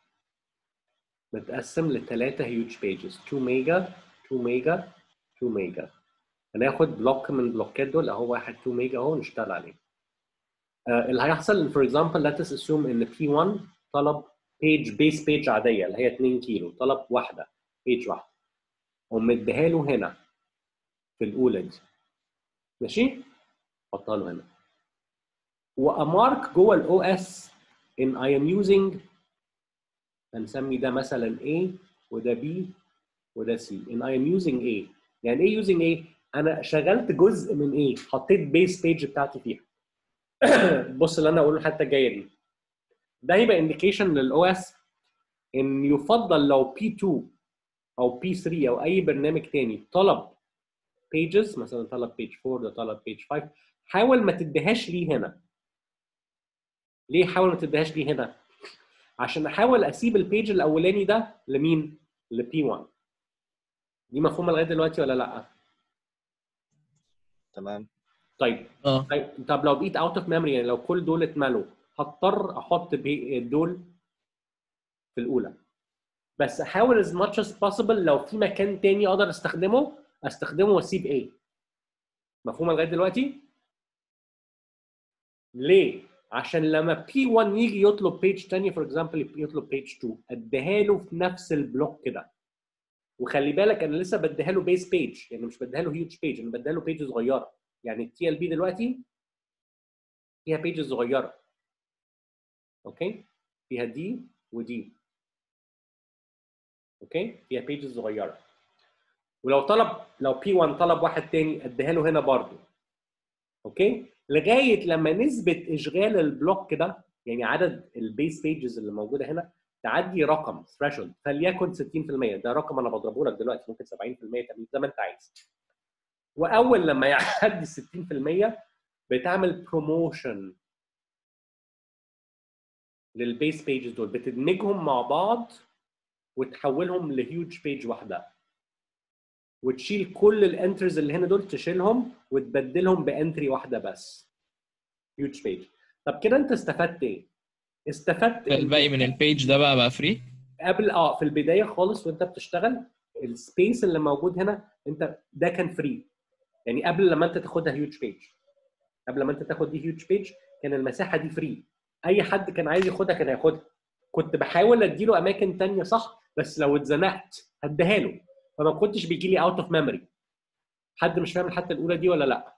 متقسم لثلاثة هيوج بيجز 2 ميجا 2 ميجا 2 ميجا هناخد بلوك من البلوكات دول اهو واحد 2 ميجا اهو نشتغل عليه آه اللي هيحصل فور اكزامبل let us assume ان P1 طلب بيج بيس بيج عاديه اللي هي 2 كيلو طلب واحده بيج واحده ومديها له هنا في الاولى دي ماشي حطها له هنا وامارك جوه الاو اس ان اي ام يوزنج هنسمي ده مثلا A وده B وده C ان اي ام يوزنج A يعني ايه يوزنج A انا شغلت جزء من A حطيت بيس بيج بتاعتي فيها بص اللي انا اقوله الحته الجايه دي ده هيبقى انديكيشن للاو اس ان يفضل لو P2 او P3 او اي برنامج تاني طلب pages مثلا طلب page 4 ده طلب page 5 حاول ما تديهاش ليه هنا ليه حاول ما تديهاش ليه هنا عشان احاول اسيب البيج الاولاني ده لمين ل P1 دي مفهومه لغايه دلوقتي ولا لا تمام طيب اه طيب طب لو بقيت اوت اوف ميموري يعني لو كل دول اتملوا هضطر احط بي- دول في الاولى بس احاول as much as possible لو في مكان تاني اقدر استخدمه استخدمه واسيب ايه مفهومه لغايه دلوقتي ليه عشان لما P1 يجي يطلب بيج تاني فور اكزامبل يطلب بيج 2 اديها له في نفس البلوك كده وخلي بالك انا لسه بديها له بيس بيج يعني مش بديها له هيوج بيج انا بديها له بيج صغيره يعني التي ال بي دلوقتي فيها بيج صغيره اوكي فيها دي ودي اوكي فيها بيج صغيره ولو طلب لو بي 1 طلب واحد تاني اديها له هنا برضه اوكي لغايه لما نسبه اشغال البلوك ده يعني عدد البيس بيجز اللي موجوده هنا تعدي رقم ثريشولد فليكن 60% ده رقم انا بضربه لك دلوقتي ممكن 70% 80 زي ما انت عايز واول لما يعدي 60% بتعمل بروموشن للبيس بيجز دول بتدمجهم مع بعض وتحولهم لهيوج بيج واحده وتشيل كل الانترز اللي هنا دول تشيلهم وتبدلهم بانتري واحده بس هيوج بيج طب كده انت استفدت ايه؟ استفدت إن الباقي من البيج ده بقى بقى فري قبل اه في البدايه خالص وانت بتشتغل السبيس اللي موجود هنا انت ده كان فري يعني قبل لما انت تاخدها هيوج بيج قبل ما انت تاخد دي هيوج بيج كان المساحه دي فري اي حد كان عايز ياخدها كان هياخدها كنت بحاول اديله اماكن تانية صح بس لو اتزنقت هديها له فما كنتش بيجي لي اوت اوف ميموري حد مش فاهم الحته الاولى دي ولا لا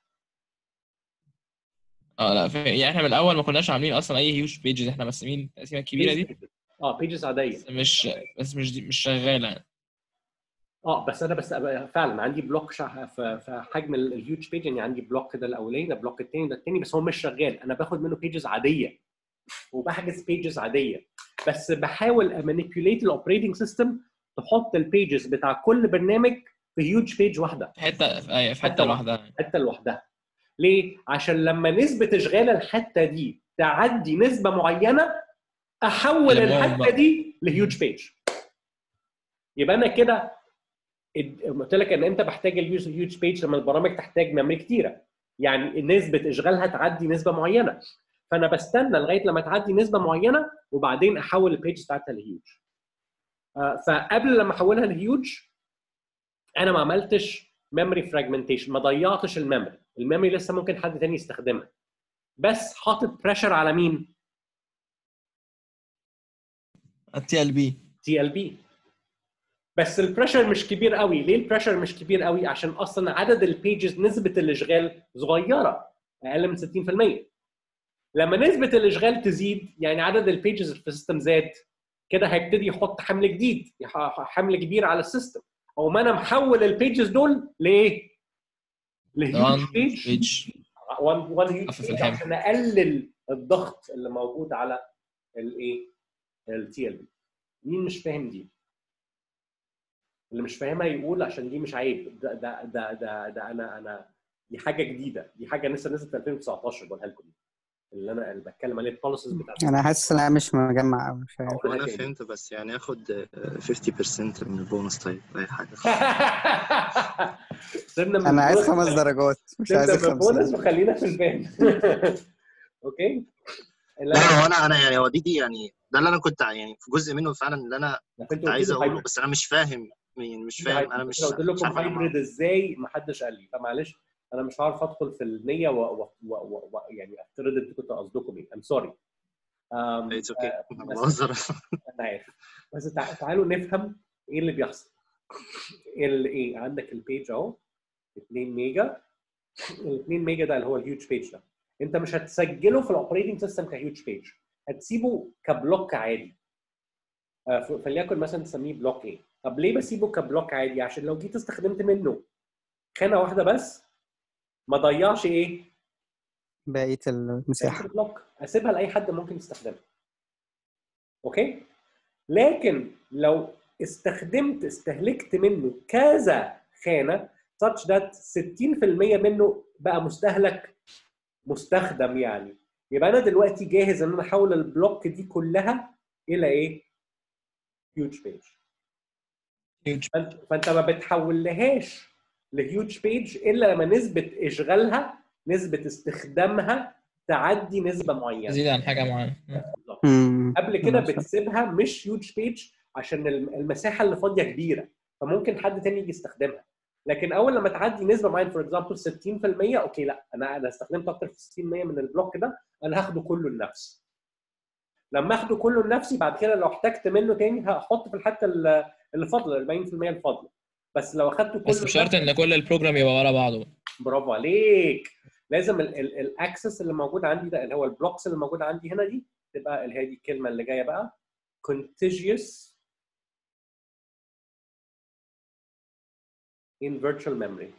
اه لا ف- يعني احنا من الاول ما كناش عاملين اصلا اي هيوج بيجز احنا مقسمين التقسيمه الكبيره دي اه بيجز عاديه بس مش بس مش دي مش شغاله اه بس انا بس فعلا عندي بلوك شع- في في حجم ال- الهيوج بيج يعني عندي بلوك ده الاولاني ده بلوك الثاني ده الثاني بس هو مش شغال انا باخد منه بيجز عاديه وبحجز بيجز عاديه بس بحاول امانيبيوليت الاوبريتنج سيستم تحط البيجز بتاع كل برنامج في هيوج بيج واحده في حته في أي- في حته لوحدها حته لوحدها ليه؟ عشان لما نسبه اشغال الحته دي تعدي نسبه معينه احول لمهم الحته بقى. دي لهيوج بيج يبقى انا كده اد- قلت لك ان انت بحتاج الهيوج بيج لما البرامج تحتاج ميموري كتيره يعني نسبه اشغالها تعدي نسبه معينه فانا بستنى لغايه لما تعدي نسبه معينه وبعدين احول البيج بتاعتها لهيوج آه، فقبل لما احولها لهيوج انا ما عملتش ميموري فراجمنتيشن ما ضيعتش الميموري الميموري لسه ممكن حد تاني يستخدمها بس حاطط بريشر على مين التي ال بي تي ال بي بس البريشر مش كبير قوي ليه البريشر مش كبير قوي عشان اصلا عدد البيجز نسبه الاشغال صغيره اقل من 60% لما نسبه الاشغال تزيد يعني عدد البيجز في السيستم زاد كده هيبتدي يحط حمل جديد يح- حمل كبير على السيستم او ما انا محول البيجز دول لايه؟ لهيوج بيج بيج وان وان هيوج خفف بيج الحمل. عشان اقلل الضغط اللي موجود على الايه؟ التي ال بي مين مش فاهم دي؟ اللي مش فاهمها يقول عشان دي مش عيب ده ده ده ده, ده انا انا دي حاجه جديده دي حاجه لسه نزلت في 2019 بقولها لكم اللي انا اللي بتكلم عليه البوليسيز بتاعت انا حاسس ان انا مش مجمع أوي، مش عارف وانا فهمت بس يعني اخد آه، 50% من البونص طيب اي حاجه سيبنا من انا عايز البونص- خمس درجات مش عايز سيبنا من البونص خمسة وخلينا في البان اوكي لا هو انا انا يعني هو دي دي يعني ده اللي انا كنت يعني في جزء منه فعلا اللي انا انتوا كنت عايز قلتوا اقوله هايبرد. بس انا مش فاهم يعني مش فاهم انا مش لو قلت مش لكم عارف أجمع. هايبريد ازاي ما حدش قال لي فمعلش انا مش عارف ادخل في النيه و... و... و... و... و... يعني افترض انتوا كنتوا قصدكم ايه ام سوري اتس اوكي انا بهزر انا عارف بس تع... تعالوا نفهم ايه اللي بيحصل ال ايه عندك البيج اهو 2 ميجا ال 2 ميجا ده اللي هو الهيوج بيج ده انت مش هتسجله في الاوبريتنج سيستم كهيوج بيج هتسيبه كبلوك عادي آه، ف- فليكن مثلا تسميه بلوك ايه طب ليه بسيبه كبلوك عادي عشان لو جيت استخدمت منه خانه واحده بس ما ضيعش ايه بقية مساحه المساحة البلوك اسيبها لاي حد ممكن يستخدمها اوكي لكن لو استخدمت استهلكت منه كذا خانه such that 60% منه بقى مستهلك مستخدم يعني يبقى انا دلوقتي جاهز ان انا احول البلوك دي كلها الى ايه؟ هيوج بيج فانت فانت ما بتحولهاش لهيوج بيج الا لما نسبه اشغالها نسبه استخدامها تعدي نسبه معينه تزيد عن حاجه معينه قبل كده بتسيبها مش هيوج بيج عشان الم- المساحه اللي فاضيه كبيره فممكن حد تاني يجي يستخدمها لكن اول لما تعدي نسبه معينه فور اكزامبل 60% اوكي لا انا انا استخدمت اكتر من 60% من البلوك ده انا هاخده كله لنفسي لما اخده كله لنفسي بعد كده لو احتجت منه تاني هحط في الحته اللي اللي فاضله ال 40% الفاضله بس لو اخدته كله بس بشرط ان كل البروجرام يبقى ورا بعضه برافو عليك لازم الاكسس اللي موجود عندي ده اللي هو البلوكس اللي موجود عندي هنا دي تبقى اللي هي دي الكلمه اللي جايه بقى contiguous in virtual memory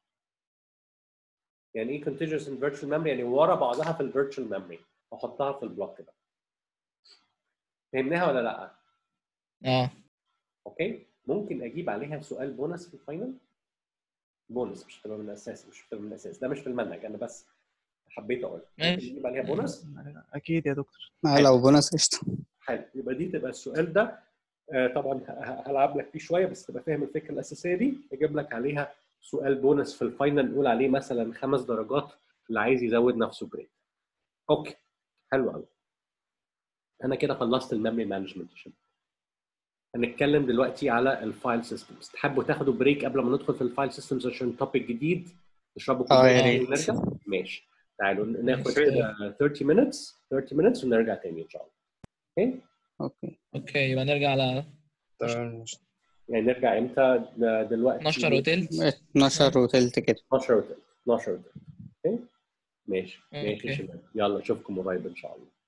يعني ايه contiguous in virtual memory يعني ورا بعضها في الفيرتشوال memory واحطها في البلوك ده فهمناها ولا لا؟ اه اوكي ممكن اجيب عليها سؤال بونص في الفاينل بونص مش هتبقى من الاساس مش هتبقى من الاساس ده مش في المنهج انا بس حبيت اقول ممكن ماشي. نجيب عليها بونص اكيد يا دكتور آه، لو بونص قشطة حلو يبقى دي تبقى السؤال ده آه، طبعا ه- ه- هلعب لك فيه شويه بس تبقى فاهم الفكره الاساسيه دي اجيب لك عليها سؤال بونص في الفاينل نقول عليه مثلا خمس درجات اللي عايز يزود نفسه جريد اوكي حلو قوي انا كده خلصت الميموري مانجمنت هنتكلم دلوقتي على الفايل سيستمز تحبوا تاخدوا بريك قبل ما ندخل في الفايل سيستمز عشان توبيك جديد نشربوا اه كوبايه يا شاي ريت ونرجع ماشي تعالوا ناخد كده 30 minutes 30 minutes ونرجع تاني ان شاء الله اوكي اوكي اوكي يبقى نرجع على يعني نرجع امتى دلوقتي 12 وتلت 12 وتلت كده 12 وتلت 12 وتلت اوكي ماشي ماشي أوكي. يا شباب يلا اشوفكم قريب ان شاء الله